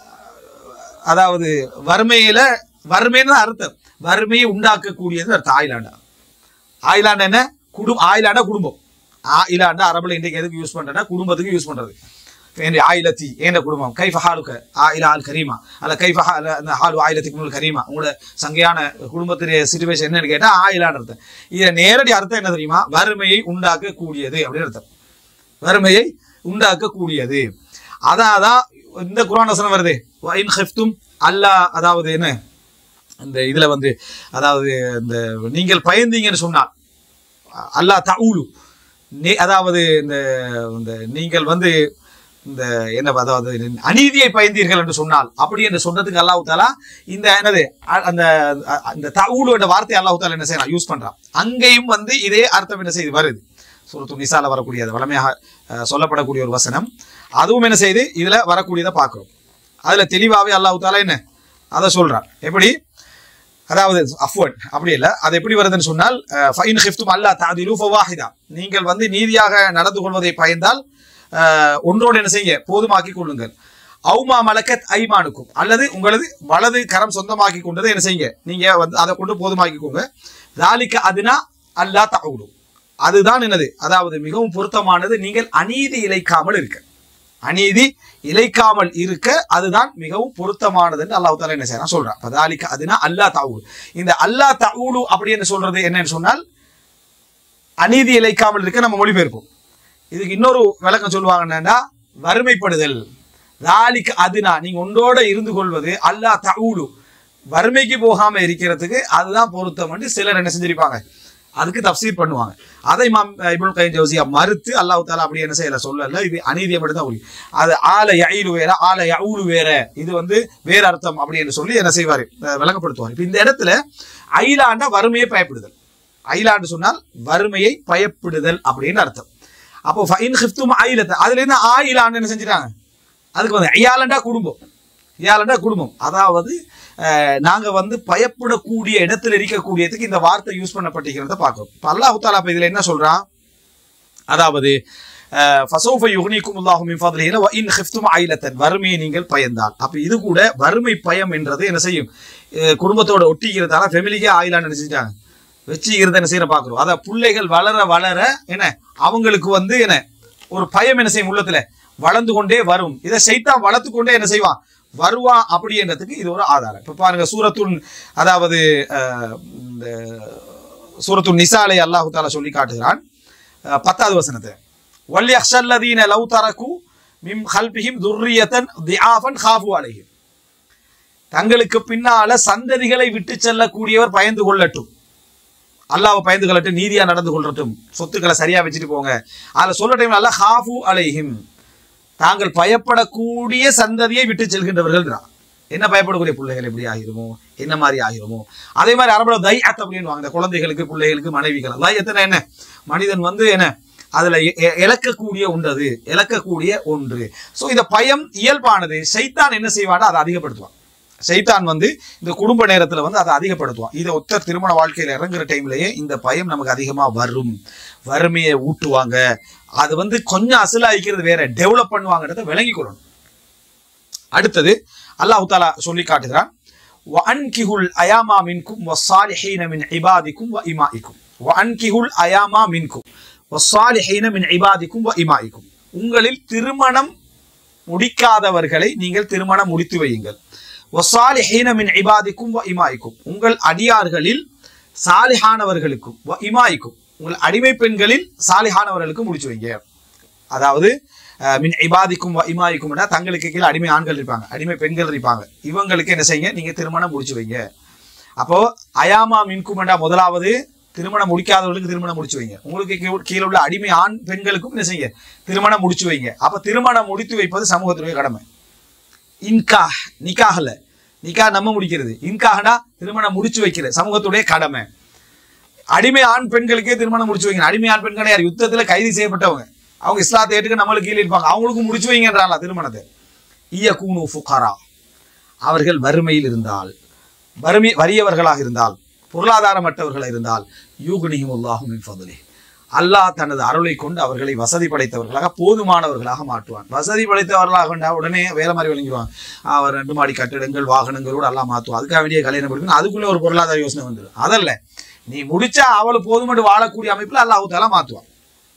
அதாவது வறுமையில வறுமைன்னு தான் அர்த்தம் வறுமையை உண்டாக்கக்கூடியது அர்த்தம் ஆயிலாண்டா ஆயிலாண்டா என்ன குடும் ஆயிலாண்டா குடும்பம் ஆயிலாண்டா அரபுல இன்றைக்கு எதுக்கு யூஸ் பண்றேன்னா குடும்பத்துக்கு யூஸ் பண்றது என் ஆயிலத்தி என்ற குடும்பம் கைஃப ஹாலுக்க ஆயிலா அல் கரீமா அல்ல கைஃப ஹா- அந்த ஹாலு ஆயிலத்துக்கு முன்னல் கரீமா உங்களோட சங்கையான குடும்பத்துடைய சிச்சுவேஷன் என்னன்னு கேட்டா ஆயிலான்னு அர்த்தம் இதை நேரடி அர்த்தம் என்ன தெரியுமா வறுமையை உண்டாக்கக்கூடியது அப்படின்னு அர்த்தம் வறுமையை உண்டாக்கக்கூடியது அதான் அதான் இந்த குரான் வசனம் வருது இன் ஹிஃப்தும் அல்லாஹ் அதாவது என்ன இந்த இதுல வந்து அதாவது இந்த நீங்கள் பயந்தீங்கன்னு சொன்னால் அல்லாஹ் தவுலு நே- அதாவது இந்த இந்த நீங்கள் வந்து இந்த என்ன அதாவது அநீதியை பயந்தீர்கள் என்று சொன்னால் அப்படி என்று சொன்னதுக்கு அல்லாஹ் தாலா இந்த என்னது அ- அந்த அ- அந்த தவுலு என்ற வார்த்தை அல்லாஹ் தாலா என்ன செய்யறான் யூஸ் பண்றான் அங்கேயும் வந்து இதே அர்த்தம் என்ன செய்து வருது சூரத்து நிசால வரக்கூடிய அது வளமையாக அஹ், சொல்லப்படக்கூடிய ஒரு வசனம் அதுவும் என்ன செய்து இதுல வரக்கூடியதை பார்க்கிறோம் அதுல தெளிவாவே அல்லாஹ் தாலா என்ன அதை சொல்றான் எப்படி அதாவது அஃப்வன் அப்படி இல்லை அது எப்படி வருதுன்னு சொன்னால் ஃபைன் ஹிஃப்தும் அல்லா தாதிலு ஃபவாஹிதா நீங்கள் வந்து நீதியாக நடந்து கொள்வதை பயந்தால் அஹ், ஒன்றோடு என்ன செய்ய போதுமாக்கி கொள்ளுங்கள் அவுமா மலக்கத் ஐமானுக்கும் அல்லது உங்களது வலது கரம் சொந்தமாக்கி கொண்டதை என்ன செய்யுங்க நீங்க வந்து அதை கொண்டு போதுமாக்கிக்கோங்க தாலிக்க அதுனா அல்லா தகுடு அதுதான் என்னது அதாவது மிகவும் பொருத்தமானது நீங்கள் அநீதி இழைக்காமல் இருக்க அநீதி இழைக்காமல் இருக்க அதுதான் மிகவும் பொருத்தமானது என்று அல்லாஹ் தாலா என்ன செய்யறான் சொல்றான் பதாலிக்க அதுனா அல்லா தாவுடு இந்த அல்லா தாவுடு அப்படி என்று சொல்றது என்னன்னு சொன்னால் அநீதி இழைக்காமல் இருக்க நம்ம மொழிபெயர்ப்போம் இதுக்கு இன்னொரு விளக்கம் சொல்லுவாங்க என்னன்னா வறுமைப்படுதல் தாலிக்கு அதுனா நீங்க ஒன்றோட இருந்து கொள்வது அல்லா தவுடு வறுமைக்கு போகாம இருக்கிறதுக்கு அதுதான் பொருத்தம் என்று சிலர் என்ன செஞ்சிருப்பாங்க அதுக்கு தப்சீர் பண்ணுவாங்க அதை மாம் இப்னு கைம் ஜவுசியா மறுத்து அல்லாஹ் தாலா அப்படி என்ன செய்யல சொல்லல இது அநீதியை மட்டும் தான் புரியும் அது ஆல யயிலு வேற ஆல யவுலு வேற இது வந்து வேற அர்த்தம் அப்படின்னு சொல்லி என்ன செய்வாரு அஹ் விளங்கப்படுத்துவார் இப்போ இந்த இடத்துல ஐலாண்டா வறுமையை பயப்படுதல் ஐலாண்டு சொன்னால் வறுமையை பயப்படுதல் அப்படின்னு அர்த்தம் அப்போ ஃபைன் ஹிஃப்தும் ஆயிலத்தை அதுல இருந்து ஆயிலாண்டு என்ன செஞ்சுட்டாங்க அதுக்கு வந்து ஐயாலண்டா குடும்பம் ஐயாலண்டா குடும்பம் அதாவது அஹ், நாங்க வந்து பயப்படக்கூடிய இடத்துல இருக்கக்கூடியதுக்கு இந்த வார்த்தை யூஸ் பண்ணப்பட்டிருக்கிறத பார்க்கிறோம் இப்போ அல்லாஹ் தாலா இப்ப இதுல என்ன சொல்றான் அதாவது ஃபசோஃப யுக்னிக்கும் அல்லாஹு மின் ஃபத்லிஹி வ இன் ஹிஃப்தும் ஐலத்தன் வறுமையை நீங்கள் பயந்தால் அப்ப இது கூட வறுமை பயம் என்றது என்ன செய்யும் அஹ், குடும்பத்தோட ஒட்டிக்கிறதால ஃபெமிலிக்கே ஆயிலான்னு என்ன செஞ்சுட்டாங்க வச்சுக்கிறத என்ன செய்யற பார்க்குறோம் அத பிள்ளைகள் வளர வளர என்ன அவங்களுக்கு வந்து என்ன ஒரு பயம் என்ன செய்யும் உள்ளத்துல வளர்ந்து கொண்டே வரும் இதை சைத்தான் வளர்த்து கொண்டே என்ன செய்வான் வருவான் அப்படின்றதுக்கு இது ஒரு ஆதாரம் இப்ப பாருங்க சூரத்துன் அதாவது அஹ், இந்த சூரத்துன் நிசாலை அல்லாஹு தாலா சொல்லி காட்டுகிறான் அஹ், பத்தாவது வசனத்தை வல்லி அக்ஷல்லதீன லவ் தரகு மிம் ஹல்பிஹிம் துர்ரியத்தன் தியாஃபன் ஹாஃபு அலைஹிம் தங்களுக்கு பின்னால சந்ததிகளை விட்டு செல்லக்கூடியவர் பயந்து கொள்ளட்டும் அல்லாஹ்வை பயந்து கொள்ளட்டும் நீதியா நடந்து கொள்ளட்டும் சொத்துக்களை சரியா வச்சுட்டு போங்க அதுல சொல்ற டைம்ல அல்லாஹ் ஹாஃபு அலைஹிம் தாங்கள் பயப்படக்கூடிய சந்ததியை விட்டு செல்கின்றவர்கள் என்ன பயப்படக்கூடிய பிள்ளைகள் எப்படி ஆகிருமோ என்ன மாதிரி ஆகிருமோ அதே மாதிரி அரபுல தையத் அப்படின்னு வாங்க இந்த குழந்தைகளுக்கு பிள்ளைகளுக்கு மனைவிகள் தையத்துனா என்ன மனிதன் வந்து என்ன அதுல எ- எ- இழக்கக்கூடிய ஒன்றது இழக்கக்கூடிய ஒன்று சோ இந்த பயம் இயல்பானது சைத்தான் என்ன செய்வானா அதை அதிகப்படுத்துவான் சைத்தான் வந்து இந்த குடும்ப நேரத்துல வந்து அதை அதிகப்படுத்துவான் இதை ஒத்த திருமண வாழ்க்கையில இறங்குற டைம்லயே இந்த பயம் நமக்கு அதிகமா வரும் வறுமையை ஊட்டுவாங்க அது வந்து கொஞ்சம் அசலாயிக்கிறது வேற டெவலப் பண்ணுவாங்கன்றத விளங்கிக் கொள்ளணும் அடுத்தது அல்லாஹ் தாலா சொல்லி காட்டுகிறான் وَأَنْكِحُوا الْأَيَامَ مِنْكُمْ وَالصَّالِحِينَ مِنْ عِبَادِكُمْ وَإِمَائِكُمْ وَأَنْكِحُوا الْأَيَامَ مِنْكُمْ وَالصَّالِحِينَ مِنْ عِبَادِكُمْ وَإِمَائِكُمْ உங்களில் திருமணம் முடிக்காதவர்களை நீங்கள் திருமணம் முடித்து வையுங்கள் வசாலிஹீன மின் இபாதிக்கும் வ இமாய்க்கும் உங்கள் அடியார்களில் சாலிஹானவர்களுக்கும் வ இமாய்க்கும் உங்கள் அடிமை பெண்களில் சாலிஹானவர்களுக்கும் முடிச்சு வைங்க அதாவது அஹ், மின் இபாதிக்கும் வ இமாய்க்கும்னா தங்களுக்கு கீழே அடிமை ஆண்கள் இருப்பாங்க அடிமை பெண்கள் இருப்பாங்க இவங்களுக்கு என்ன செய்யுங்க நீங்க திருமணம் முடிச்சு வைங்க அப்போ அயாமா மின்குமெண்டா முதலாவது திருமணம் முடிக்காதவர்களுக்கு திருமணம் முடிச்சு வைங்க உங்களுக்கு கீழ்- கீழே உள்ள அடிமை ஆண் பெண்களுக்கும் என்ன செய்யுங்க திருமணம் முடிச்சு வைங்க அப்ப திருமணம் முடித்து வைப்பது சமூகத்துடைய கடமை இன்கா நிக்காகல நிக்கா நம்ம முடிக்கிறது இன்காகனா திருமணம் முடிச்சு வைக்கிறது சமூகத்துடைய கடமை அடிமை ஆண் பெண்களுக்கே திருமணம் முடிச்சு வைங்க அடிமை ஆண் பெண்கள் யார் யுத்தத்துல கைது செய்யப்பட்டவங்க அவங்க இஸ்லாத்தை ஏற்றுக்க நம்மளுக்கு கீழே இருப்பாங்க அவங்களுக்கும் முடிச்சு வைங்கன்றாங்களா திருமணத்தை இய கூனு ஃபுகாரா அவர்கள் வறுமையில் இருந்தால் வறுமை வறியவர்களாக இருந்தால் பொருளாதாரமற்றவர்களாக இருந்தால் யூகுனிஹிம் அல்லாஹு மின் ஃபதுலி அல்லாஹ் தனது அருளை கொண்டு அவர்களை வசதி படைத்தவர்களாக போதுமானவர்களாக மாற்றுவான் வசதி படைத்தவர்களாக கொண்டா உடனே வேலை மாதிரி விளங்கிடுவாங்க அவர் ரெண்டு மாடி கட்டிடங்கள் வாகனங்களோடு எல்லாம் மாற்றுவான் அதுக்காக வேண்டிய கல்யாணம் கொடுக்கணும் அதுக்குள்ளே ஒரு பொருளாதார யோசனை வந்துடும் அதல்ல நீ முடிச்சா அவள் போதுமட்டு வாழக்கூடிய அமைப்பில் அல்லாஹு தாலா மாற்றுவான்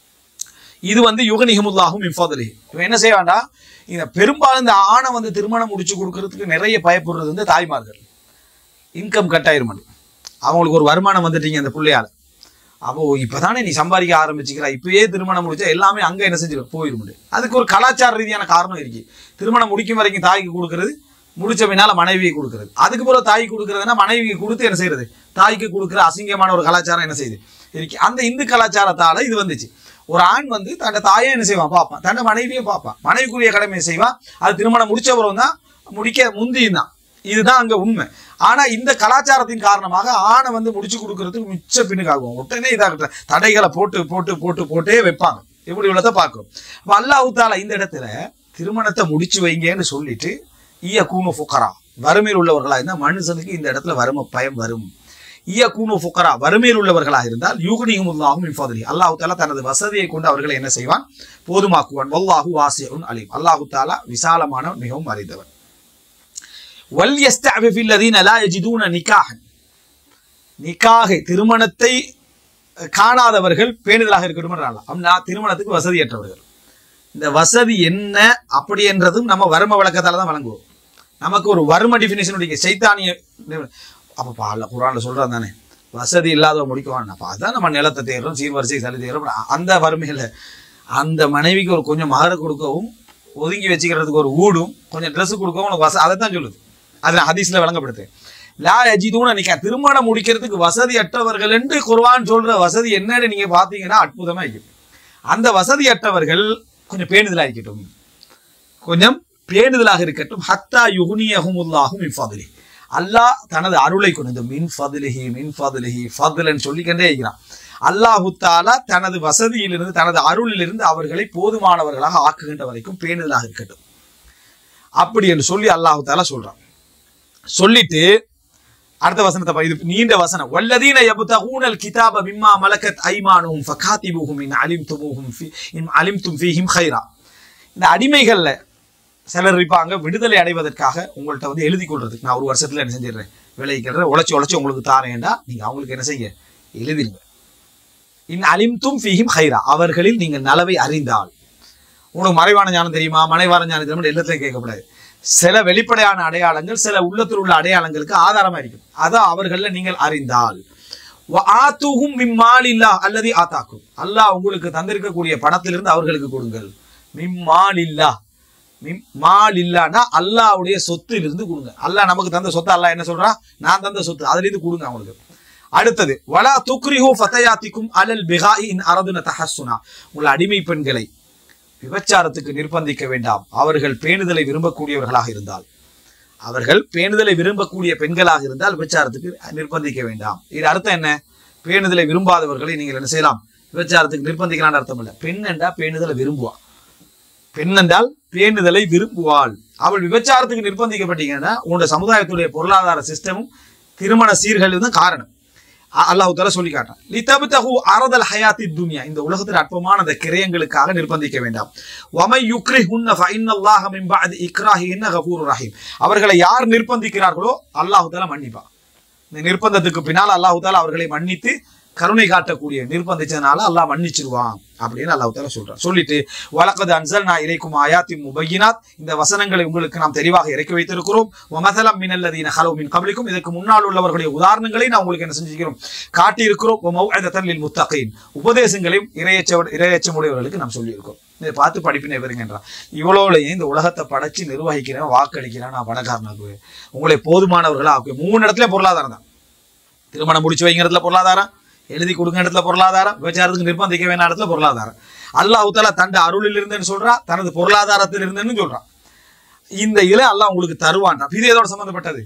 இது வந்து யுகநிகமுல்லாகும் இஃபாதலி இவன் என்ன செய்ய வேண்டாம் இந்த பெரும்பாலும் இந்த ஆணை வந்து திருமணம் முடிச்சு கொடுக்கறதுக்கு நிறைய பயப்படுறது வந்து தாய்மார்கள் இன்கம் கட் ஆயிரும் அவங்களுக்கு ஒரு வருமானம் வந்துட்டீங்க அந்த பிள்ளையால அப்போ இப்பதானே நீ சம்பாதிக்க ஆரம்பிச்சுக்கிறா இப்பயே திருமணம் முடிச்சா எல்லாமே அங்க என்ன செஞ்சிடும் போயிடும் அதுக்கு ஒரு கலாச்சார ரீதியான காரணம் இருக்கு திருமணம் முடிக்கும் வரைக்கும் தாய்க்கு கொடுக்கறது முடிச்ச பின்னால மனைவியை கொடுக்கறது அதுக்கு பிறகு தாய்க்கு கொடுக்கறதுன்னா மனைவிக்கு கொடுத்து என்ன செய்யறது தாய்க்கு கொடுக்குற அசிங்கமான ஒரு கலாச்சாரம் என்ன செய்யுது இருக்கு அந்த இந்து கலாச்சாரத்தால இது வந்துச்சு ஒரு ஆண் வந்து தன்னோட தாயை என்ன செய்வான் பார்ப்பான் தன்னோட மனைவியும் பார்ப்பான் மனைவிக்குரிய கடமையை செய்வான் அது திருமணம் முடிச்சவரும் தான் முடிக்க முந்தியும் தான் இதுதான் அங்க உண்மை ஆனா இந்த கலாச்சாரத்தின் காரணமாக ஆணை வந்து முடிச்சு கொடுக்கறதுக்கு மிச்ச பின்னுக்காகும் உடனே இதாக தடைகளை போட்டு போட்டு போட்டு போட்டே வைப்பாங்க இப்படி உள்ளதை பார்க்கிறோம் அப்ப அல்லாஹ் தாலா இந்த இடத்துல திருமணத்தை முடிச்சு வைங்கன்னு சொல்லிட்டு ஈய கூனு ஃபுக்கரா வறுமையில் உள்ளவர்களா இருந்தால் மனுஷனுக்கு இந்த இடத்துல வறுமை பயம் வரும் ஈய கூனு ஃபுக்கரா வறுமையில் உள்ளவர்களாக இருந்தால் யூகனியும் உல்லாகும் இஃபாதலி அல்லாஹு தாலா தனது வசதியை கொண்டு அவர்களை என்ன செய்வான் போதுமாக்குவான் வல்லாஹு வாசியன் அலீம் அல்லாஹு தாலா விசாலமானவன் மிகவும் அறிந்தவன் வல் யஸ்தஅஃபிஃபி அல்லதீன லா யஜிதூன நிகாஹன் நிக்காஹை திருமணத்தை காணாதவர்கள் பேணுதலாக இருக்கட்டும் அப்படின்னா திருமணத்துக்கு வசதியற்றவர்கள் இந்த வசதி என்ன அப்படி என்றதும் நம்ம வறும வழக்கத்தால தான் வழங்குவோம் நமக்கு ஒரு வறும டிஃபினேஷன் சைத்தானிய அப்போ பால குரான்ல சொல்றான் தானே வசதி இல்லாதவ முடிக்குவான் அப்போ அதான் நம்ம நிலத்தை தேடுறோம் சீர்வரிசை சளி தேடுறோம் அந்த வறுமையில அந்த மனைவிக்கு ஒரு கொஞ்சம் மகர கொடுக்கவும் ஒதுங்கி வச்சுக்கிறதுக்கு ஒரு ஊடும் கொஞ்சம் ட்ரெஸ் கொடுக்கவும் உனக்கு வச அதை தான் சொல்லுது அது ஹதீஸ்ல வழங்கப்படுது லா அஜிதூன நிக்க திருமணம் முடிக்கிறதுக்கு வசதி அற்றவர்கள் என்று குர்ஆன் சொல்ற வசதி என்னன்னு நீங்க பாத்தீங்கன்னா அற்புதமா இருக்கும் அந்த வசதி அற்றவர்கள் கொஞ்சம் பேணுதலா இருக்கட்டும் கொஞ்சம் பேணுதலாக இருக்கட்டும் ஹத்தா யுகுனியஹுமுல்லாஹும் மின் ஃபதுலி அல்லாஹ் தனது அருளை கொண்டு இந்த மின் ஃபதுலிஹி மின் ஃபதுலிஹி ஃபதுலன் சொல்லிக்கொண்டே இருக்கிறான் அல்லாஹு தாலா தனது வசதியிலிருந்து தனது அருளிலிருந்து அவர்களை போதுமானவர்களாக ஆக்குகின்ற வரைக்கும் பேணுதலாக இருக்கட்டும் அப்படி என்று சொல்லி அல்லாஹு தாலா சொல்றான் சொல்லிட்டு அடுத்த வசனத்தை பாரு. இது நீண்ட வசனம் வல்லதீன யப்தகூனல் கிதாப மிம்மா மலக்கத் ஐமானுஹும் ஃபகாதிபுஹும் இன் அலிம்துமுஹும் ஃபீ இன் அலிம்தும் ஃபீஹிம் கைரா இந்த அடிமைகள்ல சிலர் இருப்பாங்க விடுதலை அடைவதற்காக உங்கள்கிட்ட வந்து எழுதி கொள்றதுக்கு நான் ஒரு வருஷத்துல என்ன செஞ்சிடுறேன் விளைவிக்கிறேன் உழைச்சி உழைச்சி உங்களுக்கு தாரேன்டா நீங்க அவங்களுக்கு என்ன செய்ய எழுதிருங்க இன் அலிம்தும் ஃபீஹிம் ஹைரா அவர்களில் நீங்கள் நலவை அறிந்தால் உங்களுக்கு மறைவான ஞானம் தெரியுமா மறைவான ஞானம் தெரியுமா எல்லாத்துலையும் கேட்கக்கூடாது சில வெளிப்படையான அடையாளங்கள் சில உள்ளத்தில் உள்ள அடையாளங்களுக்கு ஆதாரமா இருக்கும் அதை அவர்கள நீங்கள் அறிந்தால் ஆத்துகும் மிம்மாலில்லா அல்லது ஆத்தாக்கும் அல்லாஹ் உங்களுக்கு தந்திருக்கக்கூடிய பணத்திலிருந்து அவர்களுக்கு கொடுங்கள் மிம்மாலில்லா மிம் மால் இல்லான்னா அல்லாவுடைய சொத்திலிருந்து கொடுங்க அல்லாஹ் நமக்கு தந்த சொத்து அல்லாஹ் என்ன சொல்றான் நான் தந்த சொத்து அதுல இருந்து கொடுங்க அவங்களுக்கு அடுத்தது வலா துக்ரிஹு ஃபதயாத்திக்கும் அலல் பிகாஇ இன் அரதுன தஹஸ்ஸுனா உங்கள் அடிமை பெண்களை விபச்சாரத்துக்கு நிர்பந்திக்க வேண்டாம் அவர்கள் பேணுதலை விரும்பக்கூடியவர்களாக இருந்தால் அவர்கள் பேணுதலை விரும்பக்கூடிய பெண்களாக இருந்தால் விபச்சாரத்துக்கு நிர்பந்திக்க வேண்டாம் இது அர்த்தம் என்ன பேணுதலை விரும்பாதவர்களை நீங்கள் என்ன செய்யலாம் விபச்சாரத்துக்கு நிர்பந்திக்கலாம்னு அர்த்தம் இல்லை பெண் என்றா பேணுதலை விரும்புவா பெண் என்றால் பேணுதலை விரும்புவாள் அவள் விபச்சாரத்துக்கு நிர்பந்திக்கப்பட்டீங்கன்னா உங்களோட சமுதாயத்துடைய பொருளாதார சிஸ்டமும் திருமண சீர்கேடு தான் காரணம் அ- அல்லாஹ் தஆலா சொல்லி காட்டான் லிதப்தஹு அரதல் ஹயாத்தி துன்யா இந்த உலகத்தில் அற்பமான அந்த கிரயங்களுக்காக நிர்பந்திக்க வேண்டாம் வமை யுக்ரிஹுன்ன ஃபஇன்னல்லாஹ மின் பஅதி இக்ராஹின்ன கஃபூருர் ரஹீம் அவர்களை யார் நிர்பந்திக்கிறார்களோ அல்லாஹ் தஆலா மன்னிப்பான் இந்த நிர்பந்தத்துக்கு பின்னால் அல்லாஹ் தாலா அவர்களை மன்னித்து கருணை காட்டக்கூடிய நிர்பந்திச்சதுனால அல்லாஹ் மன்னிச்சிருவான் அப்படின்னு அல்லாஹ் தாலா சொல்றான் சொல்லிட்டு வழக்கது அன்சல் நான் இறைக்கும் ஆயாத்தி முபையினாத் இந்த வசனங்களை உங்களுக்கு நாம் தெளிவாக இறக்கி வைத்திருக்கிறோம் வமதலம் மினல்லதீன ஹலோ மின் கபலிக்கும் இதற்கு முன்னால் உள்ளவர்களுடைய உதாரணங்களை நான் உங்களுக்கு என்ன செஞ்சிருக்கிறோம் காட்டியிருக்கிறோம் மௌஅதத்தன் லில் முத்தகீன் உபதேசங்களையும் இரையச்ச இரையச்சமுடையவர்களுக்கு நாம் சொல்லியிருக்கிறோம் இதை பார்த்து படிப்பினை வருகின்றான் இவ்வளோலையும் இந்த உலகத்தை படைச்சு நிர்வகிக்கிறேன் வாக்களிக்கிறேன் நான் பணக்காரனாக்குவேன் உங்களை போதுமானவர்களா ஆக்குவேன் மூணு இடத்துல பொருளாதாரம் தான் திருமணம் முடிச்சு வைக்கிற இடத்துல பொருளாதாரம் எழுதி கொடுங்க இடத்துல பொருளாதாரம் விபச்சாரத்துக்கு நிர்பந்திக்க வேண்டிய இடத்துல பொருளாதாரம் அல்லாஹ் தாலா தண்ட அருளில் இருந்தேன்னு சொல்றா தனது பொருளாதாரத்தில் இருந்தேன்னு சொல்றான் இந்த இலை அல்லாஹ் உங்களுக்கு தருவான் இது எதோட சம்பந்தப்பட்டது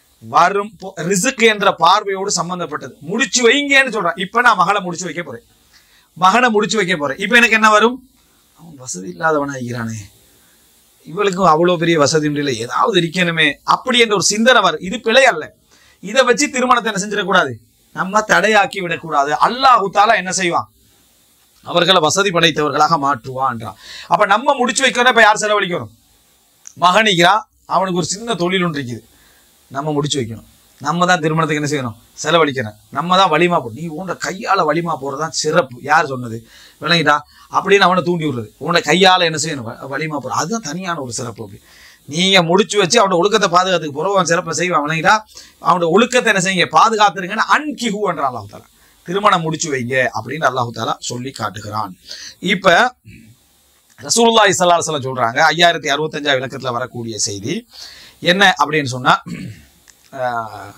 வரும் பொ- ரிசுக்கு என்ற பார்வையோடு சம்பந்தப்பட்டது முடிச்சு வைங்கன்னு சொல்றான் இப்ப நான் மகளை முடிச்சு வைக்க போறேன் மகனை முடிச்சு வைக்க போறேன் இப்ப எனக்கு என்ன வரும் அவன் வசதி இல்லாதவனா இருக்கிறானே இவளுக்கும் அவ்வளவு பெரிய வசதி இல்லை ஏதாவது இருக்கணுமே அப்படி என்ற ஒரு சிந்தனை வரும் இது பிழை அல்ல இதை வச்சு திருமணத்தை என்ன செஞ்சிடக்கூடாது நம்ம தடையாக்கி விடக்கூடாது அல்லாஹு தாலா என்ன செய்வான் அவர்களை வசதி படைத்தவர்களாக மாற்றுவான்றான் அப்ப நம்ம முடிச்சு வைக்கணும் இப்ப யார் செலவழிக்கணும் மகனிக்கிறான் அவனுக்கு ஒரு சின்ன தொழில் ஒன்று இருக்குது நம்ம முடிச்சு வைக்கணும் நம்ம தான் திருமணத்துக்கு என்ன செய்யணும் செலவழிக்கணும் நம்ம தான் வலிமா போ நீ உன்னோட கையால வலிமா போறது தான் சிறப்பு யார் சொன்னது விளங்கிட்டா அப்படின்னு அவனை தூண்டி விடுறது உன்னோட கையால என்ன செய்யணும் வ- வலிமா போற அதுதான் தனியான ஒரு சிறப்பு அப்படி நீங்க முடிச்சு வச்சு அவனோட ஒழுக்கத்தை பாதுகாத்துக்கு போறோம் அவன் சிறப்பை செய்வான் விளங்கிட்டா அவனோட ஒழுக்கத்தை என்ன செய்யுங்க பாதுகாத்துருங்கன்னு அன்கிஹு என்ற அல்லாஹு தாலா திருமணம் முடிச்சு வைங்க அப்படின்னு அல்லாஹு தாலா சொல்லி காட்டுகிறான் இப்ப ரசூலுல்லாஹி ஸல்லல்லாஹு அலைஹி வஸல்லம் சொல்றாங்க ஐயாயிரத்தி அறுபத்தஞ்சா விளக்கத்துல வரக்கூடிய செய்தி என்ன அப்படின்னு சொன்னா ஆஹ்,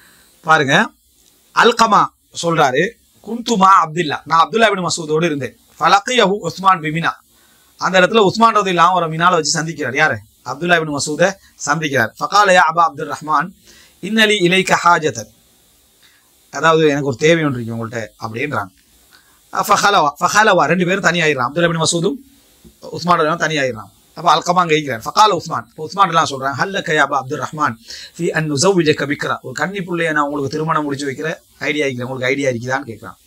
பாருங்க அல்கமா சொல்றாரு குந்துமா அப்துல்லா நான் அப்துல்லா பின் மசூதோடு இருந்தேன் ஃபலக்கியஹு உஸ்மான் பிமினா அந்த இடத்துல உஸ்மான் ரதி இல்லாம ஒரு மினால வச்சு சந்திக்கிறார் யாரு அப்துல்லா இபின் மசூத சந்திக்கிறார் ஃபகால யா அபா அப்துல் ரஹ்மான் இன்னலி இலைக்க ஹாஜத்தன் அதாவது எனக்கு ஒரு தேவை ஒன்று இருக்கு உங்கள்கிட்ட அப்படின்றாங்க அஹ் ஃபஹலவா ஃபஹலவா ரெண்டு பேரும் தனியாயிடுறான் அப்துல்லா இபின் மசூதும் உஸ்மான் ரலியல்லாஹு தனியாயிடுறான் அப்ப அல்கமா கேட்கிறார் ஃபகால உஸ்மான் இப்ப உஸ்மான் எல்லாம் சொல்றாங்க ஹல்ல கயாபா அப்துல் ரஹ்மான் ஃபி அன் நுசவ்விஜக பிக்ரா ஒரு கன்னி புள்ளைய நான் உங்களுக்கு திருமணம் முடிச்சு வைக்கிற ஐடியா இருக்கிறேன் உங்களுக்கு ஐடியா இருக்குதான்னு கேட்கிறான்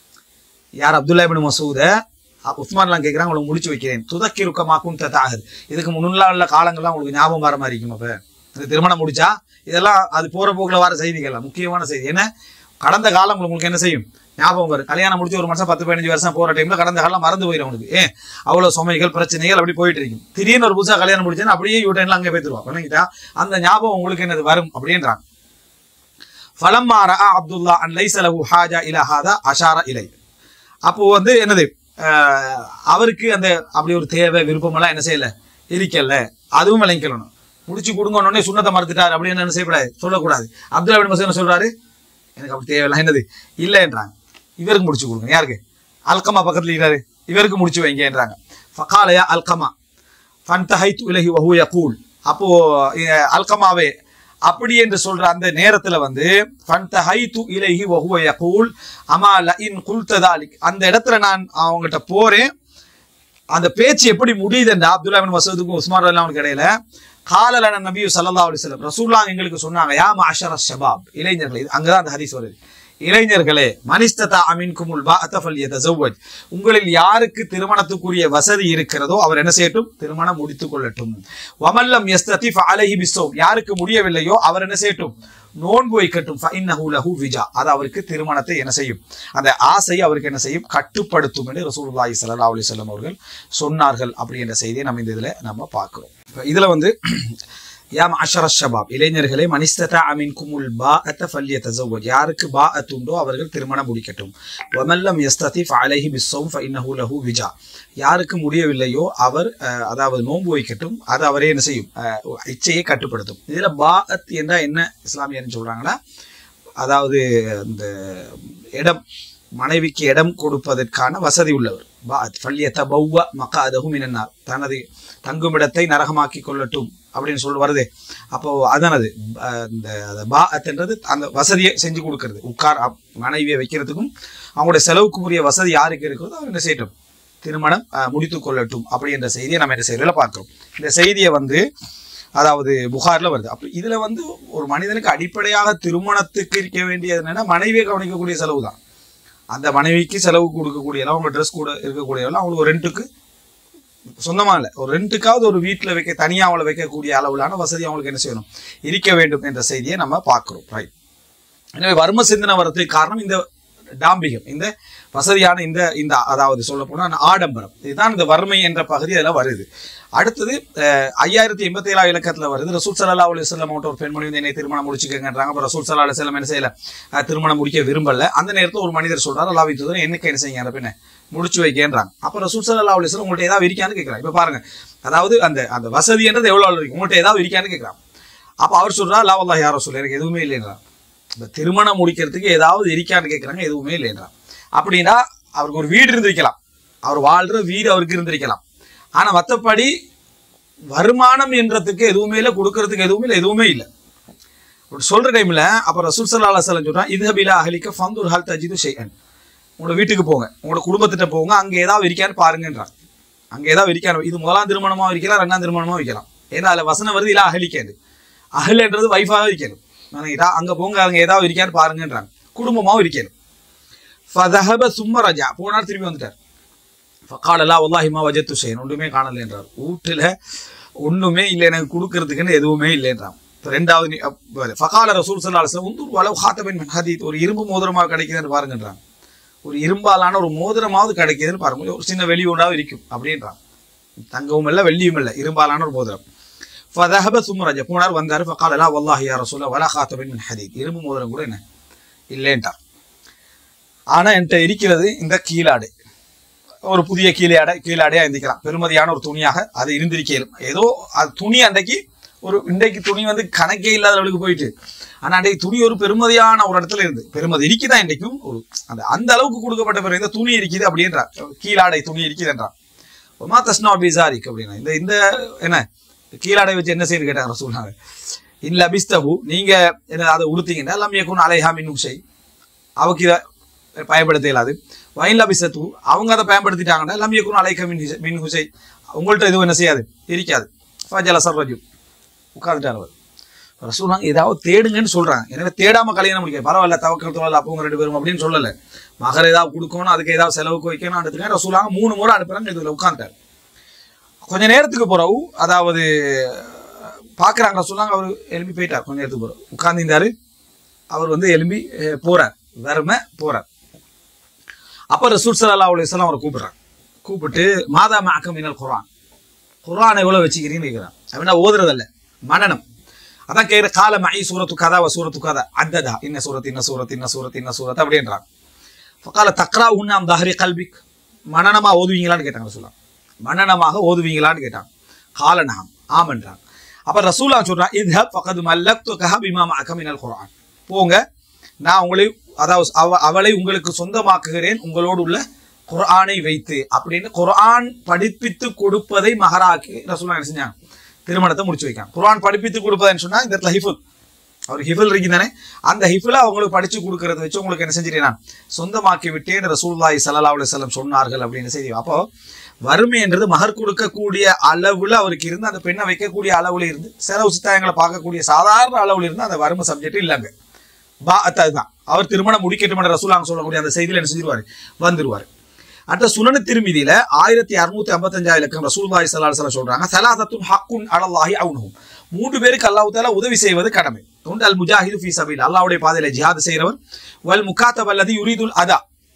யார் அப்துல்லா இபின் மசூத அ- உஸ்மான்லாம் கேட்குறாங்க உங்களுக்கு முடிச்சு வைக்கிறேன் துதக்கி ருக்கமாக்கும் தத்தாகுது இதுக்கு முன்னால் உள்ள காலங்கள்லாம் உங்களுக்கு ஞாபகம் வர மாதிரி இருக்கும் அப்ப இந்த திருமணம் முடிச்சா இதெல்லாம் அது போற போக்கில் வர செய்திகள் முக்கியமான செய்தி ஏன்னா கடந்த காலம் உங்களுக்கு என்ன செய்யும் ஞாபகம் வரும் கல்யாணம் முடிச்சு ஒரு மனுஷன் பத்து பதினஞ்சு வருஷம் போற டைம்ல கடந்த காலம் மறந்து போயிடும் அவனுக்கு ஏன் அவ்வளவு சுமைகள் பிரச்சனைகள் அப்படி போயிட்டு இருக்கும் திடீர்னு ஒரு புதுசா கல்யாணம் முடிச்சேன்னா அப்படியே யூட்டைன்ல அங்கே போய்த்துருவா பண்ணிக்கிட்டா அந்த ஞாபகம் உங்களுக்கு என்னது வரும் அப்படின்றாங்க ஃபலம்மா ரஆ அப்துல்லா அன் லைஸ லஹு ஹாஜா இலா ஹாதா அஷார இலை அப்போ வந்து என்னது அஹ், அவருக்கு அந்த அப்படி ஒரு தேவை விருப்பமெல்லாம் என்ன செய்யல இருக்கல அதுவும் விளங்கிக்கணும் முடிச்சு கொடுங்கன்னே சுண்ணத்தை மறுத்துட்டார் அப்படின்னு என்ன செய்யக்கூடாது சொல்லக்கூடாது அப்துல்லா பின் மசூத் என்ன சொல்றாரு எனக்கு அப்படி தேவையில்லை என்னது இல்லைன்றாங்க இவருக்கு முடிச்சு கொடுங்க யாருக்கு அல்கமா பக்கத்துல இருக்காரு இவருக்கு முடிச்சு வைங்கன்றாங்க ஃபகாலயா அல்கமா ஃபன்தஹைத்து இலஹி வஹு யகூல் அப்போ அஹ், அல்கமாவே அப்படி என்று சொல்ற அந்த நேரத்துல வந்து ஃபன்தஹைத்து இலஹி வஹு யகூல் அமா லஇன் குல்ததாலிக் அந்த இடத்துல நான் அவங்ககிட்ட போறேன் அந்த பேச்சு எப்படி முடியுதுன்றா அப்துல்லா பின் மசூதுக்கும் உஸ்மான் ரலியல்லாஹு அன்ஹு இடையில காலலன நபியு ஸல்லல்லாஹு அலைஹி வஸல்லம் ரசூலுல்லாஹ் எங்களுக்கு சொன்னாங்க யா மஅஷர ஷபாப் இளைஞர்களே இது அங்கதான் அந்த ஹதீஸ் வருது இளைஞர்களே மனிஸ்ததா அமின்குமுல் பாஅத ஃபல்யதஸவ்வஜ் உங்களில் யாருக்கு திருமணத்துக்குரிய வசதி இருக்கிறதோ அவர் என்ன செய்யட்டும் திருமணம் முடித்துக் கொள்ளட்டும் வமல்லம் யஸ்ததி ஃபஅலைஹி பிஸ்ஸௌம் யாருக்கு முடியவில்லையோ அவர் என்ன செய்யட்டும் நோன்பு வைக்கட்டும் ஃபஇன்னஹு லஹு விஜா அது அவருக்கு திருமணத்தை என்ன செய்யும் அந்த ஆசை அவருக்கு என்ன செய்யும் கட்டுப்படுத்தும் என்று ரசூலுல்லாஹி ஸல்லல்லாஹு அலைஹி வஸல்லம் அவர்கள் சொன்னார்கள் அப்படின்ற செய்தியை நம்ம இந்த இதுல நம்ம பார்க்கிறோம் இப்ப இதுல வந்து யா மஅஷர ஷபாப் இளைஞர்களே மனிஸ்ததா அமின்குமுல் பாஅத ஃபல்யதஸவ்வஜ் யாருக்கு பாஅத் உண்டோ அவர்கள் திருமணம் முடிக்கட்டும் வமல்லம் யஸ்ததி ஃபஅலைஹி பிஸ்ஸௌம் ஃபஇன்னஹு லஹு விஜா யாருக்கு முடியவில்லையோ அவர் அஹ், அதாவது நோன்பு வைக்கட்டும் அது அவரே என்ன செய்யும் அஹ், இச்சையை கட்டுப்படுத்தும் இதுல பாஅத் என்றா என்ன இஸ்லாமியர்னு சொல்றாங்கன்னா அதாவது அந்த இடம் மனைவிக்கு இடம் கொடுப்பதற்கான வசதி உள்ளவர் பாத் ஃபல்யத்த பௌவ மக்காதஹு மினன்னார் தனது தங்குமிடத்தை நரகமாக்கி கொள்ளட்டும் அப்படின்னு சொல்லி வருதே அப்போ அதானது அஹ் இந்த அந்த பாஅத்ன்றது அந்த வசதியை செஞ்சு கொடுக்கறது உட்கார் அப்- மனைவியை வைக்கிறதுக்கும் அவங்களுடைய செலவுக்கு உரிய வசதி யாருக்கு இருக்கிறதோ அவர் என்ன செய்யட்டும் திருமணம் அஹ், முடித்துக் கொள்ளட்டும் அப்படி என்ற செய்தியை நம்ம என்ன செய்யறதுல பார்க்கிறோம் இந்த செய்தியை வந்து அதாவது புகார்ல வருது அப்ப இதுல வந்து ஒரு மனிதனுக்கு அடிப்படையாக திருமணத்துக்கு இருக்க வேண்டியது என்னன்னா மனைவியை கவனிக்கக்கூடிய செலவு தான் அந்த மனைவிக்கு செலவு கொடுக்கக்கூடிய எல்லாம் அவங்க ட்ரெஸ் கூட இருக்கக்கூடிய எல்லாம் அவங்களுக்கு ஒரு ரெண்டுக்கு சொந்தமா இல்லை ஒரு ரெண்டுக்காவது ஒரு வீட்டில் வைக்க தனியாக அவளை வைக்கக்கூடிய அளவிலான வசதி அவங்களுக்கு என்ன செய்யணும் இருக்க வேண்டும் என்ற செய்தியை நம்ம பார்க்கிறோம் ரைட் எனவே வர்ம சிந்தனை வர்றதுக்கு காரணம் இந்த டாம்பிகம் இந்த வசதியான இந்த இந்த அதாவது சொல்ல போனா ஆடம்பரம் இதுதான் இந்த வறுமை என்ற பகுதி அதில் வருது அடுத்தது அஹ், ஐயாயிரத்தி எண்பத்தி ஏழாவது இலக்கத்துல வருது ரசூல் சல்லா அலி சொல்லம் ஒரு பெண்மணி வந்து என்னை திருமணம் முடிச்சுக்கங்கன்றாங்க அப்போ ரசூல் சல்லா அலி செல்லம் என்ன செய்யல அஹ், திருமணம் முடிக்க விரும்பல அந்த நேரத்தில் ஒரு மனிதர் சொல்றாரு அல்லாவி தூதர் என்னக்கு என்ன செய்யுங்க அந்த பெண்ணை முடிச்சு வைக்கன்றாங்க அப்போ ரசூல் சல்லா அலி சொல்லம் உங்கள்ட்ட ஏதாவது இருக்கான்னு கேட்குறாங்க இப்போ பாருங்க அதாவது அந்த அந்த வசதின்றது எவ்வளோ இருக்கு உங்கள்ட்ட ஏதாவது இருக்கான்னு கேட்குறாங்க அப்போ அவர் சொல்றா லா வல்லாஹ் யாரோ சொல்ல எனக்கு எதுவுமே இல்லைன்றான் இந்த திருமணம் முடிக்கிறதுக்கு ஏதாவது இருக்கான்னு கேட்குறாங்க எதுவுமே இல்லைன்றான் அப்படின்னா அவருக்கு ஒரு வீடு இருந்திருக்கலாம் அவர் வாழ்ற வீடு அவருக்கு இருந்திருக்கலாம் ஆனா மற்றபடி வருமானம் என்றதுக்கு எதுவுமே இல்லை கொடுக்கறதுக்கு எதுவுமே இல்லை எதுவுமே இல்லை அப்படி சொல்ற டைம்ல அப்ப ரசூல் சல்லா அலுவலம் சொல்றான் இது பிலா அஹலிக்க ஃபந்தூர் ஹல் தஜிது ஷைஅன் உங்களோட வீட்டுக்கு போங்க உங்களோட குடும்பத்திட்ட போங்க அங்க ஏதாவது இருக்கான்னு பாருங்கன்றான் அங்க ஏதாவது இருக்கான்னு இது முதலாம் திருமணமா வைக்கலாம் ரெண்டாம் திருமணமா வைக்கலாம் ஏன்னா அதுல வசனம் வருது இல்ல அகலிக்காது அகல்ன்றது வைஃபாக இருக்கணும் நினைக்கிட்டா அங்க போங்க அங்க ஏதாவது இருக்கான்னு பாருங்கன்றாங்க குடும்பமாவும் இருக்கணும் ஃபதஹப சும்ம ரஜா போனார் திரும்பி வந்துட்டார் ஃபகாலலா வல்லாஹிமா வஜத்து ஷைன் ஒன்றுமே காணல என்றார் வீட்டுல ஒண்ணுமே இல்லை எனக்கு கொடுக்கறதுக்குன்னு எதுவுமே இல்லைன்றான் இப்ப ரெண்டாவது நி- அப்ப ஃபகால ரசூல் சல்லா அலுவலம் உந்தூர் வளவு ஹாத்தபின் மின் ஹதீத் ஒரு இரும்பு மோதிரமாக கிடைக்குதுன்னு பாருங்கன்றான் ஒரு இரும்பாலான ஒரு மோதிரமாவது கிடைக்குதுன்னு பாருங்க ஒரு சின்ன வெளி ஒன்றாவது இருக்கும் அப்படின்றான் தங்கமும் இல்லை வெள்ளியும் இல்லை இரும்பாலான ஒரு மோதிரம் ஃபதஹப சும்மரஜ போனார் வந்தார் ஃபகாலலா வல்லாஹி யா ரசூல வலா ஹாத்தபின் மின் ஹதீத் இரும்பு மோதிரம் கூட என்ன இல்லைன்ட்டார் ஆனா என்கிட்ட இருக்கிறது இந்த கீழாடை ஒரு புதிய கீழாடை கீழாடையா இருந்திக்கலாம் பெருமதியான ஒரு துணியாக அது இருந்திருக்கலும் ஏதோ அது துணி அன்றைக்கு ஒரு இன்றைக்கு துணி வந்து கணக்கே இல்லாத அளவுக்கு போயிட்டு ஆனா அன்றைக்கு துணி ஒரு பெருமதியான ஒரு இடத்துல இருந்து பெருமதி இருக்குதான் இன்றைக்கும் ஒரு அந்த அந்த அளவுக்கு கொடுக்கப்பட்ட பிறகு இந்த துணி இருக்குது அப்படின்றார் கீழாடை துணி இருக்குதுன்றார் ஒமா தஸ்னா பிசாரிக் அப்படின்னா இந்த இந்த என்ன கீழாடை வச்சு என்ன செய்யுன்னு கேட்டாங்க சொன்னாங்க இல்ல அபிஸ்தகு நீங்க என்ன அதை உடுத்தீங்கன்னா எல்லாம் இயக்கும் அலைஹா மின் உஷை அவக்கு இதை பயன்படுத்த இயலாது வயன்ல அபிசத்து அவங்க அதை பயன்படுத்திட்டாங்கன்னா எல்லாம் இயக்கும் அலைக்க மின் ஹுசை- மின் ஹுசை உங்கள்கிட்ட எதுவும் என்ன செய்யாது இருக்காது ஃபஜல சர்வஜு உட்கார்ந்துட்டார் அவர் ரசூலாங்க ஏதாவது தேடுங்கன்னு சொல்றாங்க எனவே தேடாம கல்யாணம் முடிக்க பரவாயில்ல தவக்கல் தோழல் அப்பவங்க ரெண்டு பேரும் அப்படின்னு சொல்லல மகர் ஏதாவது கொடுக்கணும் அதுக்கு ஏதாவது செலவுக்கு வைக்கணும் அதுக்கு ரசூலாங்க மூணு முறை அனுப்புறாங்க இதுல உட்காந்துட்டார் கொஞ்ச நேரத்துக்கு பிறகு அதாவது பார்க்குறாங்க சொன்னாங்க அவர் எழும்பி போயிட்டார் கொஞ்ச நேரத்துக்கு பிறகு உட்கார்ந்திருந்தாரு அவர் வந்து எழும்பி அஹ், போறார் வறுமை போறார் அப்ப ரசூல் ஸல்லல்லாஹு அலைஹி வஸல்லம் அவரை கூப்பிடுறாங்க கூப்பிட்டு மாதா மாக்கம் மினல் குர்ஆன் குர்ஆனை எவ்வளவு வச்சுக்கிறீங்கன்னு கேட்குறான் அப்படின்னா ஓதுறதல்ல மனனம் அதான் கேட்குற கால மை சூரத்து கதா வ சூரத்து கதா அத்ததா இன்ன சூரத் இன்ன சூரத் இன்ன சூரத் இன்ன சூரத் அப்படின்றாங்க ஃபகால தக்ரா உன்னாம் தஹரி கல்பிக் மனனமா ஓதுவீங்களான்னு கேட்டாங்க ரசூலா மனனமாக ஓதுவீங்களான்னு கேட்டாங்க காலனகம் ஆமன்றாங்க அப்ப ரசூலா சொல்றான் இது ஃபகது மல்லக்து கஹ பிமா மஅக மினல் குர்ஆன் போங்க நான் உங்களை அதாவது அவ அவளை உங்களுக்கு சொந்தமாக்குகிறேன் உங்களோடு உள்ள குர்ஆனை வைத்து அப்படின்னு குர்ஆன் படிப்பித்து கொடுப்பதை மகராக்கி ரசூலா என்ன செஞ்சாங்க திருமணத்தை முடிச்சு வைக்காங்க குர்ஆன் படிப்பித்து கொடுப்பதுன்னு சொன்னா இந்த இடத்துல ஹிஃபுல் அவர் ஹிஃபில் இருக்கு தானே அந்த ஹிஃபில் அவங்களுக்கு படிச்சு கொடுக்கறத வச்சு உங்களுக்கு என்ன செஞ்சிட்டேன் நான் சொந்தமாக்கி விட்டேன் ரசூல்லாய் சல்லா அலுவலம் சொன்னார்கள் அப்படின்னு செய்தி அப்போ வறுமை என்றது மகர் கொடுக்கக்கூடிய அளவுல அவருக்கு இருந்து அந்த பெண்ணை வைக்கக்கூடிய அளவுல இருந்து செலவு சித்தாயங்களை பார்க்கக்கூடிய சாதாரண அளவுல இருந்து அந்த வறுமை சப்ஜெக்ட் இல்லைங்க பா அதுதான் அவர் திருமணம் முடிக்கட்டும் என்ற ரசூலாங்க சொல்லக்கூடிய அந்த செய்தியில என்ன செஞ்சிருவாரு வந்துருவாரு அடுத்த சுனனு திருமிதியில ஆயிரத்தி அறுநூத்தி ஐம்பத்தஞ்சாயிரம் இலக்கம் ரசூல்லாய் சல்லா அலுவலம் சொல்றாங்க சலாதத்துன் ஹக்குன் அலல்லாஹி அவுனஹும் மூன்று பேருக்கு அல்லாஹ் தாலா உதவி செய்வது கடமை ஒன்று அல் முஜாஹிது ஃபீ சபீல் அல்லாஹ்வுடைய பாதையில ஜிஹாத் செய்கிறவர் வல் முகாத்தப் அல்லது யுரீதுல் அதா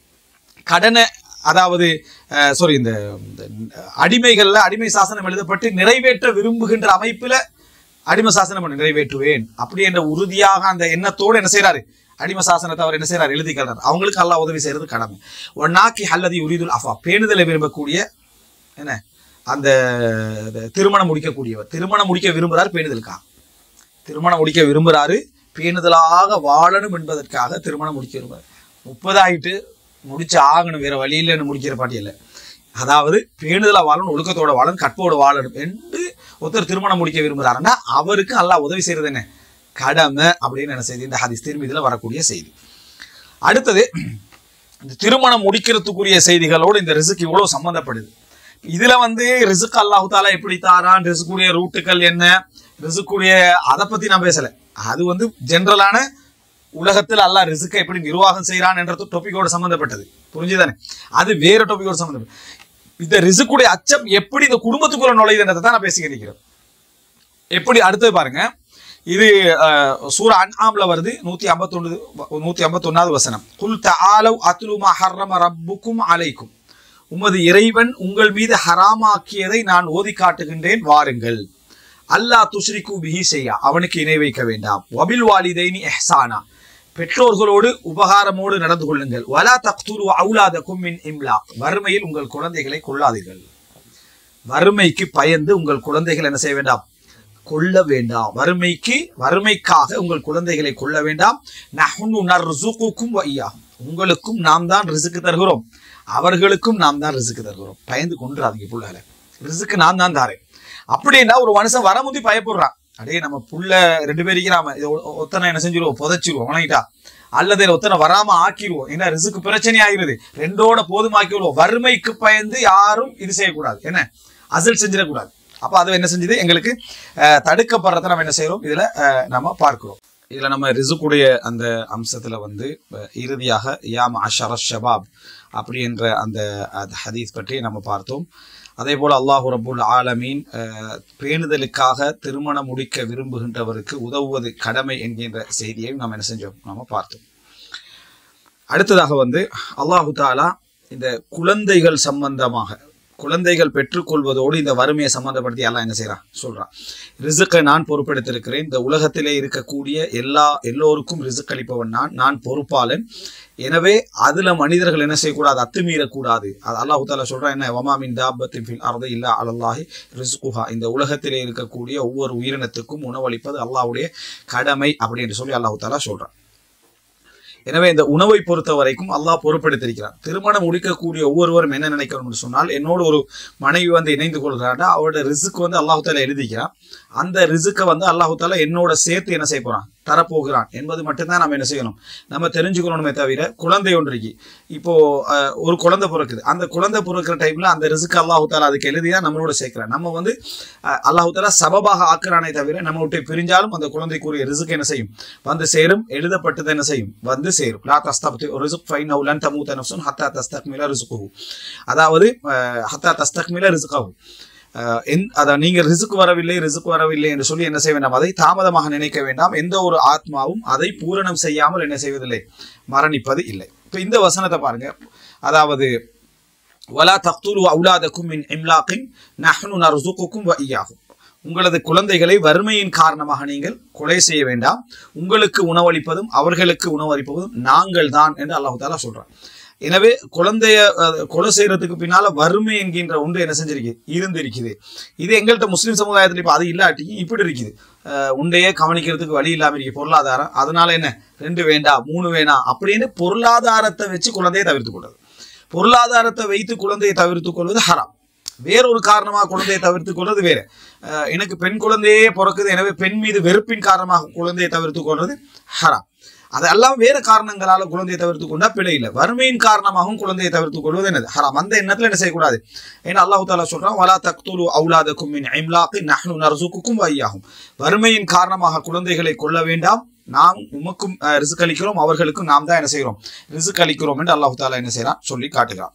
கடனை அதாவது சாரி இந்த இந்த அடிமைகள்ல அடிமை சாசனம் எழுதப்பட்டு நிறைவேற்ற விரும்புகின்ற அமைப்புல அடிமை சாசனம் பண்ணி நிறைவேற்றுவேன் அப்படி என்ற உறுதியாக அந்த எண்ணத்தோடு என்ன செய்றாரு அடிமை சாசனத்தை அவர் என்ன செய்றாரு எழுதிக்கிறார் அவங்களுக்கு அல்லாஹ் உதவி செய்யறது கடமை ஒன்னாக்கி அல்லது யுரீதுல் அஃபா பேணுதலை விரும்பக்கூடிய என்ன அந்த இந்த திருமணம் முடிக்கக்கூடியவர் திருமணம் முடிக்க விரும்புகிறார் பேணுதலுக்காக திருமணம் முடிக்க விரும்புகிறாரு பேணுதலாக வாழணும் என்பதற்காக திருமணம் முடிக்க விரும்புகிறார் முப்பதாயிட்டு முடிச்சு ஆகணும் வேற வழி இல்லைன்னு முடிக்கிற பாட்டி இல்லை அதாவது பேணுதலா வாழணும் ஒழுக்கத்தோட வாழணும் கற்போட வாழணும் என்று ஒருத்தர் திருமணம் முடிக்க விரும்புகிறாருன்னா அவருக்கு அல்லாஹ் உதவி செய்யறது என்ன கடமை அப்படின்னு என்ன செய்தி இந்த ஹதீஸ் திரும்பிதில் வரக்கூடிய செய்தி அடுத்தது இந்த திருமணம் முடிக்கிறதுக்குரிய செய்திகளோடு இந்த ரிசுக்கு இவ்வளவு சம்மந்தப்படுது இதுல வந்து ரிசுக் அல்லாஹு தாலா எப்படி தாரான் ரிசுக்குடைய ரூட்டுகள் என்ன ரிசுக்குடைய அதை பத்தி நான் பேசல அது வந்து ஜென்ரலான உலகத்தில் அல்லாஹ் ரிசுக்கை எப்படி நிர்வாகம் செய்யறான் என்ற டாபிக்கோட சம்பந்தப்பட்டது புரிஞ்சுதானே அது வேற டாபிக்கோட சம்பந்தப்பட்டது இந்த ரிசுக்குடைய அச்சம் எப்படி இந்த குடும்பத்துக்குள்ள நுழையுதுன்றதை தான் நான் பேசிக்கிறேன் எப்படி அடுத்தது பாருங்க இது அஹ், சூரா அன்ஆம்ல வருது நூத்தி ஐம்பத்தொன்று நூத்தி ஐம்பத்தொன்னாவது வசனம் குல் தஆலவ் அத்லுமா ஹர்ரம ரப்புக்கும் அலைக்கும் உமது இறைவன் உங்கள் மீது ஹராமாக்கியதை நான் ஓதி காட்டுகின்றேன் வாருங்கள் அல்லாஹ் துஷ்ரிக்கு பிஹி செய்யா அவனுக்கு இணை வைக்க வேண்டாம் வபில் வாலிதைனி எஹ்சானா பெற்றோர்களோடு உபகாரமோடு நடந்து கொள்ளுங்கள் வலா தக்துரு அவுலாதக்கும் மின் இம்லாக் வறுமையில் உங்கள் குழந்தைகளை கொள்ளாதீர்கள் வறுமைக்கு பயந்து உங்கள் குழந்தைகள் என்ன செய்ய வேண்டாம் கொல்ல வேண்டாம் வறுமைக்கு வறுமைக்காக உங்கள் குழந்தைகளை கொல்ல வேண்டாம் நஹ்னு நர்சுகுக்கும் வ இய்யாஹும். உங்களுக்கும் நாம் தான் ரிசுக்கு தருகிறோம் அவர்களுக்கும் நாம் தான் ரிசுக்கு தருகிறோம் பயந்து கொண்டுறாதீங்க புள்ளால ரிசுக்கு நான் தான் தாரேன் அப்படின்னா ஒரு மனுஷன் வரமுந்தி பயப்படுறான் அடே நம்ம புள்ள ரெண்டு பேர் இருக்கிறாம இதை ஒ- ஒத்தனை என்ன செஞ்சிருவோம் புதைச்சிருவோம் வணங்கிட்டா அல்லது இதுல ஒத்தனை வராம ஆக்கிடுவோம் ஏன்னா ரிசுக்கு பிரச்சனை ஆகிறது ரெண்டோட போதுமாக்கி விடுவோம் வறுமைக்கு பயந்து யாரும் இது செய்யக்கூடாது என்ன அசல் செஞ்சிடக்கூடாது அப்ப அது என்ன செஞ்சது எங்களுக்கு அஹ், தடுக்கப்படுறத நம்ம என்ன செய்யறோம் இதுல அஹ், நம்ம பார்க்கிறோம் இதுல நம்ம ரிசுக்குடைய அந்த அம்சத்துல வந்து அஹ், இறுதியாக யாம் அஷர ஷபாப் அப்படி என்ற அந்த அந்த ஹதீஸ் பற்றி நம்ம பார்த்தோம் அதே போல அல்லாஹு ரபுல் ஆலமீன் அஹ், பேணுதலுக்காக திருமணம் முடிக்க விரும்புகின்றவருக்கு உதவுவது கடமை என்கின்ற செய்தியையும் நாம் என்ன செஞ்சோம் நாம பார்த்தோம் அடுத்ததாக வந்து அல்லாஹு தாலா இந்த குழந்தைகள் சம்பந்தமாக குழந்தைகள் பெற்றுக்கொள்வதோடு இந்த வறுமையை சம்பந்தப்படுத்தி எல்லாம் என்ன செய்றான் சொல்றான் ரிசுக்கை நான் பொறுப்பெடுத்திருக்கிறேன் இந்த உலகத்திலே இருக்கக்கூடிய எல்லா எல்லோருக்கும் ரிசுக் அளிப்பவன் நான் நான் பொறுப்பாளன் எனவே அதுல மனிதர்கள் என்ன செய்யக்கூடாது அத்துமீறக்கூடாது அது அல்லாஹு தாலா சொல்றான் என்ன வமாமின் தாபத்தின் ஃபில் அர்து இல்லா அலல்லாஹி ரிஸ்குஹா இந்த உலகத்திலே இருக்கக்கூடிய ஒவ்வொரு உயிரினத்துக்கும் உணவளிப்பது அல்லாஹ்வுடைய கடமை அப்படின்னு சொல்லி அல்லாஹு தாலா சொல்றான் எனவே இந்த உணவை பொறுத்த வரைக்கும் அல்லாஹ் பொறுப்பெடுத்திருக்கிறான் திருமணம் முடிக்கக்கூடிய ஒவ்வொருவரும் என்ன நினைக்கணும்னு சொன்னால் என்னோட ஒரு மனைவி வந்து இணைந்து கொள்கிறாண்டா அவரோட ரிசுக்கு வந்து அல்லாஹு தாலா எழுதிக்கிறான் அந்த ரிசுக்கை வந்து அல்லாஹு தாலா என்னோட சேர்த்து என்ன செய்ய போறான் தரப்போகிறான் என்பது மட்டும்தான் நம்ம என்ன செய்யணும் நம்ம தெரிஞ்சுக்கணுமே தவிர குழந்தை ஒன்றைக்கு இப்போ அஹ், ஒரு குழந்தை பிறக்குது அந்த குழந்தை பிறக்கிற டைம்ல அந்த ரிசுக்கு அல்லாஹு தாலா அதுக்கு எழுதி தான் நம்மளோட சேர்க்கிறான் நம்ம வந்து அஹ், அல்லாஹு தாலா சபபாக ஆக்குறானே தவிர நம்ம விட்டு பிரிஞ்சாலும் அந்த குழந்தைக்குரிய ரிசுக்கு என்ன செய்யும் வந்து சேரும் எழுதப்பட்டது என்ன செய்யும் வந்து சேரும் லா தஸ்தப்தி ரிசுக் ஃபைன் லன் தமூத நஃப்சுன் ஹத்தா தஸ்தக்மில ரிசுகுஹு அதாவது அஹ், ஹத்தா தஸ்தக்மில ரிசுகஹு அஹ், எந்- அதான் நீங்க ரிசுக்கு வரவில்லை ரிசுக்கு வரவில்லை என்று சொல்லி என்ன செய்ய வேண்டாம் அதை தாமதமாக நினைக்க வேண்டாம் எந்த ஒரு ஆத்மாவும் அதை பூரணம் செய்யாமல் என்ன செய்வதில்லை மரணிப்பது இல்லை இப்போ இந்த வசனத்தை பாருங்க அதாவது வலா தக்துலு அவுலாதக்கும் மின் இம்லாக்கின் நஹ்னு நர்சுக்குக்கும் வ இய்யாகும் உங்களது குழந்தைகளை வறுமையின் காரணமாக நீங்கள் கொலை செய்ய வேண்டாம் உங்களுக்கு உணவளிப்பதும் அவர்களுக்கு உணவளிப்பதும் நாங்கள் தான் என்று அல்லாஹு தாலா சொல்றான் எனவே குழந்தைய அஹ், கொலை செய்யறதுக்கு பின்னால வறுமை என்கின்ற ஒன்று என்ன செஞ்சிருக்கு இருந்திருக்குது இது எங்கள்கிட்ட முஸ்லிம் சமுதாயத்தில் இப்போ அது இல்லாட்டி இப்படி இருக்குது அஹ், உண்டையே கவனிக்கிறதுக்கு வழி இல்லாம இருக்கு பொருளாதாரம் அதனால என்ன ரெண்டு வேண்டாம் மூணு வேணாம் அப்படின்னு பொருளாதாரத்தை வச்சு குழந்தையை தவிர்த்து கொள்வது பொருளாதாரத்தை வைத்து குழந்தையை தவிர்த்துக் கொள்வது ஹராம் வேறொரு காரணமாக குழந்தையை தவிர்த்துக் கொள்வது வேற அஹ் எனக்கு பெண் குழந்தையே பிறக்குது எனவே பெண் மீது வெறுப்பின் காரணமாக குழந்தையை தவிர்த்துக் கொள்வது ஹராம் அதெல்லாம் வேற காரணங்களால குழந்தையை தவிர்த்து கொண்டா பிழை இல்லை வறுமையின் காரணமாகவும் குழந்தையை தவிர்த்துக் கொள்வது என்னது ஹராம் அந்த எண்ணத்துல என்ன செய்யக்கூடாது ஏன்னா அல்லாஹு தாலா சொல்றான் வலா தக்துலு அவுலாதக்கும் மின் இம்லாக்கி நஹ்னு நர்சுக்குக்கும் வையாகும் வறுமையின் காரணமாக குழந்தைகளை கொள்ள வேண்டாம் நாம் உமக்கும் அஹ், ரிசுக் அளிக்கிறோம் அவர்களுக்கும் நாம் தான் என்ன செய்கிறோம் ரிசுக் அளிக்கிறோம் என்று அல்லாஹு தாலா என்ன செய்யறான் சொல்லி காட்டுகிறான்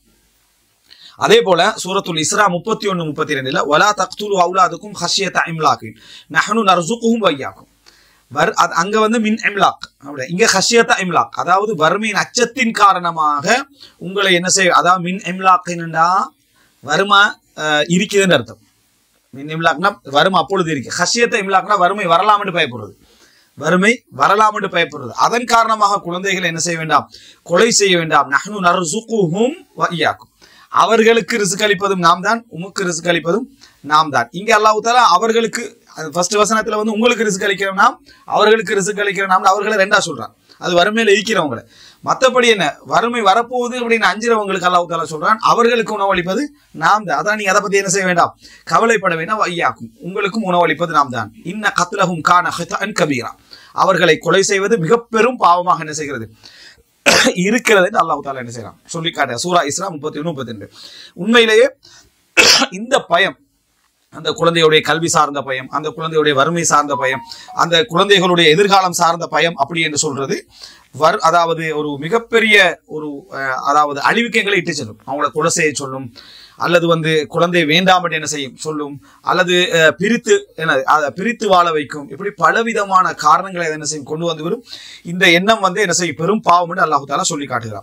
அதே போல சூரத்துல் இஸ்ரா முப்பத்தி ஒன்று முப்பத்தி ரெண்டுல வலா தக்துலு அவுலாதுக்கும் ஹஷியத இம்லாக்கின் நஹ்னு நர்சுக்குஹும் வையாக்கும் வர் அது அங்க வந்து மின் இம்லாக் அப்படி இங்க ஹஷியத்த இம்லாக் அதாவது வறுமையின் அச்சத்தின் காரணமாக உங்களை என்ன செய்ய அதாவது மின் இம்லாக்கின்டா வறுமை அஹ், இருக்குதுன்னு அர்த்தம் மின் இம்லாக்னா வறுமை அப்பொழுது இருக்கு ஹஷியத்த இம்லாக்னா வறுமை வரலாம்னு பயப்படுறது வறுமை வரலாம் என்று பயப்படுறது அதன் காரணமாக குழந்தைகளை என்ன செய்ய வேண்டாம் கொலை செய்ய வேண்டாம் நஹ்னு நர்சுகுஹும் வ இய்யாக்கும் அவர்களுக்கு ரிசுக் அளிப்பதும் நாம் தான் உமக்கு ரிசுக் அளிப்பதும் நாம் தான் இங்க அல்லாஹ் தாலா அவர்களுக்கு ஃபர்ஸ்ட் வசனத்துல வந்து உங்களுக்கு ரிசுக் அளிக்கிறோம் நாம் அவர்களுக்கு ரிசுக் அளிக்கிறோம் நாம் அவர்களை ரெண்டா சொல்றான் அது வறுமையில ஈக்கிறவங்களை மத்தபடி என்ன வறுமை வரப்போகுது அப்படின்னு அஞ்சுறவங்களுக்கு அல்லாஹ் தாலா சொல்றான் அவர்களுக்கு உணவளிப்பது நாம் தான் அதான் நீங்க அதை பத்தி என்ன செய்ய வேண்டாம் கவலைப்பட வேண்டாம் ஐயாக்கும் உங்களுக்கும் உணவளிப்பது நாம் தான் இன்ன கத்லஹும் கான ஹிதான் கபீரா அவர்களை கொலை செய்வது மிக பெரும் பாவமாக என்ன செய்கிறது இருக்கிறது என்று அல்லாஹ் தாலா என்ன செய்யறான் சொல்லி காட்ட சூரா இஸ்ரா முப்பத்தி ஒன்று முப்பத்தி ரெண்டு உண்மையிலேயே இந்த பயம் அந்த குழந்தையுடைய கல்வி சார்ந்த பயம் அந்த குழந்தையுடைய வறுமை சார்ந்த பயம் அந்த குழந்தைகளுடைய எதிர்காலம் சார்ந்த பயம் அப்படி என்று சொல்றது வர் அதாவது ஒரு மிகப்பெரிய ஒரு அஹ், அதாவது அழிவுக்கங்களை இட்டு செல்லும் அவங்கள கொலை செய்ய சொல்லும் அல்லது வந்து குழந்தை வேண்டாம் என்று என்ன செய்யும் சொல்லும் அல்லது அஹ், பிரித்து என்ன அதை பிரித்து வாழ வைக்கும் இப்படி பலவிதமான காரணங்களை அது என்ன செய்யும் கொண்டு வந்து வரும் இந்த எண்ணம் வந்து என்ன செய்யும் பெரும் பாவம் என்று அல்லாஹு தாலா சொல்லி காட்டுகிறான்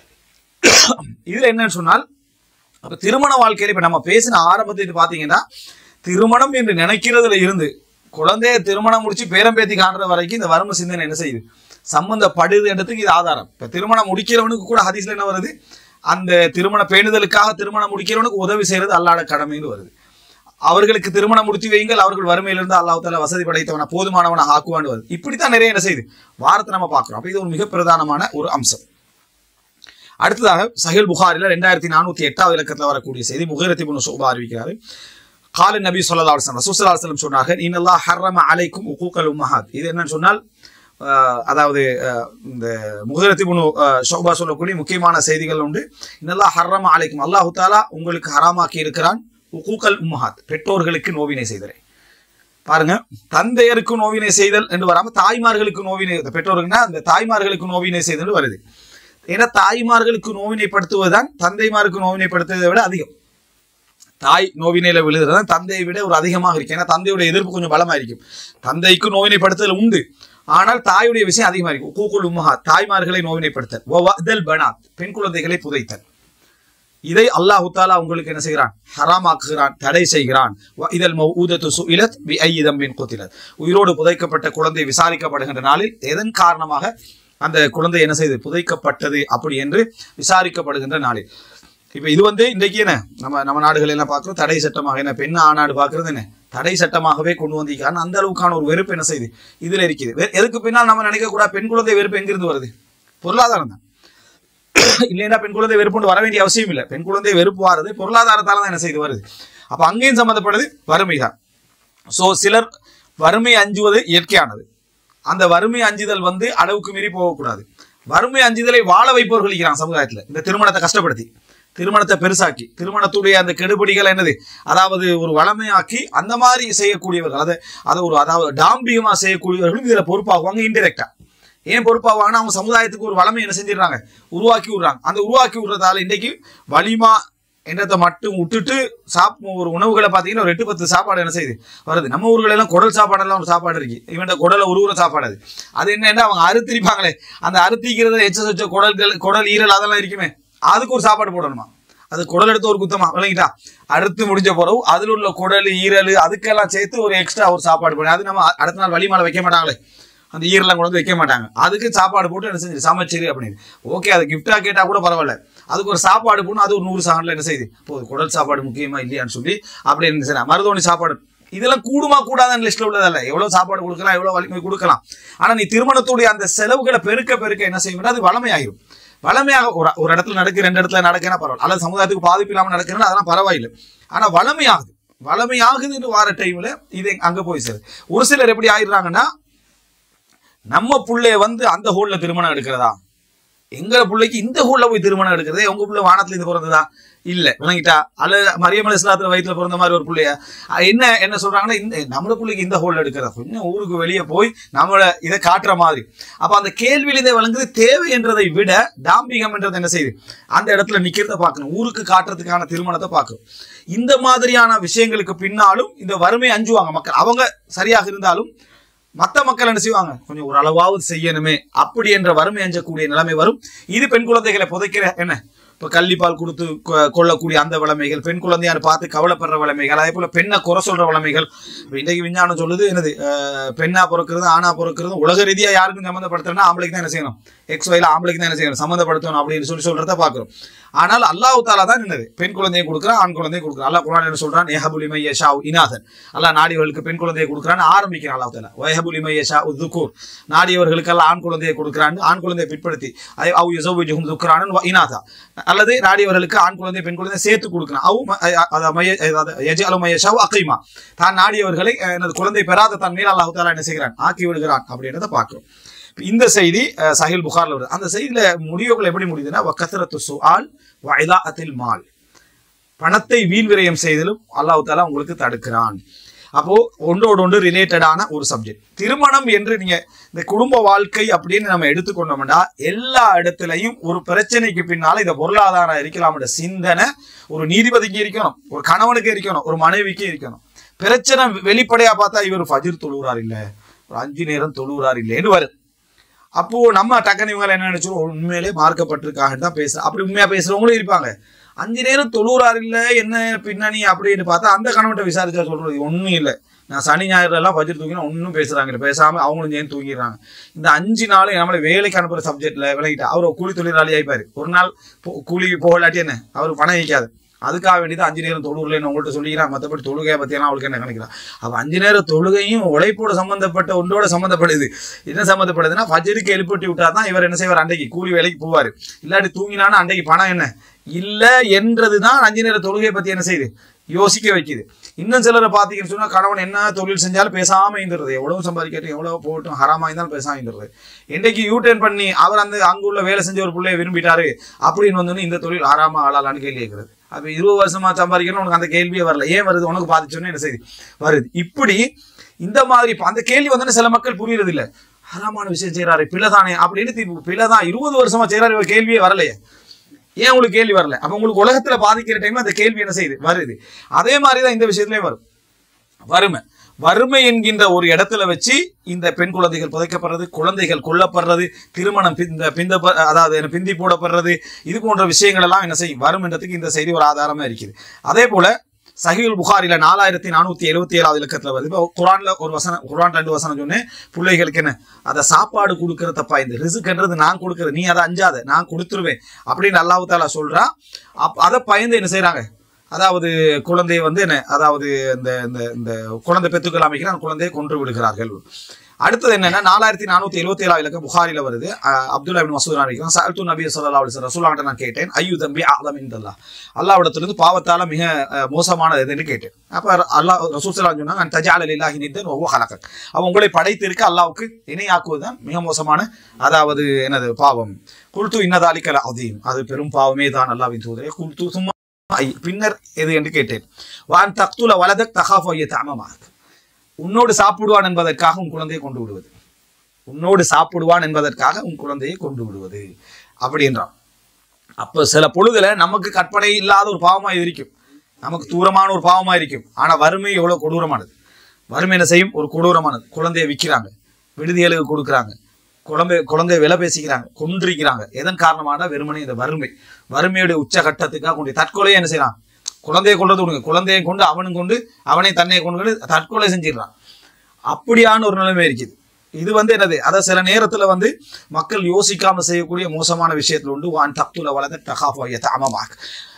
இதுல என்னன்னு சொன்னால் அப்ப திருமண வாழ்க்கையில இப்ப நம்ம பேசின ஆரம்பத்தை பாத்தீங்கன்னா திருமணம் என்று நினைக்கிறதுல இருந்து குழந்தைய திருமணம் முடிச்சு பேரம்பேத்தி காண்ற வரைக்கும் இந்த வறுமை சிந்தனை என்ன செய்யுது சம்பந்தப்படுது என்றதுக்கு இது ஆதாரம் இப்ப திருமணம் முடிக்கிறவனுக்கு கூட ஹதீஸ்ல என்ன வருது அந்த திருமண பேணுதலுக்காக திருமணம் முடிக்கிறவனுக்கு உதவி செய்யறது அல்லாட கடமைன்னு வருது அவர்களுக்கு திருமணம் முடித்து வையுங்கள் அவர்கள் வறுமையிலிருந்து அல்லாஹ் தாலா வசதி படைத்தவன போதுமானவனை ஆக்குவான்னு வருது இப்படித்தான் நிறைய என்ன செய்யுது வாரத்தை நம்ம பார்க்கிறோம் அப்ப இது ஒரு மிக பிரதானமான ஒரு அம்சம் அடுத்ததாக சஹில் புகாரில ரெண்டாயிரத்தி நானூத்தி எட்டாவது இலக்கத்தில் வரக்கூடிய செய்தி முகரத்தி புனு சோபா அறிவிக்கிறாரு கால நபி சொல்லா அலுவலம் ரசூசல்லா அலுவலம் சொன்னார்கள் இன்னல்லா ஹர்ரம அலைக்கும் உக்கூக்கல் உம்மஹாத் இது என்னன்னு சொன்னால் ஆஹ், அதாவது ஆஹ், இந்த முகரத்தி புனு ஷோபா சொல்லக்கூடிய முக்கியமான செய்திகள் உண்டு இன்னல்லா ஹர்ரம அலைக்கும் அல்லாஹு தாலா உங்களுக்கு ஹராமாக்கி இருக்கிறான் உக்கூக்கல் உம்மஹாத் பெற்றோர்களுக்கு நோவினை செய்தலை பாருங்க தந்தையருக்கு நோவினை செய்தல் என்று வராம தாய்மார்களுக்கு நோவினை பெற்றோருக்குன்னா அந்த தாய்மார்களுக்கு நோவினை செய்தல் வருது ஏன்னா தாய்மார்களுக்கு நோவினைப்படுத்துவதுதான் தந்தைமாருக்கு நோவினைப்படுத்துவதை விட அதிகம் தாய் நோவினையில விழுகிறது தந்தையை விட ஒரு அதிகமாக இருக்கு ஏன்னா தந்தையுடைய எதிர்ப்பு கொஞ்சம் பலமா இருக்கும் தந்தைக்கு நோவினைப்படுத்துதல் உண்டு ஆனால் தாயுடைய விஷயம் அதிகமா இருக்கும் கூக்குள் உம்மஹா தாய்மார்களை நோவினைப்படுத்தல் வதல் பனாத் பெண் குழந்தைகளை புதைத்தல் இதை அல்லாஹு தாலா உங்களுக்கு என்ன செய்கிறான் ஹராமாக்குகிறான் தடை செய்கிறான் வ இதல் மௌஊதத்து சுஇலத் பி ஐயி தம்பின் குத்திலத் உயிரோடு புதைக்கப்பட்ட குழந்தை விசாரிக்கப்படுகின்ற நாளில் எதன் காரணமாக அந்த குழந்தை என்ன செய்து புதைக்கப்பட்டது அப்படி என்று விசாரிக்கப்படுகின்ற நாளில் இப்ப இது வந்து இன்றைக்கு என்ன நம்ம நம்ம நாடுகள் எல்லாம் பார்க்கிறோம் தடை சட்டமாக என்ன பெண் ஆணாடு பார்க்கறது என்ன தடை சட்டமாகவே கொண்டு வந்திருக்காங்க அந்த அளவுக்கான ஒரு வெறுப்பு என்ன செய்யுது இதுல இருக்குது வே- எதுக்கு பின்னால் நம்ம நினைக்க கூடாது பெண் குழந்தை வெறுப்பு எங்கிருந்து வருது பொருளாதாரம் தான் இல்லைன்னா பெண் குழந்தை வெறுப்புண்டு வர வேண்டிய அவசியம் இல்லை பெண் குழந்தை வெறுப்பு வாரது பொருளாதாரத்தால தான் என்ன செய்து வருது அப்ப அங்கேயும் சம்மந்தப்படுது வறுமை தான் ஸோ சிலர் வறுமை அஞ்சுவது இயற்கையானது அந்த வறுமை அஞ்சுதல் வந்து அளவுக்கு மீறி போகக்கூடாது வறுமை அஞ்சுதலை வாழ வைப்பவர்கள் இருக்கிறாங்க சமுதாயத்தில் இந்த திருமணத்தை கஷ்டப்படுத்தி திருமணத்தை பெருசாக்கி திருமணத்துடைய அந்த கெடுபிடிகள் என்னது அதாவது ஒரு வளமையாக்கி அந்த மாதிரி செய்யக்கூடியவர்கள் அதை அதை ஒரு அதாவது டாம்பிகமா செய்யக்கூடியவர்களும் இதுல பொறுப்பாகுவாங்க இன்டெரக்டா ஏன் பொறுப்பாவாங்கன்னா அவங்க சமுதாயத்துக்கு ஒரு வளமை என்ன செஞ்சிடறாங்க உருவாக்கி விடுறாங்க அந்த உருவாக்கி விடுறதால இன்றைக்கு வலிமா என்றதை மட்டும் விட்டுட்டு சாப் ஒரு உணவுகளை பார்த்தீங்கன்னா ஒரு எட்டு பத்து சாப்பாடு என்ன செய்யுது வருது நம்ம ஊர்கள் எல்லாம் குடல் சாப்பாடெல்லாம் ஒரு சாப்பாடு இருக்கு இவன் குடலை உருவுற சாப்பாடு அது அது என்னன்னா அவங்க அறுத்திருப்பாங்களே அந்த அறுத்திக்கிறத எச்ச சொச்ச குடல்கள் குடல் ஈரல் அதெல்லாம் இருக்குமே அதுக்கு ஒரு சாப்பாடு போடணுமா அது குடல் எடுத்து ஒரு குத்தமா விளங்கிட்டா அறுத்து முடிஞ்ச பிறகு அதில் உள்ள குடல் ஈரல் அதுக்கெல்லாம் சேர்த்து ஒரு எக்ஸ்ட்ரா ஒரு சாப்பாடு போடு அது நம்ம அடுத்த நாள் வலி மேலே வைக்க மாட்டாங்களே அந்த ஈரெல்லாம் கொண்டு வந்து வைக்க மாட்டாங்க அதுக்கு சாப்பாடு போட்டு என்ன செஞ்சு சமைச்சிரு அப்படின்னு ஓகே அது கிஃப்டா கேட்டா கூட பரவாயில்ல அதுக்கு ஒரு சாப்பாடு போடணும் அது ஒரு நூறு சாகன்ல என்ன செய்யுது போகுது குடல் சாப்பாடு முக்கியமா இல்லையான்னு சொல்லி அப்படி என்ன செய்யலாம் மருதோணி சாப்பாடு இதெல்லாம் கூடுமா கூடாத லிஸ்ட்ல உள்ளதல்ல எவ்வளவு சாப்பாடு கொடுக்கலாம் எவ்வளவு வலிமை கொடுக்கலாம் ஆனா நீ திருமணத்துடைய அந்த செலவுகளை பெருக்க பெருக்க என்ன செய்யும் அது வளமையாயிரும் வளமையாக ஒரு ஒரு இடத்துல நடக்கு ரெண்டு இடத்துல நடக்குன்னா பரவாயில்ல அல்லது சமுதாயத்துக்கு பாதிப்பு இல்லாம நடக்குன்னா அதெல்லாம் பரவாயில்லை ஆனா வளமையாகுது வளமையாகுதுன்னு வார டைம்ல இது அங்க போய் சேருது ஒரு சிலர் எப்படி ஆயிடுறாங்கன்னா நம்ம புள்ளைய வந்து அந்த ஹோல்ல திருமணம் எடுக்கிறதா எங்க பிள்ளைக்கு இந்த ஹோல்ல போய் திருமணம் எடுக்கிறதே உங்க பிள்ளை வானத்துல இருந்து பிறந்ததா இல்ல விளங்கிட்டா அல்ல மரியமல் இஸ்லாத்துல வயித்துல பிறந்த மாதிரி ஒரு பிள்ளைய அஹ் என்ன என்ன சொல்றாங்கன்னா இந்த நம்ம பிள்ளைக்கு இந்த ஹோல்ல எடுக்கிறதா கொஞ்சம் ஊருக்கு வெளியே போய் நம்மள இதை காட்டுற மாதிரி அப்ப அந்த கேள்வியில இதை வழங்குது தேவை என்றதை விட டாம்பிகம் என்றது என்ன செய்யுது அந்த இடத்துல நிக்கிறத பார்க்கணும் ஊருக்கு காட்டுறதுக்கான திருமணத்தை பார்க்கணும் இந்த மாதிரியான விஷயங்களுக்கு பின்னாலும் இந்த வறுமை அஞ்சுவாங்க மக்கள் அவங்க சரியாக இருந்தாலும் மத்த மக்கள் என்ன செய்வாங்க கொஞ்சம் ஒரு அளவாவது செய்யணுமே அப்படி என்ற வறுமை அஞ்சக்கூடிய நிலைமை வரும் இது பெண் குழந்தைகளை புதைக்கிற என்ன இப்போ கள்ளிப்பால் கொடுத்து கொ- கொள்ளக்கூடிய அந்த வளமைகள் பெண் குழந்தையார் பார்த்து கவலைப்படுற வளமைகள் அதே போல பெண்ணை குறை சொல்ற வளமைகள் இப்ப இன்றைக்கு விஞ்ஞானம் சொல்லுது என்னது அஹ், பெண்ணா பிறக்கிறது ஆணா பிறக்கிறது உலக ரீதியா யாருக்கும் சம்மந்தப்படுத்துறதுனா ஆம்பளைக்கு தான் என்ன செய்யணும் எக்ஸ் வயல ஆம்பளைக்கு தான் என்ன செய்யணும் சம்மந்தப்படுத்தணும் அப்படின்னு சொல்லி சொல்றத பார்க்கிறோம் ஆனால் அல்லாஹ் தாலா தான் என்னது பெண் குழந்தையை கொடுக்குறான் ஆண் குழந்தையை கொடுக்குறான் அல்லாஹ் குரான் என்ன சொல்றான் ஏஹபுலிமை யஷா இனாதன் அல்லாஹ் நாடியவர்களுக்கு பெண் குழந்தையை கொடுக்குறான்னு ஆரம்பிக்கிறான் அல்லாஹ் தாலா வயஹபுலிமை யஷா துக்கூர் நாடியவர்களுக்கு எல்லாம் ஆண் குழந்தையை கொடுக்குறான்னு ஆண் குழந்தையை பிற்படுத்தி அதை அவு யசோவிஜுகும் துக்குறான்னு இனாதா அல்லது நாடியவர்களுக்கு ஆண் குழந்தை பெண் குழந்தை சேர்த்து கொடுக்கணும் அவு ம- அ- அத மைய- அதாவது யஜ்அலு மையஷாவு அகைமா தான் நாடியவர்களை அஹ், எனது குழந்தை பெறாத தன் மேல் அல்லாஹ் தாலா என்ன செய்கிறான் ஆக்கி விடுகிறான் அப்படின்றத பார்க்கிறோம் இப்ப இந்த செய்தி அஹ், சஹீல் புகார்ல வருது அந்த செய்தியில முடிவுகள் எப்படி முடியுதுன்னா வக்கசரத்து சுஆல் வயதாத்தில் மால் பணத்தை வீண் விரயம் செய்தலும் அல்லாஹ் தாலா உங்களுக்கு தடுக்கிறான் அப்போ ஒன்றோடு ஒன்று ரிலேட்டடான ஒரு சப்ஜெக்ட் திருமணம் என்று நீங்க இந்த குடும்ப வாழ்க்கை அப்படின்னு நம்ம எடுத்துக்கொண்டோம்னா எல்லா இடத்துலையும் ஒரு பிரச்சனைக்கு பின்னால இந்த பொருளாதாரம் இருக்கலாம்ன்ற சிந்தனை ஒரு நீதிபதிக்கு இருக்கணும் ஒரு கணவனுக்கு இருக்கணும் ஒரு மனைவிக்கு இருக்கணும் பிரச்சனை வெளிப்படையா பார்த்தா இவர் ஃபஜிர் தொழுகிறார் இல்ல ஒரு அஞ்சு நேரம் தொழுகிறார் இல்லைன்னு வரும் அப்போ நம்ம டக்குனு இவங்க என்ன நினைச்சிரும் உண்மையிலே மார்க்கப்பட்டிருக்காங்க தான் பேசுற அப்படி உண்மையா பேசுறவங்களும் இருப்பாங்க அஞ்சு நேரம் தொழுகிறார் இல்ல என்ன பின்னணி அப்படின்னு பார்த்தா அந்த கணவன்கிட்ட விசாரிச்சா சொல்றது ஒண்ணும் இல்லை நான் சனி ஞாயிறு எல்லாம் பட்ஜெட் தூக்கினா ஒன்றும் பேசுறாங்க இல்ல. பேசாம அவங்களும் சேர்ந்து தூங்கிடுறாங்க இந்த அஞ்சு நாள் நம்மளை வேலைக்கு அனுப்புற சப்ஜெக்ட்ல விலகிட்டா அவர் கூலி தொழிலாளி ஆயிப்பாரு ஒரு நாள் போ- கூலி போகலாட்டி என்ன அவர் பணம் வைக்காது அதுக்காக வேண்டியது அஞ்சு நேரம் தொழுகிறேன்னு உங்கள்கிட்ட சொல்லிக்கிறான் மற்றபடி தொழுகையை பற்றியெல்லாம் அவளுக்கு என்ன நினைக்கிறான் அப்போ அஞ்சு நேரம் தொழுகையும் உழைப்போட சம்பந்தப்பட்ட ஒன்றோட சம்பந்தப்படுது என்ன சம்மந்தப்படுதுன்னா ஃபஜருக்கு எழுப்பி விட்டா தான் இவர் என்ன செய்வார் அன்றைக்கு கூலி வேலைக்கு போவார் இல்லாட்டி தூங்கினானா அன்றைக்கு பணம் என்ன இல்லை என்றது தான் அஞ்சு நேர தொழுகையை பற்றி என்ன செய்யுது யோசிக்க வைக்குது இன்னும் சிலரை பார்த்தீங்கன்னு சொன்னா கணவன் என்ன தொழில் செஞ்சாலும் பேசாம இருந்துருது எவ்வளவு சம்பாதிக்கட்டும் எவ்வளவு போகட்டும் ஹராமா இருந்தாலும் பேசாம இருந்துருது இன்றைக்கு யூ டர்ன் பண்ணி அவர் அந்த அங்குள்ள வேலை செஞ்ச ஒரு பிள்ளைய விரும்பிட்டாரு அப்படின்னு வந்தோன்னே இந்த தொழில் ஹராமா ஆளாலான்னு கேள்வி கேட்கிறது அப்ப இருபது வருஷமா சம்பாதிக்கணும் உனக்கு அந்த கேள்வியே வரல ஏன் வருது உனக்கு பாதிச்சோன்னு என்ன செய்யுது வருது இப்படி இந்த மாதிரி இப்ப அந்த கேள்வி வந்தோன்னே சில மக்கள் புரியுறது இல்ல ஹராமான விஷயம் செய்யறாரு பிள்ளைதானே அப்படின்னு தீர்ப்பு பிள்ளைதான் இருபது வருஷமா செய்யறாரு இவர் கேள்வியே வரலையே ஏன் உங்களுக்கு கேள்வி வரல அப்ப உங்களுக்கு உலகத்துல பாதிக்கிற டைம்ல அந்த கேள்வி என்ன செய்யுது வருது அதே மாதிரி தான் இந்த விஷயத்துலயும் வரும் வறுமை வறுமை என்கின்ற ஒரு இடத்துல வச்சு இந்த பெண் குழந்தைகள் புதைக்கப்படுறது குழந்தைகள் கொல்லப்படுறது திருமணம் பிந்த பிந்த அதாவது என்ன, பிந்தி போடப்படுறது இது போன்ற விஷயங்கள் எல்லாம் என்ன செய்யும் வரும் என்றதுக்கு இந்த செய்தி ஒரு ஆதாரமா இருக்குது அதே போல சஹீல் புகாரில நாலாயிரத்தி நானூத்தி எழுபத்தி ஏழாவது இலக்கத்துல வருது இப்போ குரான்ல ஒரு வசனம் குரான் ரெண்டு வசனம் சொன்னேன் பிள்ளைகளுக்கு என்ன அதை சாப்பாடு கொடுக்கிற தப்பா இந்த ரிசுக்குன்றது நான் கொடுக்கறது நீ அதை அஞ்சாத நான் கொடுத்துருவேன் அப்படின்னு அல்லாஹ் தாலா சொல்றான் அப் அதை பயந்து என்ன செய்றாங்க அதாவது குழந்தையை வந்து என்ன அதாவது இந்த இந்த இந்த குழந்தை பெத்துக்கள் அமைக்கிற அந்த குழந்தையை கொன்று விடுகிறார்கள் அடுத்தது என்னன்னா நாலாயிரத்தி நானூத்தி எழுபத்தி ஏழாவது இலக்கம் புகாரில வருது அஹ் அப்துல்லா பின் மசூத் அறிவிக்கிறான் சஅல்து நபி ஸல்லல்லாஹு அலைஹி வஸல்லம் ரசூலுல்லாஹ்ட்ட நான் கேட்டேன் ஐயு தம்பி ஆலம் இந்தல்லாஹ் அல்லாஹ்விடத்திலிருந்து பாவத்தால மிக அஹ், மோசமானது எதுன்னு கேட்டேன் அப்ப அல்லாஹ் ரசூல் ஸல்லல்லாஹு அலைஹி சொன்னாங்க தஜால லில்லாஹி நித்தன் வஹுவ ஹலகக் அவன் உங்களை படைத்திருக்க அல்லாஹ்வுக்கு இணையாக்குவதுதான் மிக மோசமான அதாவது என்னது பாவம் குல்து இன்னதாலிக்கல அதீம் அது பெரும் பாவமே தான் அல்லாஹ்வின் தூதரே குல்து சும்மா ஐ, பின்னர் எது என்று கேட்டேன் வான் தக்துல வலதக் தகாஃபு ஐய தமமாக் உன்னோடு சாப்பிடுவான் என்பதற்காக உன் குழந்தையை கொண்டு விடுவது உன்னோடு சாப்பிடுவான் என்பதற்காக உன் குழந்தையை கொண்டு விடுவது அப்படின்றான் அப்போ சில பொழுதுல நமக்கு கற்பனை இல்லாத ஒரு பாவமா இது இருக்கும் நமக்கு தூரமான ஒரு பாவமா இருக்கும் ஆனா வறுமை எவ்வளவு கொடூரமானது வறுமை என்ன செய்யும் ஒரு கொடூரமானது குழந்தையை விற்கிறாங்க விடுதிகளுக்கு கொடுக்குறாங்க குழந்தை குழந்தைய விலை பேசிக்கிறாங்க கொன்றிக்கிறாங்க எதன் காரணமான வெறுமனே இந்த வறுமை வறுமையுடைய உச்சகட்டத்துக்காக கொண்டு தற்கொலையை என்ன செய்யறான் குழந்தையை கொண்டது விடுங்க குழந்தையை கொண்டு அவனும் கொண்டு அவனை தன்னை கொண்டு கொண்டு தற்கொலை செஞ்சிடறான் அப்படியான ஒரு நிலைமை இருக்குது இது வந்து என்னது அதை சில நேரத்துல வந்து மக்கள் யோசிக்காம செய்யக்கூடிய மோசமான விஷயத்துல உண்டு வான் தப்துல வலத தகாஃபாய தாமமாக்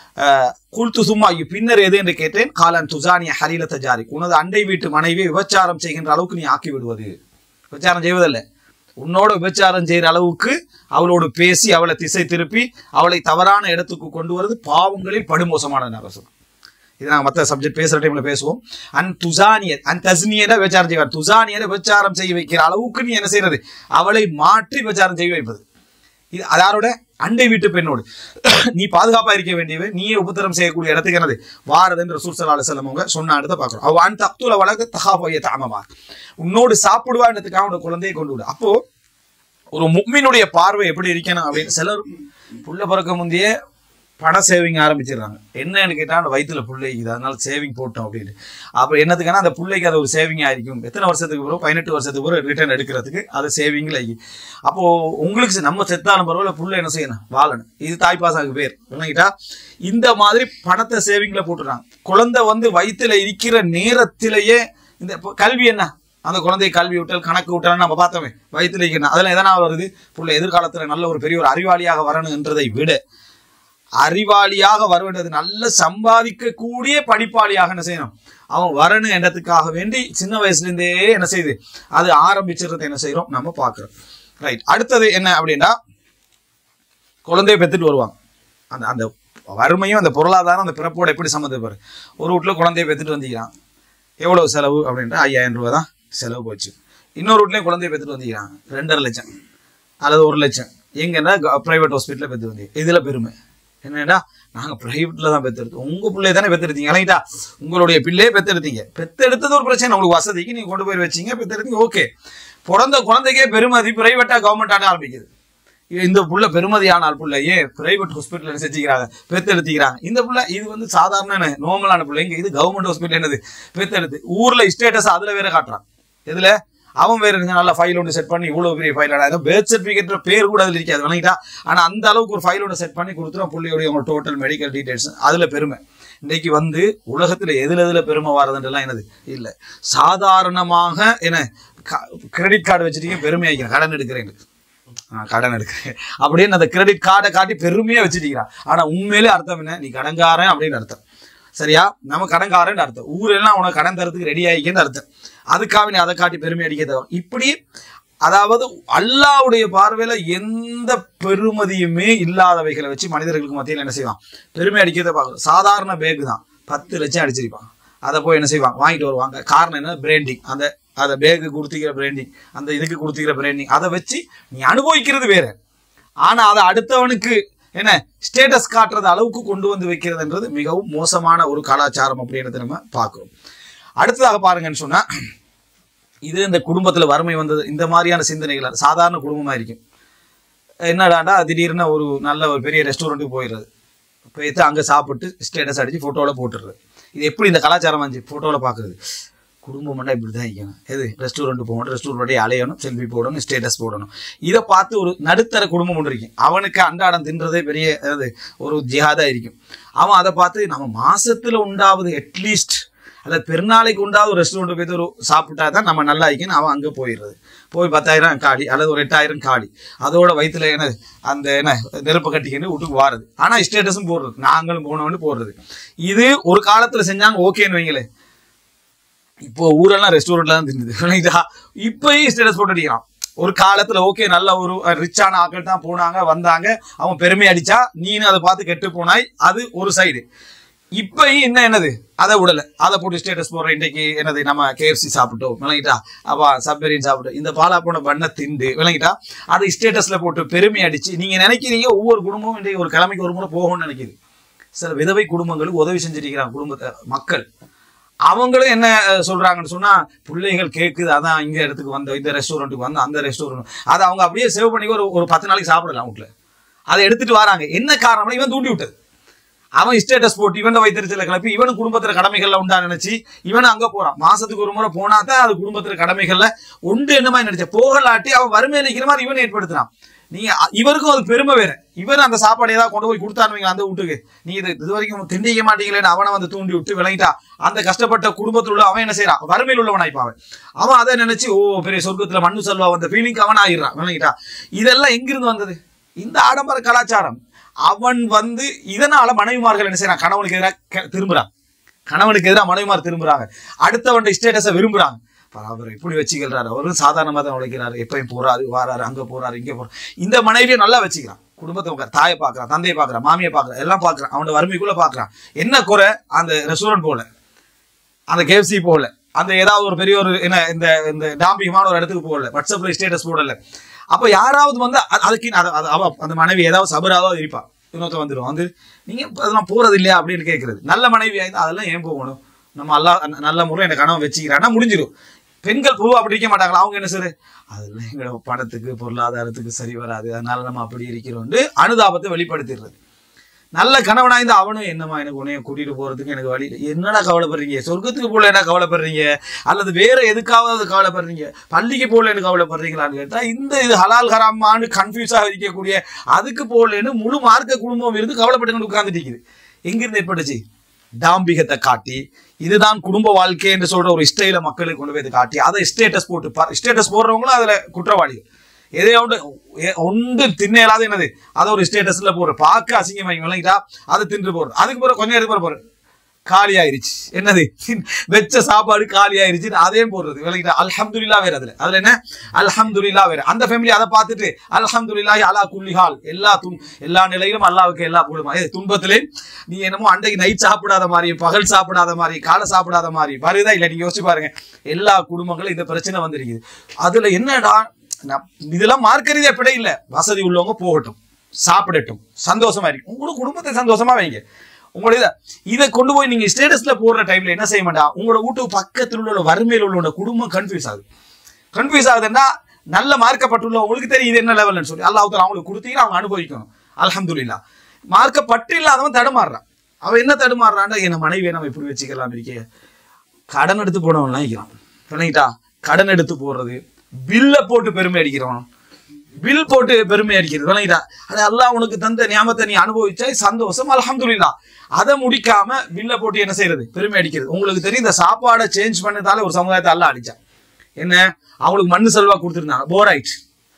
குல்து சும்மா ஐயோ, பின்னர் எது என்று கேட்டேன் காலன் துசானிய ஹரிலத்த ஜாரி உனது அண்டை வீட்டு மனைவியை விபச்சாரம் செய்கின்ற அளவுக்கு நீ ஆக்கி விடுவது விபச்சாரம் செய்வதில்லை உன்னோட விபச்சாரம் செய்கிற அளவுக்கு அவளோடு பேசி அவளை திசை திருப்பி அவளை தவறான இடத்துக்கு கொண்டு வருவது பாவங்களில் படுமோசமான அரசு இது நாங்கள் மற்ற சப்ஜெக்ட் பேசுகிற டைமில் பேசுவோம் அன் துசானியர் அன் தஸ்னியரை விபச்சாரம் செய்வார் துசானியரை விபச்சாரம் செய்ய வைக்கிற அளவுக்கு நீ என்ன செய்யறது அவளை மாற்றி விபச்சாரம் செய்ய வைப்பது இது அதாரோட அண்டை வீட்டு பெண்ணோடு நீ பாதுகாப்பா இருக்க வேண்டியவை நீயே உபத்திரம் செய்யக்கூடிய இடத்துக்கு என்னது வாரது என்று ரசூல் சல்லா அலுவலம் அவங்க சொன்ன இடத்த பார்க்குறோம் அவ அன் தப்துல வழக்கு தகாபைய தாமமா உன்னோடு சாப்பிடுவான்றதுக்காக உன்னோட குழந்தையை கொண்டு விடு அப்போ ஒரு முக்மினுடைய பார்வை எப்படி இருக்கணும் அப்படின்னு சிலர் புள்ள பிறக்க முந்தையே பண சேவிங் ஆரம்பிச்சிடுறாங்க என்னன்னு கேட்டா அந்த வயிற்றுல பிள்ளை இது அதனால சேவிங் போட்டோம் அப்படின்னு அப்போ என்னத்துக்குன்னா அந்த பிள்ளைக்கு அது ஒரு சேவிங் ஆയിരിக்கும் எத்தனை வருஷத்துக்கு பிறகு பதினெட்டு வருஷத்துக்கு பிறகு ரிட்டர்ன் எடுக்கிறதுக்கு அது சேவிங்ல ஆகி அப்போ உங்களுக்கு செ- நம்ம செத்தாலும் பரவாயில்ல புள்ள என்ன செய்யணும் வாழணும் இது தாய்ப்பாசாக்கு பேர் விளங்கிட்டா இந்த மாதிரி பணத்தை சேவிங்ல போட்டுறாங்க குழந்தை வந்து வயிற்றுல இருக்கிற நேரத்திலேயே இந்த இப்போ கல்வி என்ன அந்த குழந்தையை கல்வி விட்டல் கணக்கு விட்டல் நம்ம பார்த்தோமே வயிற்றுல இருக்கணும் அதெல்லாம் எதனால் வருது புள்ள எதிர்காலத்துல நல்ல ஒரு பெரிய ஒரு அறிவாளியாக வரணுன்றதை விட அறிவாளியாக வருவது நல்ல சம்பாதிக்கக்கூடிய படிப்பாளியாக என்ன செய்யணும் அவன் வரணும் என்றதுக்காக வேண்டி சின்ன வயசுலேருந்தே என்ன செய்யுது அது ஆரம்பிச்சிருந்ததை என்ன செய்றோம் நம்ம பார்க்குறோம் ரைட் அடுத்தது என்ன அப்படின்னா குழந்தைய பெற்றுட்டு வருவாங்க அந்த அந்த வறுமையும் அந்த பொருளாதாரம் அந்த பிறப்போட எப்படி சம்மந்தப்பாரு ஒரு வீட்டில் குழந்தைய பெற்றுட்டு வந்திக்கிறான் எவ்வளவு செலவு அப்படின்றா ஐயாயிரம் ரூபாய் தான் செலவு போச்சு இன்னொரு வீட்லேயும் குழந்தைய பெற்றுட்டு வந்திக்கிறான் ரெண்டரை லட்சம் அல்லது ஒரு லட்சம் எங்கன்னா ப்ரைவேட் ஹாஸ்பிட்டலில் பெற்று வந்தீங்க இதில் பெருமை என்னடா நாங்கள் ப்ரைவேட்டில் தான் பெற்றெடுத்தோம் உங்கள் பிள்ளைய தானே பெற்றெடுத்தீங்க இல்லைங்களா உங்களுடைய பிள்ளையே பெற்றெடுத்தீங்க பெற்றெடுத்தது ஒரு பிரச்சனை உங்களுக்கு வசதிக்கு நீங்கள் கொண்டு போய் வச்சீங்க பெற்றெடுத்தீங்க ஓகே பிறந்த குழந்தைக்கே பெருமதி ப்ரைவேட்டாக கவர்மெண்ட்டாக ஆரம்பிக்குது இது இந்த புள்ள பெருமதியான புள்ளையே பிரைவேட் ஹாஸ்பிட்டல் செஞ்சுக்கிறாங்க பெத்தெடுத்திக்கிறாங்க இந்த புள்ள இது வந்து சாதாரண நார்மலான பிள்ளைங்க இது கவர்மெண்ட் ஹாஸ்பிட்டல் என்னது பெத்தெடுத்து ஊர்ல ஸ்டேட்டஸ் அதுல வேற காட்டுறான் எதுல அவன் வேற இருந்து நல்ல ஃபைல் ஒன்று செட் பண்ணி இவ்வளவு பெரிய ஃபைல் ஏதோ பேர்த் சர்டிஃபிகேட் பேர் கூட அதில் இருக்காது வணங்கிட்டா ஆனா அந்த அளவுக்கு ஒரு ஃபைல் ஒன்று செட் பண்ணி கொடுத்துரும் புள்ளையோடைய உங்க டோட்டல் மெடிக்கல் டீடைல்ஸ் அதுல பெருமை இன்னைக்கு வந்து உலகத்துல எதுல எதுல பெருமை வாரதுன்றலாம் என்னது இல்ல சாதாரணமாக என்ன கிரெடிட் கார்டு வச்சுட்டீங்க பெருமையாக்கிறேன் கடன் எடுக்கிறேன் ஆ, கடன் எடுக்கிறேன் அப்படின்னு அந்த கிரெடிட் கார்டை காட்டி பெருமையா வச்சுட்டீங்கிறான் ஆனா உண்மையிலே அர்த்தம் என்ன நீ கடன்காரன் அப்படின்னு அர்த்தம் சரியா நம்ம கடன்காரன் அர்த்தம் ஊரெல்லாம் உனக்கு கடன் தரத்துக்கு ரெடி ஆகிக்கன்னு அர்த்தம் அதுக்காக நீ அதை காட்டி பெருமை அடிக்க தேவை இப்படி அதாவது அல்லாவுடைய பார்வையில எந்த பெருமதியுமே இல்லாதவைகளை வச்சு மனிதர்களுக்கு மத்தியில் என்ன செய்வான் பெருமை அடிக்கிறத பார்க்கணும் சாதாரண பேக்கு தான் பத்து லட்சம் அடிச்சிருப்பான் அதை போய் என்ன செய்வாங்க வாங்கிட்டு வருவாங்க காரணம் என்ன பிராண்டிங் அந்த அதை பேக்கு கொடுத்துக்கிற பிராண்டிங் அந்த இதுக்கு கொடுத்துக்கிற பிராண்டிங் அதை வச்சு நீ அனுபவிக்கிறது வேற ஆனா அதை அடுத்தவனுக்கு என்ன ஸ்டேட்டஸ் காட்டுறது அளவுக்கு கொண்டு வந்து வைக்கிறதுன்றது மிகவும் மோசமான ஒரு கலாச்சாரம் அப்படின்றத நம்ம பார்க்கிறோம் அடுத்ததாக பாருங்கன்னு சொன்னா இது இந்த குடும்பத்துல வறுமை வந்தது இந்த மாதிரியான சிந்தனைகள் சாதாரண குடும்பமா இருக்கும் என்னடாண்டா திடீர்னு ஒரு நல்ல ஒரு பெரிய ரெஸ்டாரண்ட்டுக்கு போயிடுறது போயிட்டு அங்கே சாப்பிட்டு ஸ்டேட்டஸ் அடிச்சு ஃபோட்டோவில் போட்டுடுறது இது எப்படி இந்த கலாச்சாரம் வந்துச்சு ஃபோட்டோவில் பார்க்குறது குடும்பம்னா இப்படி தான் இருக்கணும் எது ரெஸ்டாரண்ட் போகணும் ரெஸ்டாரண்ட்டே அலையணும் செல்ஃபி போடணும் ஸ்டேட்டஸ் போடணும் இதை பார்த்து ஒரு நடுத்தர குடும்பம் ஒன்று இருக்கும் அவனுக்கு அன்றாடம் தின்றதே பெரிய அது ஒரு ஜிஹாதா இருக்கும் அவன் அதை பார்த்து நம்ம மாசத்துல உண்டாவது அட்லீஸ்ட் அல்லது பெருநாளைக்கு உண்டாவது ஒரு ரெஸ்டாரண்ட் போய் ஒரு சாப்பிட்டா தான் நம்ம நல்லா இருக்கணும் அவன் அங்கே போயிடுறது போய் பத்தாயிரம் காலி அல்லது ஒரு எட்டாயிரம் காலி அதோட வயிற்றுல என்ன அந்த என்ன நெருப்பு கட்டிக்கிட்டு வீட்டுக்கு வாருது ஆனால் ஸ்டேட்டஸும் போடுறது நாங்களும் போனோம்னு போடுறது இது ஒரு காலத்தில் செஞ்சாங்க ஓகேன்னு வைங்களேன் இப்போ ஊரெல்லாம் ரெஸ்டாரண்ட்ல தான் தின்னுது விளங்கிட்டா இப்பயும் ஸ்டேட்டஸ் போட்டு அடிக்கிறான் ஒரு காலத்துல ஓகே நல்ல ஒரு ரிச்சான ஆட்கள் தான் போனாங்க வந்தாங்க அவன் பெருமை அடிச்சா நீனு அதை பார்த்து கெட்டு போனாய் அது ஒரு சைடு இப்பயும் என்ன என்னது அதை விடல அதை போட்டு ஸ்டேட்டஸ் போடுற இன்னைக்கு என்னது நம்ம கேஎஃப்சி சாப்பிட்டோம் விளங்கிட்டா அப்பா சப்மரீன் சாப்பிட்டோம் இந்த பாலா போன பண்ண திண்டு விளங்கிட்டா அதை ஸ்டேட்டஸ்ல போட்டு பெருமை அடிச்சு நீங்க நினைக்கிறீங்க ஒவ்வொரு குடும்பமும் இன்றைக்கு ஒரு கிழமைக்கு ஒரு முறை போகும்னு நினைக்குது சில விதவை குடும்பங்களுக்கு உதவி செஞ்சிருக்கிறாங்க குடும்பத்தை மக்கள் அவங்களும் என்ன அஹ், சொல்றாங்கன்னு சொன்னா பிள்ளைகள் கேக்குது அதான் இங்க இடத்துக்கு வந்த இந்த ரெஸ்டாரண்ட்டுக்கு வந்து அந்த ரெஸ்டாரண்ட் அதை அவங்க அப்படியே சேவ் பண்ணி ஒரு ஒரு பத்து நாளைக்கு சாப்பிடலாம் வீட்டுல அதை எடுத்துட்டு வராங்க என்ன காரணம் இவன் தூண்டி விட்டது அவன் ஸ்டேட்டஸ் போட்டு இவன் வைத்திருச்சல கிளப்பி இவனும் குடும்பத்துல கடமைகள்ல உண்டா நினைச்சு இவனும் அங்க போறான் மாசத்துக்கு ஒரு முறை போனா தான் அது குடும்பத்துல கடமைகள்ல உண்டு என்ன மாதிரி நினைச்ச போகலாட்டி அவன் வறுமையில நிக்கிற மாதிரி இவன் ஏற்படுத்துறான் நீங்க அ- இவருக்கும் அது பெருமை வேற இவர் அந்த சாப்பாடு ஏதாவது கொண்டு போய் கொடுத்தாருவீங்க அந்த வீட்டுக்கு நீ இது இது வரைக்கும் திண்டிக்க மாட்டீங்களேன்னு அவனை வந்து தூண்டி விட்டு விளங்கிட்டா அந்த கஷ்டப்பட்ட குடும்பத்தில் உள்ள அவன் என்ன செய்யறான் வறுமையில் உள்ளவன் ஆயிப்பாவன் அவன் அதை நினைச்சு ஓ பெரிய சொர்க்கத்துல மண்ணு செல்வா வந்த ஃபீலிங் அவன் ஆயிடுறான் விளங்கிட்டா இதெல்லாம் எங்கிருந்து வந்தது இந்த ஆடம்பர கலாச்சாரம் அவன் வந்து இதனால மனைவிமார்கள் என்ன செய்யறான் கணவனுக்கு எதிராக திரும்புறான் கணவனுக்கு எதிராக மனைவிமார் திரும்புறாங்க அடுத்தவன் ஸ்டேட்டஸை விரும்புறாங்க பாரு, அவர் இப்படி வச்சுக்கிறாரு அவரும் சாதாரணமாக தான் உழைக்கிறாரு எப்பயும் போறாரு வாராரு அங்க போறாரு இங்க போறாரு இந்த மனைவியை நல்லா வச்சுக்கிறான் குடும்பத்தை உட்கார் தாயை பார்க்கறான் தந்தையை பார்க்கறான் மாமியை பார்க்கறான் எல்லாம் பார்க்கறான் அவனோட வறுமைக்குள்ள பார்க்கறான் என்ன குறை அந்த ரெஸ்டாரண்ட் போல அந்த கேஎஃப்சி போகல அந்த ஏதாவது ஒரு பெரிய ஒரு என்ன இந்த இந்த டாம்பிகமான ஒரு இடத்துக்கு போகல வாட்ஸ்அப்ல ஸ்டேட்டஸ் போடல அப்ப யாராவது வந்து அ- அதுக்கு அது- அது- அவ அந்த மனைவி ஏதாவது சபராவது இருப்பா இன்னொருத்த வந்துடும் வந்து நீங்க இப்ப அதெல்லாம் போறது இல்லையா அப்படின்னு கேட்கறது நல்ல மனைவி ஆயிருந்தா அதெல்லாம் ஏன் போகணும் நம்ம அல்லா நல்ல முறை எனக்கு கனவு வச்சுக்கிறான்னா முடிஞ்சிடும் பெண்கள் பொதுவாக அப்படி இருக்க மாட்டாங்களா அவங்க என்ன செய்யுது அதெல்லாம் எங்களோட பணத்துக்கு பொருளாதாரத்துக்கு சரி வராது அதனால நம்ம அப்படி இருக்கிறோம்னு அனுதாபத்தை வெளிப்படுத்திடுறது நல்ல கணவனா இருந்தா அவனும் என்னம்மா எனக்கு உன்னைய கூட்டிட்டு போறதுக்கு எனக்கு வழி இல்லை. என்னடா கவலைப்படுறீங்க சொர்க்கத்துக்கு போல என்ன கவலைப்படுறீங்க அல்லது வேற எதுக்காவது கவலைப்படுறீங்க பள்ளிக்கு போகலன்னு கவலைப்படுறீங்களான்னு கேட்டா இந்த இது ஹலால் ஹராமான்னு கன்ஃபியூஸா இருக்கக்கூடிய அதுக்கு போகலன்னு முழு மார்க்க குடும்பம் இருந்து கவலைப்பட்டு உட்கார்ந்துட்டு இருக்குது எங்கிருந்து ஏற்பட்டுச்சு டாம்பிகத்தை காட்டி இதுதான் குடும்ப வாழ்க்கை என்று சொல்ற ஒரு ஸ்டைல மக்களுக்கு கொண்டு போய் இதை காட்டி அதை ஸ்டேட்டஸ் போட்டு ஸ்டேட்டஸ் போடுறவங்களும் அதுல குற்றவாளிகள் எதையோ ஒன்று எ- ஒன்று தின்ன இயலாத என்னது அதை ஒரு ஸ்டேட்டஸ்ல போடுற பார்க்க அசிங்கமா விளங்கிட்டா அதை தின்று போடுற அதுக்கு பிறகு கொஞ்சம் நேரத்துக்கு பிறகு போடுற காலி ஆயிருச்சு என்னது வெச்ச சாப்பாடு காலி ஆயிருச்சு அதையும் போடுறது விளங்கிட்டா அல்ஹம்துலில்லா வேற அதுல அதுல என்ன அல்ஹம்துலில்லா வேற அந்த ஃபேமிலி அதை பார்த்துட்டு அல்ஹம்துலில்லாஹி அலா குல்லி ஹால் எல்லா துன் எல்லா நிலையிலும் அல்லாவுக்கு எல்லா புகழுமா ஏ, துன்பத்திலே நீ என்னமோ அன்றைக்கு நைட் சாப்பிடாத மாதிரி பகல் சாப்பிடாத மாதிரி காலை சாப்பிடாத மாதிரி வருதா இல்ல நீங்க யோசிச்சு பாருங்க எல்லா குடும்பங்களும் இந்த பிரச்சனை வந்திருக்குது அதுல என்னடா நான் இதெல்லாம் மார்க்க ரீதியா பிழை இல்ல வசதி உள்ளவங்க போகட்டும் சாப்பிடட்டும் சந்தோஷமா இருக்கும் உங்களோட குடும்பத்தை சந்தோஷமா வைங்க உங்களோட இதை இதை கொண்டு போய் நீங்க ஸ்டேட்டஸ்ல போடுற டைம்ல என்ன செய்ய மாட்டா உங்களோட வீட்டுக்கு பக்கத்தில் உள்ள வறுமையில் உள்ள குடும்பம் கன்ஃபியூஸ் ஆகுது கன்ஃபியூஸ் ஆகுதுன்னா நல்ல மார்க்கப்பட்டுள்ள உங்களுக்கு தெரியும் இது என்ன லெவல்னு சொல்லி அல்லாஹ் தாலா அவங்களுக்கு கொடுத்தீங்க அவங்க அனுபவிக்கணும் அல்ஹம்துலில்லாஹ் மார்க்கப்பட்டு இல்லாதவன் தடுமாறுறான் அவன் என்ன தடுமாறுறான்டா என் மனைவியை நம்ம இப்படி வச்சுக்கலாம் இருக்கே கடன் எடுத்து போனவன்லாம் இருக்கிறான் விளங்கிட்டா கடன் எடுத்து போடுறது பில்லை போட்டு பெருமை அடிக்கிறவன் பில் போட்டு பெருமை அடிக்கிறது விளங்கிட்டா அது அல்லாஹ் உனக்கு தந்த ஞாபகத்தை நீ அனுபவிச்சா சந்தோஷம் அல்ஹம்துலில்லாஹ் அதை முடிக்காம பில்லை போட்டு என்ன செய்யறது பெருமை அடிக்கிறது உங்களுக்கு தெரியும் இந்த சாப்பாடை சேஞ்ச் பண்ணதால ஒரு சமுதாயத்தை அல்லாஹ் அடிச்சான் என்ன அவங்களுக்கு மண்ணு செல்வா கொடுத்துருந்தாங்க போர் ஆயிடுச்சு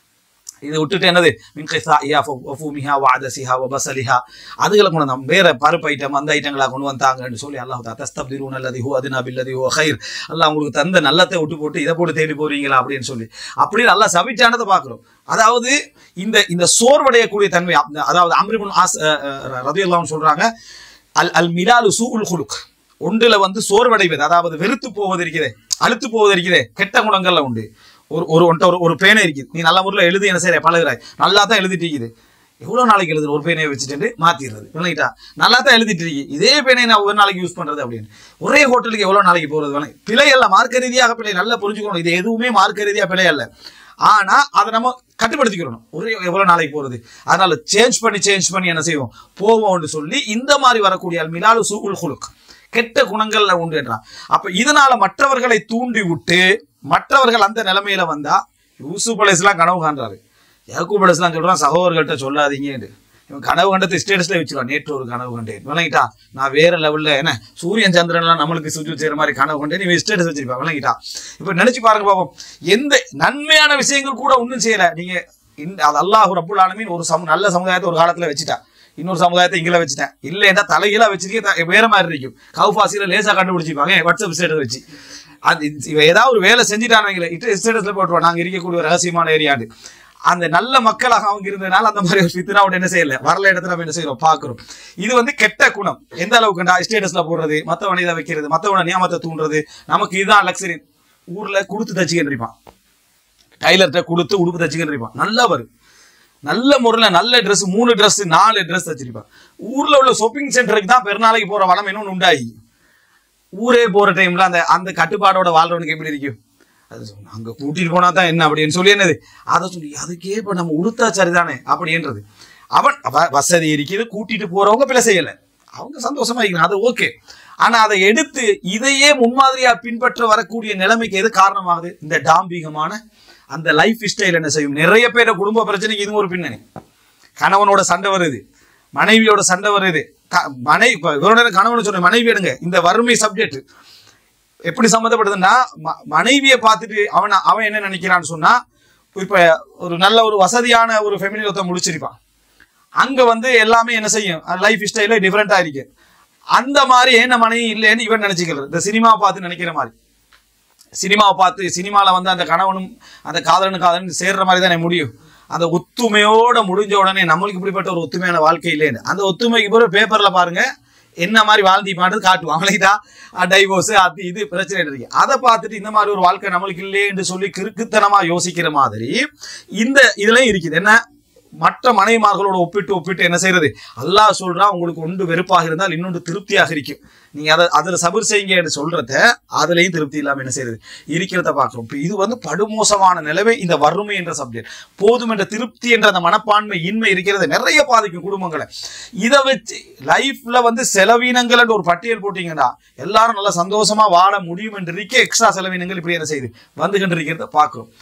இதை விட்டுட்டு என்னது மின்கைசா ஃபூமிஹா வாதசிஹா வபசலிஹா அதுகளை கொண்டு வந்தோம் வேற பருப்பு ஐட்டம் அந்த ஐட்டங்களா கொண்டு வந்தாங்கன்னு சொல்லி அல்லாஹ் தஸ்தப்திரூன் அல்லது ஹூ அதுனா பில்லதி ஹூ ஹைர் அல்லாஹ் உங்களுக்கு தந்த நல்லத்தை விட்டு போட்டு இதை போட்டு தேடி போறீங்களா அப்படின்னு சொல்லி அப்படி நல்லா சபிச்சானதை பார்க்குறோம் அதாவது இந்த இந்த சோர்வடையக்கூடிய தன்மை அந்த- அதாவது அம்ரிபுன் ஆஸ் ரதியல்லாம் சொல்றாங்க அல் அல் மிலாலு சூஉல் குலுக் ஒன்றுல வந்து சோர்வடைவது அதாவது வெறுத்து போவது இருக்கிறதே அழுத்து போவது இருக்கிறதே கெட்ட குணங்கள்ல உண்டு ஒரு ஒரு ஒன்ட்ட ஒரு ஒரு பேனை இருக்குது நீ நல்ல முறையில் எழுதி என்ன செய்யற பழகுறாய் நல்லா தான் எழுதிட்டு இருக்குது எவ்வளோ நாளைக்கு எழுதுற ஒரு பேனையை வச்சுட்டு மாத்திடுறது விளங்கிட்டா நல்லா தான் எழுதிட்டு இருக்கு இதே பேனை நான் ஒரு நாளைக்கு யூஸ் பண்றது அப்படின்னு ஒரே ஹோட்டலுக்கு எவ்வளோ நாளைக்கு போறது வேலை பிழை அல்ல மார்க்க ரீதியாக பிழை நல்லா புரிஞ்சுக்கணும் இது எதுவுமே மார்க்க ரீதியாக பிழை அல்ல ஆனா அதை நம்ம கட்டுப்படுத்திக்கிறணும் ஒரே எவ்வளவு நாளைக்கு போறது அதனால சேஞ்ச் பண்ணி சேஞ்ச் பண்ணி என்ன செய்வோம் போவோம்னு சொல்லி இந்த மாதிரி வரக்கூடிய அல் மிலாலு சூகுல் ஹுலுக் கெட்ட குணங்கள்ல உண்டுன்றான் அப்ப இதனால மற்றவர்களை தூண்டி விட்டு மற்றவர்கள் அந்த நிலைமையில வந்தா யூசுப் அலைஸ்லாம் கனவு காண்றாரு யாக்கூப் அலைஸ்லாம் சொல்றான் சகோதரர்கள்ட்ட சொல்லாதீங்கன்னு இவன் கனவு கண்டத்தை ஸ்டேட்டஸ்ல வச்சுருவான் நேற்று ஒரு கனவு கண்டேன் விளங்கிட்டா நான் வேற லெவல்ல என்ன சூரியன் சந்திரன்லாம் நம்மளுக்கு சுற்றி செய்யற மாதிரி கனவு கண்டேன் இவன் ஸ்டேட்டஸ் வச்சிருப்பான் விளங்கிட்டா இப்ப நினைச்சு பாருங்க பாப்போம் எந்த நன்மையான விஷயங்கள் கூட ஒன்றும் செய்யல நீங்க இந்த அது அல்லாஹ் ரப்புல் ஆலமீன் ஒரு சம நல்ல சமுதாயத்தை ஒரு காலத்துல வச்சுட்டா இன்னொரு சமுதாயத்தை இங்கே வச்சுட்டேன் இல்லைன்னா தலைகீழா வச்சிருக்கே வேற மாதிரி இருக்கும் கவுபாசியில லேசா கண்டுபிடிச்சிப்பாங்க வாட்ஸ்அப் ஸ்டேட்டஸ் வச்சு அது இவன் ஏதாவது ஒரு வேலை செஞ்சுட்டானுங்களே இட்டு ஸ்டேட்டஸ்ல போட்டுருவான் நாங்க இருக்கக்கூடிய ஒரு ரகசியமான ஏரியாண்டு அந்த நல்ல மக்களாக அவங்க இருந்ததுனால அந்த மாதிரி ஒரு ஃபித்னாவோட என்ன செய்யல வரல இடத்துல நம்ம என்ன செய்யறோம் பாக்குறோம் இது வந்து கெட்ட குணம் எந்த அளவுக்குண்டா ஸ்டேட்டஸ்ல போடுறது மத்தவனை இதை வைக்கிறது மத்தவனை நியமத்தை தூண்டுறது நமக்கு இதுதான் லக்ஸரி ஊர்ல கொடுத்து தச்சுக்கிட்டு இருப்பான் டைலர்கிட்ட கொடுத்து உடுப்பு தச்சுக்கிட்டு இருப்பான் நல்லவர் நல்ல முறையில் நல்ல Dress மூணு Dress நாலு Dress தச்சிருப்பான் ஊர்ல உள்ள ஷாப்பிங் சென்டருக்கு தான் பெருநாளைக்கு போற வளம் இன்னொன்று உண்டாகி ஊரே போற டைம்ல அந்த அந்த கட்டுப்பாடோட வாழ்றவனுக்கு எப்படி இருக்கும் அது சொன்ன, அங்க கூட்டிட்டு போனா தான் என்ன அப்படின்னு சொல்லி என்னது அதை சொல்லி அதுக்கே இப்ப நம்ம உடுத்தா சரிதானே அப்படின்றது அவன் வ- வசதி இருக்குது கூட்டிட்டு போறவங்க பிள்ளை செய்யல அவங்க சந்தோஷமா இருக்கணும் அது ஓகே ஆனா அதை எடுத்து இதையே முன்மாதிரியா பின்பற்ற வரக்கூடிய நிலைமைக்கு எது காரணமாகுது இந்த டாம்பிகமான அந்த லைஃப் ஸ்டைல் என்ன செய்யும் நிறைய பேர குடும்ப பிரச்சனைக்கு இதுவும் ஒரு பின்னணி கணவனோட சண்டை வருது மனைவியோட சண்டை வருது க- மனைவி இப்ப இவரோட கணவன் சொன்ன மனைவி எடுங்க இந்த வறுமை சப்ஜெக்ட் எப்படி சம்மந்தப்படுதுன்னா ம- மனைவியை பார்த்துட்டு அவன் அவன் என்ன நினைக்கிறான்னு சொன்னா இப்ப ஒரு நல்ல ஒரு வசதியான ஒரு ஃபெமிலி ஒருத்தன் முடிச்சிருப்பான் அங்க வந்து எல்லாமே என்ன செய்யும் லைஃப் ஸ்டைல டிஃப்ரெண்டா இருக்கு அந்த மாதிரி என்ன மனைவி இல்லைன்னு இவன் நினைச்சுக்கிறது இந்த சினிமா பார்த்து நினைக்கிற மாதிரி சினிமாவை பார்த்து சினிமாவில் வந்து அந்த கணவனும் அந்த காதலனும் காதலன் சேர்ற மாதிரி தானே முடியும் அந்த ஒத்துமையோட முடிஞ்ச உடனே நம்மளுக்கு இப்படிப்பட்ட ஒரு ஒத்துமையான வாழ்க்கை இல்லைன்னு அந்த ஒத்துமைக்கு பிறகு பேப்பர்ல பாருங்க என்ன மாதிரி வாழ்ந்திப்பான்றது காட்டுவான் அவங்களுக்கு தான் டைவோர்ஸ் அது இது பிரச்சனை இருக்கு அதை பார்த்துட்டு இந்த மாதிரி ஒரு வாழ்க்கை நம்மளுக்கு இல்லைன்னு சொல்லி கிறுக்குத்தனமா யோசிக்கிற மாதிரி இந்த இதுலயும் இருக்குது என்ன மற்ற மனைவிமார்களோட ஒப்பிட்டு ஒப்பிட்டு என்ன செய்யறது அல்லாஹ் சொல்றா உங்களுக்கு ஒன்று வெறுப்பாக இருந்தால் இன்னொன்று திருப்தியாக இருக்கும் நீங்க அதை அதுல சபர் செய்யுங்க சொல்றத அதுலயும் திருப்தி இல்லாம என்ன செய்யறது இருக்கிறத பார்க்கிறோம் இப்ப இது வந்து படுமோசமான நிலைமை இந்த வறுமை என்ற சப்ஜெக்ட் போதும் என்ற திருப்தி என்ற அந்த மனப்பான்மை இன்மை இருக்கிறது நிறைய பாதிக்கும் குடும்பங்களை இதை வச்சு லைஃப்ல வந்து செலவீனங்கள் என்ற ஒரு பட்டியல் போட்டீங்கன்னா எல்லாரும் நல்லா சந்தோஷமா வாழ முடியும் என்று இருக்க எக்ஸ்ட்ரா செலவீனங்கள் இப்படி என்ன செய்யுது வந்து கொண்டிருக்கிறத பார்க்கிறோம்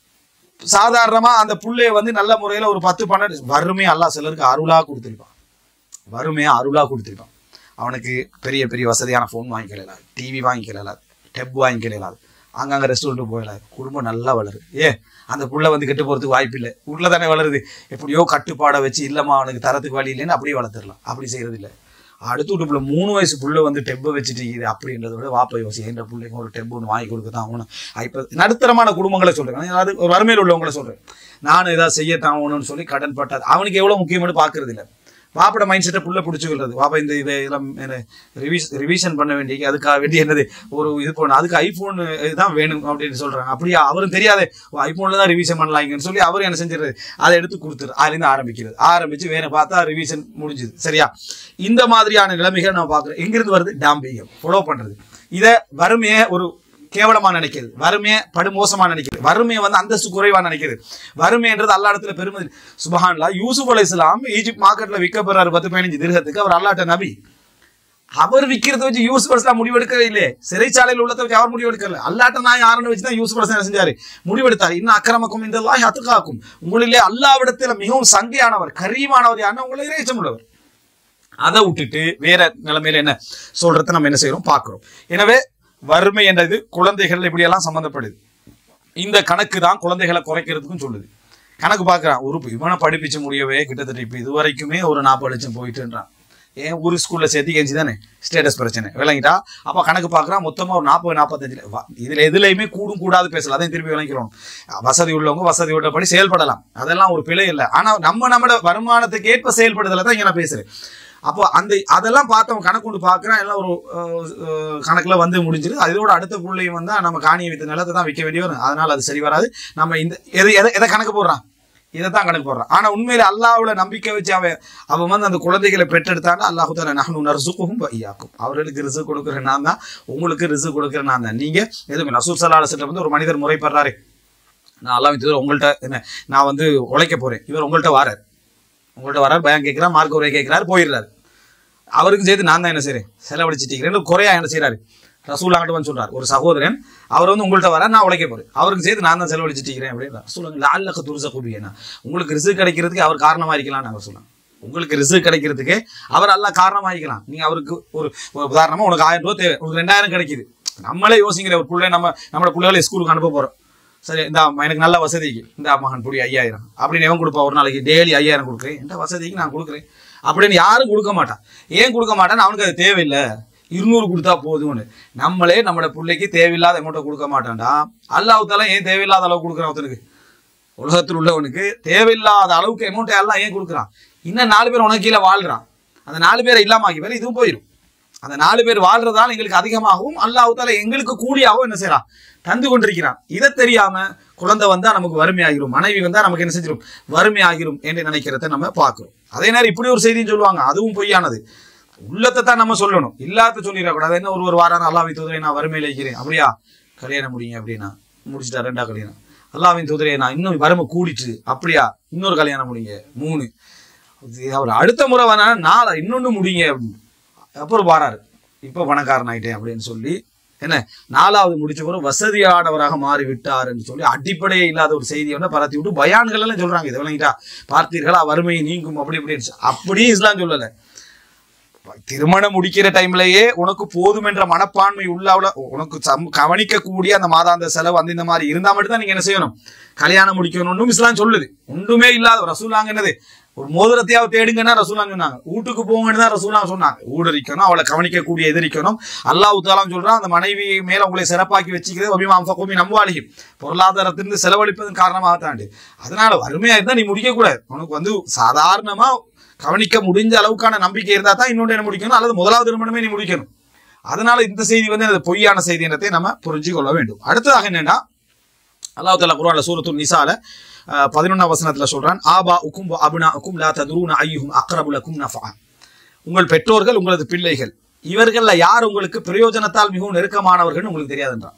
சாதாரணமா அந்த புள்ளைய வந்து நல்ல முறையில ஒரு பத்து பன்னெண்டு வறுமையா அல்லா சிலருக்கு அருளா கொடுத்துருப்பான் வறுமையா அருளா கொடுத்துருப்பான் அவனுக்கு பெரிய பெரிய வசதியான ஃபோன் வாங்கிக்கலாம் டிவி வாங்கிக்கலாம் டெப் வாங்கிக்கலாம் அங்கங்க ரெஸ்டாரண்ட் போயிடலாம் குடும்பம் நல்லா வளருது ஏ அந்த புள்ள வந்து கெட்டு போறதுக்கு வாய்ப்பு இல்லை உள்ள தானே வளருது எப்படியோ கட்டுப்பாடை வச்சு இல்லம்மா அவனுக்கு தரத்துக்கு வழி இல்லைன்னு அப்படியே வளர்த்துடலாம் அப்படி செய்யறது இல்லை அடுத்து விட்டு புள்ள மூணு வயசு புள்ள வந்து டெப்பை வச்சுட்டு இது அப்படின்றத விட வாப்ப யோசி என்ற பிள்ளைங்க ஒரு டெப் ஒன்று வாங்கி கொடுக்க தான் ஆகணும் இப்போ நடுத்தரமான குடும்பங்களை சொல்றேன் அதாவது ஒரு வறுமையில் உள்ளவங்களை சொல்றேன் நானும் ஏதாவது செய்யத்தான் ஆகணும்னு சொல்லி கடன் பட்டாது அவனுக்கு எவ்வளவு முக்கியம்னு பார்க்கறது இல்லை வாப்பட மைண்ட் செட்டை புள்ள பிடிச்சிக்கிறது வாப்பா இந்த இதை இதெல்லாம் ரிவிஸ் ரிவிஷன் பண்ண வேண்டிய அதுக்காக வேண்டிய என்னது ஒரு இது பண்ண அதுக்கு ஐஃபோன் இதுதான் வேணும் அப்படின்னு சொல்றாங்க அப்படியா அவரும் தெரியாதே ஐஃபோனில் தான் ரிவிஷன் பண்ணலாங்கன்னு சொல்லி அவர் என்ன செஞ்சிருது அதை எடுத்து கொடுத்துரு அதுலேருந்து ஆரம்பிக்கிறது ஆரம்பிச்சு வேற பார்த்தா ரிவிஷன் முடிஞ்சுது சரியா இந்த மாதிரியான நிலைமைகள் நம்ம பார்க்குறோம் எங்கிருந்து வருது டாம்பிகம் ஃபாலோ பண்றது இதை வறுமையை ஒரு கேவலமா நினைக்கிறது வறுமையை படுமோசமா நினைக்கிறது வறுமையை வந்து அந்தஸ்து குறைவா நினைக்கிறது வறுமைன்றது அல்லா இடத்துல பெருமதி சுபஹான்லா யூசுப் அலை இஸ்லாம் ஈஜிப்ட் மார்க்கெட்ல விற்கப்படுறாரு பத்து பதினஞ்சு திருகத்துக்கு அவர் அல்லாட்ட நபி அவர் விற்கிறத வச்சு யூசுப் அலிஸ்லாம் முடிவெடுக்கவே இல்லை சிறைச்சாலையில் உள்ளதை வச்சு அவர் முடிவெடுக்கல அல்லாட்ட நான் யாருன்னு வச்சு தான் யூசுப் அலிஸ்லாம் என்ன செஞ்சாரு முடிவெடுத்தார் இன்னும் அக்கிரமக்கும் இந்த லாய் அத்துக்காக்கும் உங்களிலே அல்லாவிடத்தில் மிகவும் சங்கையானவர் கரீமானவர் யாருன்னா உங்களை இறைச்சம் உள்ளவர் அதை விட்டுட்டு வேற நிலைமையில என்ன சொல்றத நம்ம என்ன செய்யறோம் பார்க்கிறோம் எனவே வறுமை என்றது குழந்தைகள் இப்படியெல்லாம் சம்மந்தப்படுது இந்த கணக்கு தான் குழந்தைகளை குறைக்கிறதுக்கும் சொல்லுது கணக்கு பார்க்குறான் உறுப்பு இவனை படிப்பிச்சு முடியவே கிட்டத்தட்ட இப்போ இது வரைக்குமே ஒரு நாற்பது லட்சம் போயிட்டுன்றான் ஏன் ஒரு ஸ்கூல்ல சேர்த்து கெஞ்சி தானே ஸ்டேட்டஸ் பிரச்சனை விளங்கிட்டா அப்போ கணக்கு பார்க்குறான் மொத்தமாக ஒரு நாற்பது நாற்பத்தஞ்சு இதில் எதுலையுமே கூடும் கூடாது பேசலாம் அதையும் திருப்பி விளங்கிக்கிறோம் வசதி உள்ளவங்க வசதி உள்ளபடி செயல்படலாம் அதெல்லாம் ஒரு பிழை இல்லை ஆனால் நம்ம நம்மளோட வருமானத்துக்கு ஏற்ப செயல்படுதலை தான் இங்கே நான் பேசுகிறேன் அப்போ அந்த அதெல்லாம் பார்த்தவன் கணக்கு கொண்டு பார்க்குறான் எல்லாம் ஒரு அஹ், அஹ், கணக்குல வந்து முடிஞ்சிருது அதோட அடுத்த பிள்ளையும் வந்தா நம்ம காணியை வித்த நிலத்தை தான் விற்க வேண்டி வரும் அதனால அது சரி வராது நம்ம இந்த எதை எதை எதை கணக்கு போடுறான் இதை தான் கணக்கு போடுறான் ஆனா உண்மையில அல்லாஹ்வுல நம்பிக்கை வச்சு அவன் அவன் வந்து அந்த குழந்தைகளை பெற்றெடுத்தாங்க அல்லாஹு தாலா நஹனு நர்சுக்கும் ஐயாக்கும் அவர்களுக்கு ரிசு கொடுக்குற நான் தான் உங்களுக்கு ரிசு கொடுக்குற நான் தான் நீங்க எதுவுமே நசூர் சல்லாஹ் வந்து ஒரு மனிதர் முறைப்படுறாரு நான் அல்லாஹ் தூதர் உங்கள்கிட்ட என்ன நான் வந்து உழைக்க போறேன் இவர் உங்கள்கிட்ட வாரார் உங்கள்கிட்ட வரார் பயம் கேட்கிறார் மார்க் உரை கேட்கிறார் போயிடுறாரு அவருக்கும் சேர்த்து நான் தான் என்ன செய்றேன் செலவழிச்சிட்டீங்கிறேன் குறையா என்ன செய்றாரு ரசூல் அங்கிட்ட வந்து சொல்றாரு ஒரு சகோதரன் அவர் வந்து உங்கள்கிட்ட வர நான் உழைக்க போறேன் அவருக்கு சேர்த்து நான் தான் செலவழிச்சிட்டீங்கிறேன் அப்படின்னு ரசூலுங்க லால்லக்க துருச கூடியனா உங்களுக்கு ரிசு கிடைக்கிறதுக்கு அவர் காரணமா இருக்கலாம்னு அவர் சொன்னாங்க உங்களுக்கு ரிசர்வ் கிடைக்கிறதுக்கு அவர் எல்லாம் காரணமா இருக்கலாம் நீங்க அவருக்கு ஒரு ஒரு உதாரணமா உனக்கு ஆயிரம் ரூபாய் தேவை உனக்கு ரெண்டாயிரம் கிடைக்குது நம்மளே யோசிக்கிற ஒரு பிள்ளை நம்ம நம்மளோட பிள்ளைகளை ஸ்கூலுக்கு அனுப்ப போறோம் சரி இந்த எனக்கு நல்ல வசதிக்கு இந்த மகன் புடி ஐயாயிரம் அப்படின்னு எவன் கொடுப்பா ஒரு நாளைக்கு டெய்லி ஐயாயிரம் கொடுக்குறேன் இந்த வசதிக்கு நான் கொடுக்குறேன் அப்படின்னு யாரும் கொடுக்க மாட்டான் ஏன் கொடுக்க மாட்டான்னு அவனுக்கு அது தேவையில்லை இருநூறு கொடுத்தா போதும்னு நம்மளே நம்மளோட பிள்ளைக்கு தேவையில்லாத அமௌண்ட்டை கொடுக்க மாட்டான்டா அல்லாஹால ஏன் தேவையில்லாத அளவு கொடுக்குறான் ஒருத்தனுக்கு உலகத்தில் உள்ளவனுக்கு தேவையில்லாத அளவுக்கு அமௌண்ட்டை எல்லாம் ஏன் கொடுக்குறான் இன்னும் நாலு பேர் உனக்கு கீழே வாழ்றான் அந்த நாலு பேரை இல்லாம ஆக்கி பேர் இதுவும் போயிடும் அந்த நாலு பேர் வாழ்றதால எங்களுக்கு அதிகமாகவும் அல்லாஹால எங்களுக்கு கூலியாகவும் என்ன செய்யறான் தந்து கொண்டிருக்கிறான் இதை தெரியாம குழந்தை வந்தா நமக்கு வறுமையாகிரும் மனைவி வந்தா நமக்கு என்ன செஞ்சிடும் வறுமையாகிரும் என்று நினைக்கிறத நம்ம பார்க்கிறோம் அதே நேரம் இப்படி ஒரு செய்தியும் சொல்லுவாங்க அதுவும் பொய்யானது உள்ளத்தை தான் நம்ம சொல்லணும் இல்லாத சொல்லிடக்கூடாது என்ன ஒரு ஒரு வாரம் அல்லாவின் தூதரை நான் வறுமையில இருக்கிறேன் அப்படியா கல்யாணம் முடியுங்க அப்படின்னா முடிச்சிட்டா ரெண்டா கல்யாணம் அல்லாவின் தூதரை நான் இன்னும் வறுமை கூடிட்டு அப்படியா இன்னொரு கல்யாணம் முடிங்க மூணு இது அவர் அடுத்த முறை வேணா நாலு இன்னொன்னு முடிங்க அப்படின்னு அப்புறம் வாராரு இப்போ பணக்காரன் ஆயிட்டேன் அப்படின்னு சொல்லி என்ன நாலாவது முடிச்ச பிறகு வசதியானவராக மாறி விட்டார் என்று சொல்லி அடிப்படையே இல்லாத ஒரு செய்தியை வந்து பரத்தி விட்டு பயான்கள் எல்லாம் சொல்றாங்க இதை விளங்கிட்டா பார்த்தீர்களா வறுமை நீங்கும் அப்படி இப்படின்னு அப்படியே இஸ்லாம் சொல்லலை திருமணம் முடிக்கிற டைம்லயே உனக்கு போதும் என்ற மனப்பான்மை உள்ளவள உனக்கு சம் கவனிக்கக்கூடிய அந்த மாதாந்த செலவு அந்த இந்த மாதிரி இருந்தா மட்டும் தான் நீங்க என்ன செய்யணும் கல்யாணம் முடிக்கணும்னு இஸ்லாம் சொல்லுது ஒன்றுமே இல்லாத ரசூலாங்க என்னது ஒரு மோதிரத்தையாவது தேடுங்கன்னா ரசூலாங்க சொன்னாங்க வீட்டுக்கு போங்கன்னு தான் ரசூலாங்க சொன்னாங்க ஊடரிக்கணும் அவளை கவனிக்கக்கூடிய எதிரிக்கணும் அல்லாஹ் தாலாம் சொல்றான் அந்த மனைவி மேல உங்களை சிறப்பாக்கி வச்சுக்கிறது அபிமாம் ஃபகோமி நம்புவாளியும் பொருளாதாரத்திலிருந்து செலவழிப்பதன் காரணமாக தாண்டி அதனால வறுமையா இருந்தா நீ முடிக்க கூடாது உனக்கு வந்து சாதாரணமா கவனிக்க முடிஞ்ச அளவுக்கான நம்பிக்கை இருந்தா தான் இன்னொன்று என்ன முடிக்கணும் அல்லது முதலாவது திருமணமே நீ முடிக்கணும் அதனால இந்த செய்தி வந்து அது பொய்யான செய்தி என்றதை நம்ம புரிஞ்சு கொள்ள வேண்டும் அடுத்ததாக என்னன்னா அல்லாஹ் தாலா குர்ஆன்ல சூரத்துல் நிசால அஹ், பதினொன்னாம் வசனத்துல சொல்றான் ஆபா உக்கும் அபுனா உக்கும் லா ததுரூன ஐயுஹும் அக்ரபு லக்கும் நஃபா உங்கள் பெற்றோர்கள் உங்களது பிள்ளைகள் இவர்கள்ல யார் உங்களுக்கு பிரயோஜனத்தால் மிகவும் நெருக்கமானவர்கள் உங்களுக்கு தெரியாதுன்றான்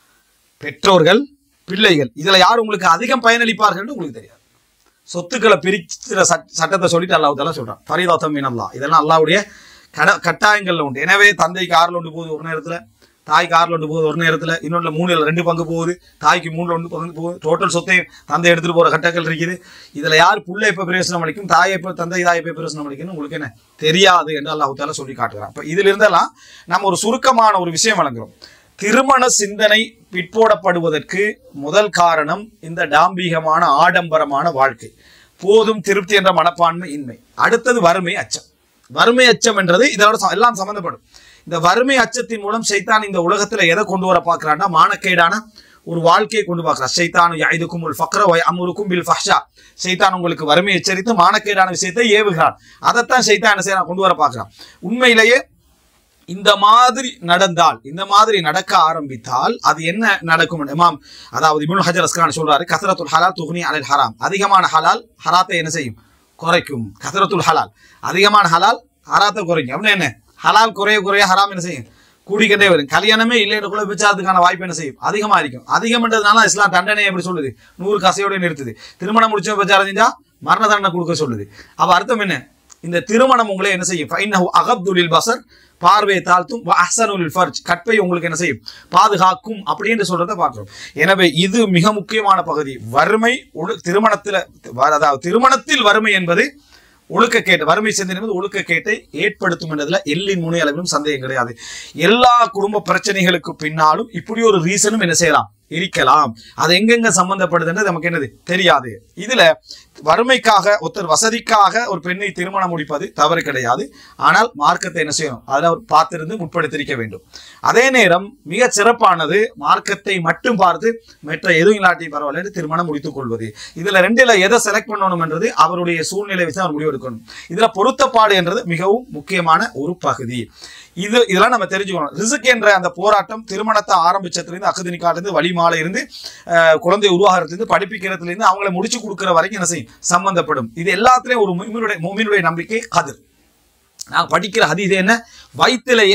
பெற்றோர்கள் பிள்ளைகள் இதுல யார் உங்களுக்கு அதிகம் பயனளிப்பார்கள் உங்களுக்கு தெரியாது சொத்துக்களை பிரிக்கிற சட் சட்டத்தை சொல்லிட்டு அல்லாஹ் தாலா சொல்றான் ஃபரீதாத்தம் மீன் அல்லாஹ் இதெல்லாம் அல்லாஹ்வுடைய கட கட்டாயங்கள்ல உண்டு எனவே தந்தைக்கு ஆறுல ஒன்று போகுது ஒரு நேரத்துல தாய்க்கு ஆறுல ஒன்று போகுது ஒரு நேரத்துல இன்னொன்று மூணுல ரெண்டு பங்கு போகுது தாய்க்கு மூணுல ஒன்று பங்கு போகுது டோட்டல் சொத்தையும் தந்தை எடுத்துட்டு போற கட்டங்கள் இருக்குது இதுல யார் புள்ள எப்ப பிரயோசனம் அளிக்கும் தாயை எப்ப தந்தை தாயை எப்ப பிரயோசனம் அளிக்கணும் உங்களுக்கு என்ன தெரியாது என்று அல்லாஹ் தாலா சொல்லி காட்டுகிறான் இப்ப இதுல இருந்தெல்லாம் நம்ம ஒரு சுருக்கமான ஒரு விஷயம் வழங்குறோம் திருமண சிந்தனை பிற்போடப்படுவதற்கு முதல் காரணம் இந்த டாம்பீகமான ஆடம்பரமான வாழ்க்கை போதும் திருப்தி என்ற மனப்பான்மை இன்மை அடுத்தது வறுமை அச்சம் வறுமை அச்சம் என்றது இதோட ச- எல்லாம் சம்பந்தப்படும் இந்த வறுமை அச்சத்தின் மூலம் சைத்தான் இந்த உலகத்துல எதை கொண்டு வர பார்க்கறான்னா மானக்கேடான ஒரு வாழ்க்கையை கொண்டு பார்க்கிறார் சைத்தானு யாயுதுக்கும் உல் ஃபக்ர வ அமுருக்கும் பில் ஃபஹ்ஷா சைத்தான் உங்களுக்கு வறுமை எச்சரித்து மானக்கேடான விஷயத்தை ஏவுகிறான் அதைத்தான் சைத்தான் என்ன செய்யறான் கொண்டு வர பார்க்கறான் உண்மையிலேயே இந்த மாதிரி நடந்தால் இந்த மாதிரி நடக்க ஆரம்பித்தால் அது என்ன நடக்கும் இமாம் அதாவது இப்னு ஹஜர் அஸ்கலான் சொல்றாரு கசரத்துல் ஹலால் துஹ்னி அலல் ஹராம் அதிகமான ஹலால் ஹராத்தை என்ன செய்யும் குறைக்கும் கசரத்துல் ஹலால் அதிகமான ஹலால் ஹராத்தை குறைக்கும் அப்படின்னா என்ன ஹலால் குறைய குறைய ஹராம் என்ன செய்யும் கூடிக்கிட்டே வரும் கல்யாணமே இல்லைன்னு கூட விசாரத்துக்கான வாய்ப்பு என்ன செய்யும் அதிகமா இருக்கும் அதிகம்ன்றதுனால இஸ்லாம் தண்டனை எப்படி சொல்லுது நூறு கசையோட நிறுத்துது திருமணம் முடிச்ச விசாரம் செஞ்சா மரண தண்டனை கொடுக்க சொல்லுது அப்ப அர்த்தம் என்ன இந்த திருமணம் உங்களை என்ன செய்யும் ஃபைன்னஹு அகப்துலில் பசர் பார்வையை தாழ்த்தும் வ அஹ்சனுலில் ஃபர்ஜ் கற்பை உங்களுக்கு என்ன செய்யும் பாதுகாக்கும் அப்படின்னு சொல்றதை பார்க்கிறோம் எனவே இது மிக முக்கியமான பகுதி வறுமை ஒழு- திருமணத்துல வ- அதாவது திருமணத்தில் வறுமை என்பது ஒழுக்கக்கேட்டு வறுமை சிந்தனை என்பது ஒழுக்கக்கேட்டை ஏற்படுத்தும் என்பதுல எல்லின் முனை அளவிலும் சந்தேகம் கிடையாது எல்லா குடும்ப பிரச்சனைகளுக்கு பின்னாலும் இப்படி ஒரு ரீசனும் என்ன செய்யலாம் இருக்கலாம் அது எங்கெங்க சம்பந்தப்படுதுன்றது நமக்கு என்னது தெரியாது இதுல வறுமைக்காக ஒருத்தர் வசதிக்காக ஒரு பெண்ணை திருமணம் முடிப்பது தவறு கிடையாது ஆனால் மார்க்கத்தை என்ன செய்யணும் அதில் அவர் பார்த்திருந்து முற்படுத்திருக்க வேண்டும் அதே நேரம் மிக சிறப்பானது மார்க்கத்தை மட்டும் பார்த்து மற்ற எதுவும் இல்லாட்டி பரவாயில்ல என்று திருமணம் முடித்துக் கொள்வது இதுல ரெண்டுல எதை செலக்ட் பண்ணணும் என்றது அவருடைய சூழ்நிலை வச்சு அவர் முடிவெடுக்கணும் இதுல பொருத்தப்பாடு என்றது மிகவும் முக்கியமான ஒரு பகுதி இது இதெல்லாம் நம்ம தெரிஞ்சுக்கணும் ரிசுக் என்ற அந்த போராட்டம் திருமணத்தை ஆரம்பிச்சதுலேருந்து அகதினி காலேருந்து வழிமால இருந்து அஹ், குழந்தை உருவாகிறதுலேருந்து படிப்பிக்கிறதுலேருந்து அவங்கள முடிச்சு கொடுக்குற வரைக்கும் என்ன செய்யும் சம்பந்தப்படும் இது எல்லாத்துலயும் ஒரு முமினுடைய முமினுடைய நம்பிக்கை கதிர் நான் படிக்கிற ஹதீஸ் என்ன வயிற்றிலேயே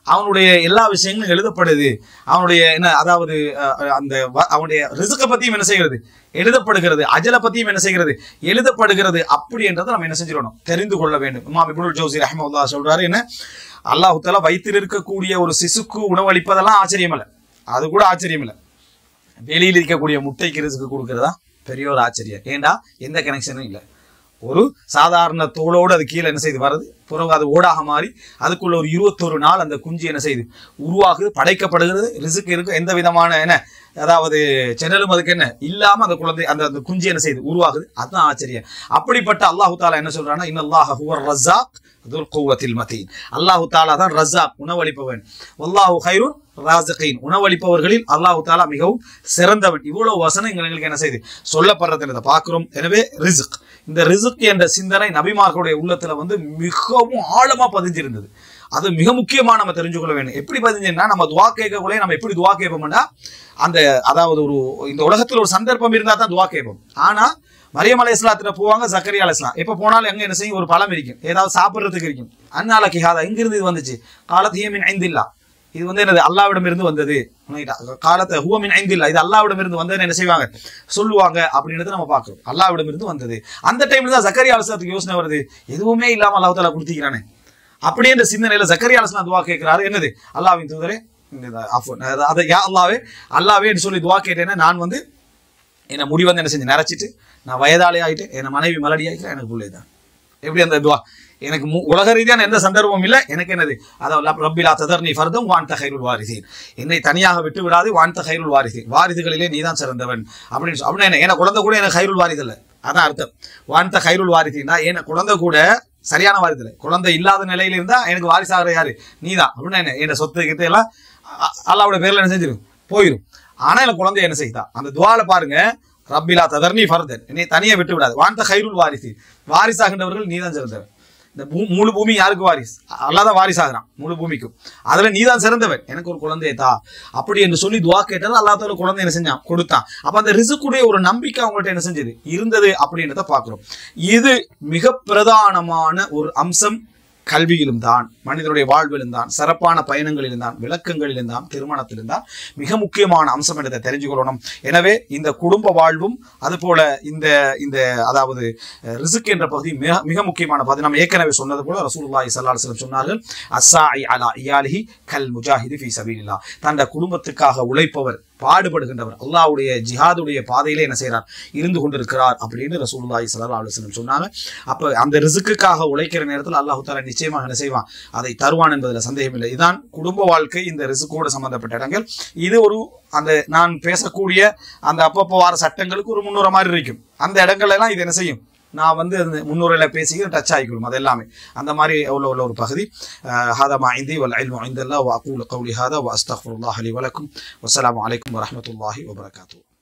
அவனுடைய எல்லா விஷயங்களும் எழுதப்படுது அவனுடைய என்ன அதாவது அஹ், அந்த வ- அவனுடைய ரிசுக்கை பத்தியும் என்ன செய்கிறது எழுதப்படுகிறது அஜலை பத்தியும் என்ன செய்கிறது எழுதப்படுகிறது அப்படி என்றதை நம்ம என்ன செஞ்சிடணும் தெரிந்து கொள்ள வேண்டும் இமாம் இப்னுல் ஜோசி ரஹமல்லா சொல்றாரு என்ன அல்லாஹு தஆலா வைத்திருக்கக்கூடிய ஒரு சிசுக்கு உணவளிப்பதெல்லாம் ஆச்சரியம் இல்லை அது கூட ஆச்சரியம் இல்லை வெளியில் இருக்கக்கூடிய முட்டைக்கு ரிசுக்கு கொடுக்கறதா பெரிய ஒரு ஆச்சரியம் ஏண்டா எந்த கனெக்ஷனும் இல்லை ஒரு சாதாரண தோலோடு அது கீழே என்ன செய்து வருது பிறகு அது ஓடாக மாறி அதுக்குள்ள ஒரு இருபத்தொரு நாள் அந்த குஞ்சு என்ன செய்யுது உருவாகுது படைக்கப்படுகிறது ரிசுக்கு இருக்கு எந்த விதமான என்ன அதாவது சென்னலும் அதுக்கு என்ன இல்லாம அந்த குழந்தை அந்த அந்த குஞ்சு என்ன செய்யுது உருவாகுது அதுதான் ஆச்சரியம் அப்படிப்பட்ட அல்லாஹு தாலா என்ன சொல்றான்னா இன்னல்லாஹ ஹுவர் ரஸாக் துல் குவத்தில் மதீன் அல்லாஹு தாலா தான் ரஸாக் உணவளிப்பவன் வல்லாஹு ஹைருன் ராசிகீன் உணவளிப்பவர்களில் அல்லாஹு தாலா மிகவும் சிறந்தவன் இவ்வளவு வசனம் எங்களுக்கு என்ன செய்யுது சொல்லப்படுறது இதை பார்க்கிறோம் எனவே ரிசுக் இந்த ரிசுக் என்ற சிந்தனை நபிமார்களுடைய உள்ளத்துல வந்து மிகவும் ஆழமா பதிஞ்சிருந்தது அது மிக முக்கியமா நம்ம தெரிஞ்சுக்கொள்ள வேண்டும் எப்படி பதிஞ்சுன்னா நம்ம துவா கேட்கக்குள்ளே நம்ம எப்படி துவா கேட்போம்னா அந்த அதாவது ஒரு இந்த உலகத்துல ஒரு சந்தர்ப்பம் இருந்தா தான் துவா கேட்போம் ஆனா மரியம் அலை இஸ்லாத்துல போவாங்க சக்கரியா அலை இஸ்லாம் எப்ப போனாலும் எங்க என்ன செய்யும் ஒரு பழம் இருக்கும் ஏதாவது சாப்பிடுறதுக்கு இருக்கும் அந்நாள கிஹாதா எங்கிருந்து இது வந்துச்சு காலத் ஹியமின் ஐந்தில்லா இது வந்து என்னது அல்லாவிடம் இருந்து வந்தது உண்மைடா. காலத்தை ஹுவமின் ஐந்தில்லா இது அல்லாவிடம் இருந்து வந்ததுன்னு என்ன செய்வாங்க சொல்லுவாங்க அப்படின்றத நம்ம பார்க்கிறோம் அல்லாவிடம் இருந்து வந்தது அந்த டைம்ல தான் சக்கரியா அலுவலத்துக்கு யோசனை வருது எதுவுமே இல்லாம அல்லாஹ் தாலா கொடுத்திக்கிறானே அப்படியே இந்த சிந்தனையில சக்கரியா அலுவலாம் துவா கேட்கிறாரு என்னது அல்லாவின் தூதரே இந்த அஃபோன் அதை யா அல்லாவே அல்லாவே சொல்லி துவா கேட்டேன்னா நான் வந்து என்னை முடி வந்து என்ன செஞ்சு நிறச்சிட்டு நான் வயதாளி ஆயிட்டு என் மனைவி மலடி ஆகிக்கிறேன் எனக்கு பிள்ளை தான் எப்படி அந்த துவா எனக்கு மு- உலக ரீதியான எந்த சந்தர்ப்பமும் இல்லை எனக்கு என்னது அதாவது ரப்- ரப்பிலா ததர் நீ ஃபர்தம் வான்த கைருள் வாரிசீன் என்னை தனியாக விட்டு விடாது வான்த கைருள் வாரிசீன் வாரிசுகளிலே நீதான் சிறந்தவன் அப்படின்னு சொல் அப்படின்னா என்ன என குழந்தை கூட எனக்கு கைருள் வாரிசு இல்லை அதான் அர்த்தம் வான்த கைருள் வாரிசீன்னா என குழந்தை கூட சரியான வாரிசு இல்லை குழந்தை இல்லாத நிலையில இருந்தா எனக்கு வாரிசாகிற யாரு நீதான் அப்படின்னா என்ன என் சொத்து கிட்ட எல்லாம் அ- அல்லாவோட பேர்ல என்ன செஞ்சிடும் போயிடும் ஆனா எனக்கு குழந்தை என்ன செய்தா அந்த துவால பாருங்க ரப்பிலா ததர்னி ஃபர்தன் என்னை தனியே விட்டு விடாது வான்த கைருள் வாரிசு வாரிசாகின்றவர்கள் நீதான் சிறந்தவன் இந்த பூ முழு பூமி யாருக்கு வாரிஸ் அல்லாதான் வாரிசாகிறான் முழு பூமிக்கும் அதுல நீதான் சிறந்தவன் எனக்கு ஒரு குழந்தையை தா அப்படி என்று சொல்லி துவா கேட்டது அல்லா தால குழந்தை என்ன செஞ்சான் கொடுத்தான் அப்ப அந்த ரிசுக்குடைய ஒரு நம்பிக்கை அவங்கள்ட்ட என்ன செஞ்சது இருந்தது அப்படின்றத பார்க்கிறோம் இது மிக பிரதானமான ஒரு அம்சம் கல்வியிலும் தான் மனிதனுடைய வாழ்விலும் தான் சிறப்பான பயணங்களிலும் தான் விளக்கங்களிலும் தான் திருமணத்திலும் தான் மிக முக்கியமான அம்சம் என்றதை தெரிஞ்சுக்கொள்ளணும் எனவே இந்த குடும்ப வாழ்வும் அதுபோல இந்த இந்த அதாவது அஹ், ரிசுக் என்ற பகுதி மிக மிக முக்கியமான பகுதி நம்ம ஏற்கனவே சொன்னது போல ரசூலுல்லாஹி ஸல்லல்லாஹு அலைஹி வஸல்லம் சொன்னார்கள் அஸ்ஸாஇ அலா இயாலிஹி கல் முஜாஹிதி ஃபீ சபீலில்லாஹ் தந்த குடும்பத்துக்காக உழைப்பவர் பாடுபடுகின்றவர் அல்லாஹ்வுடைய ஜிஹாதுடைய பாதையிலே என்ன செய்றார் இருந்து கொண்டிருக்கிறார் அப்படின்னு ரசூலுல்லாஹி ஸல்லல்லாஹு அலைஹி வஸல்லம் சொன்னாங்க அப்ப அந்த ரிசுக்குக்காக உழைக்கிற நேரத்தில் அல்லாஹ் தாலா நிச்சயமாக என்ன செய்வான் அதை தருவான் என்பதில் சந்தேகம் இல்லை இதான் குடும்ப வாழ்க்கை இந்த ரிசுக்கோடு சம்பந்தப்பட்ட இடங்கள் இது ஒரு அந்த நான் பேசக்கூடிய அந்த அப்பப்போ வார சட்டங்களுக்கு ஒரு முன்னுரை மாதிரி இருக்கும் அந்த இடங்கள் எல்லாம் இது என்ன செய்யும் நான் வந்து அந்த முன்னுரையில் பேசி டச் ஆகிக்கணும் அது எல்லாமே அந்த மாதிரி உள்ள உள்ள ஒரு பகுதி ஹாதா மாய்ந்தி வல் இல்மு ஐந்தல்லா வ அகூலு கௌலி ஹாதா வ அஸ்தக்ஃபிருல்லாஹ் லி வலக்கும் வஸ்ஸலாமு அலைக்கும் வரஹ்மத்துல்லாஹி வபரகாத்துஹு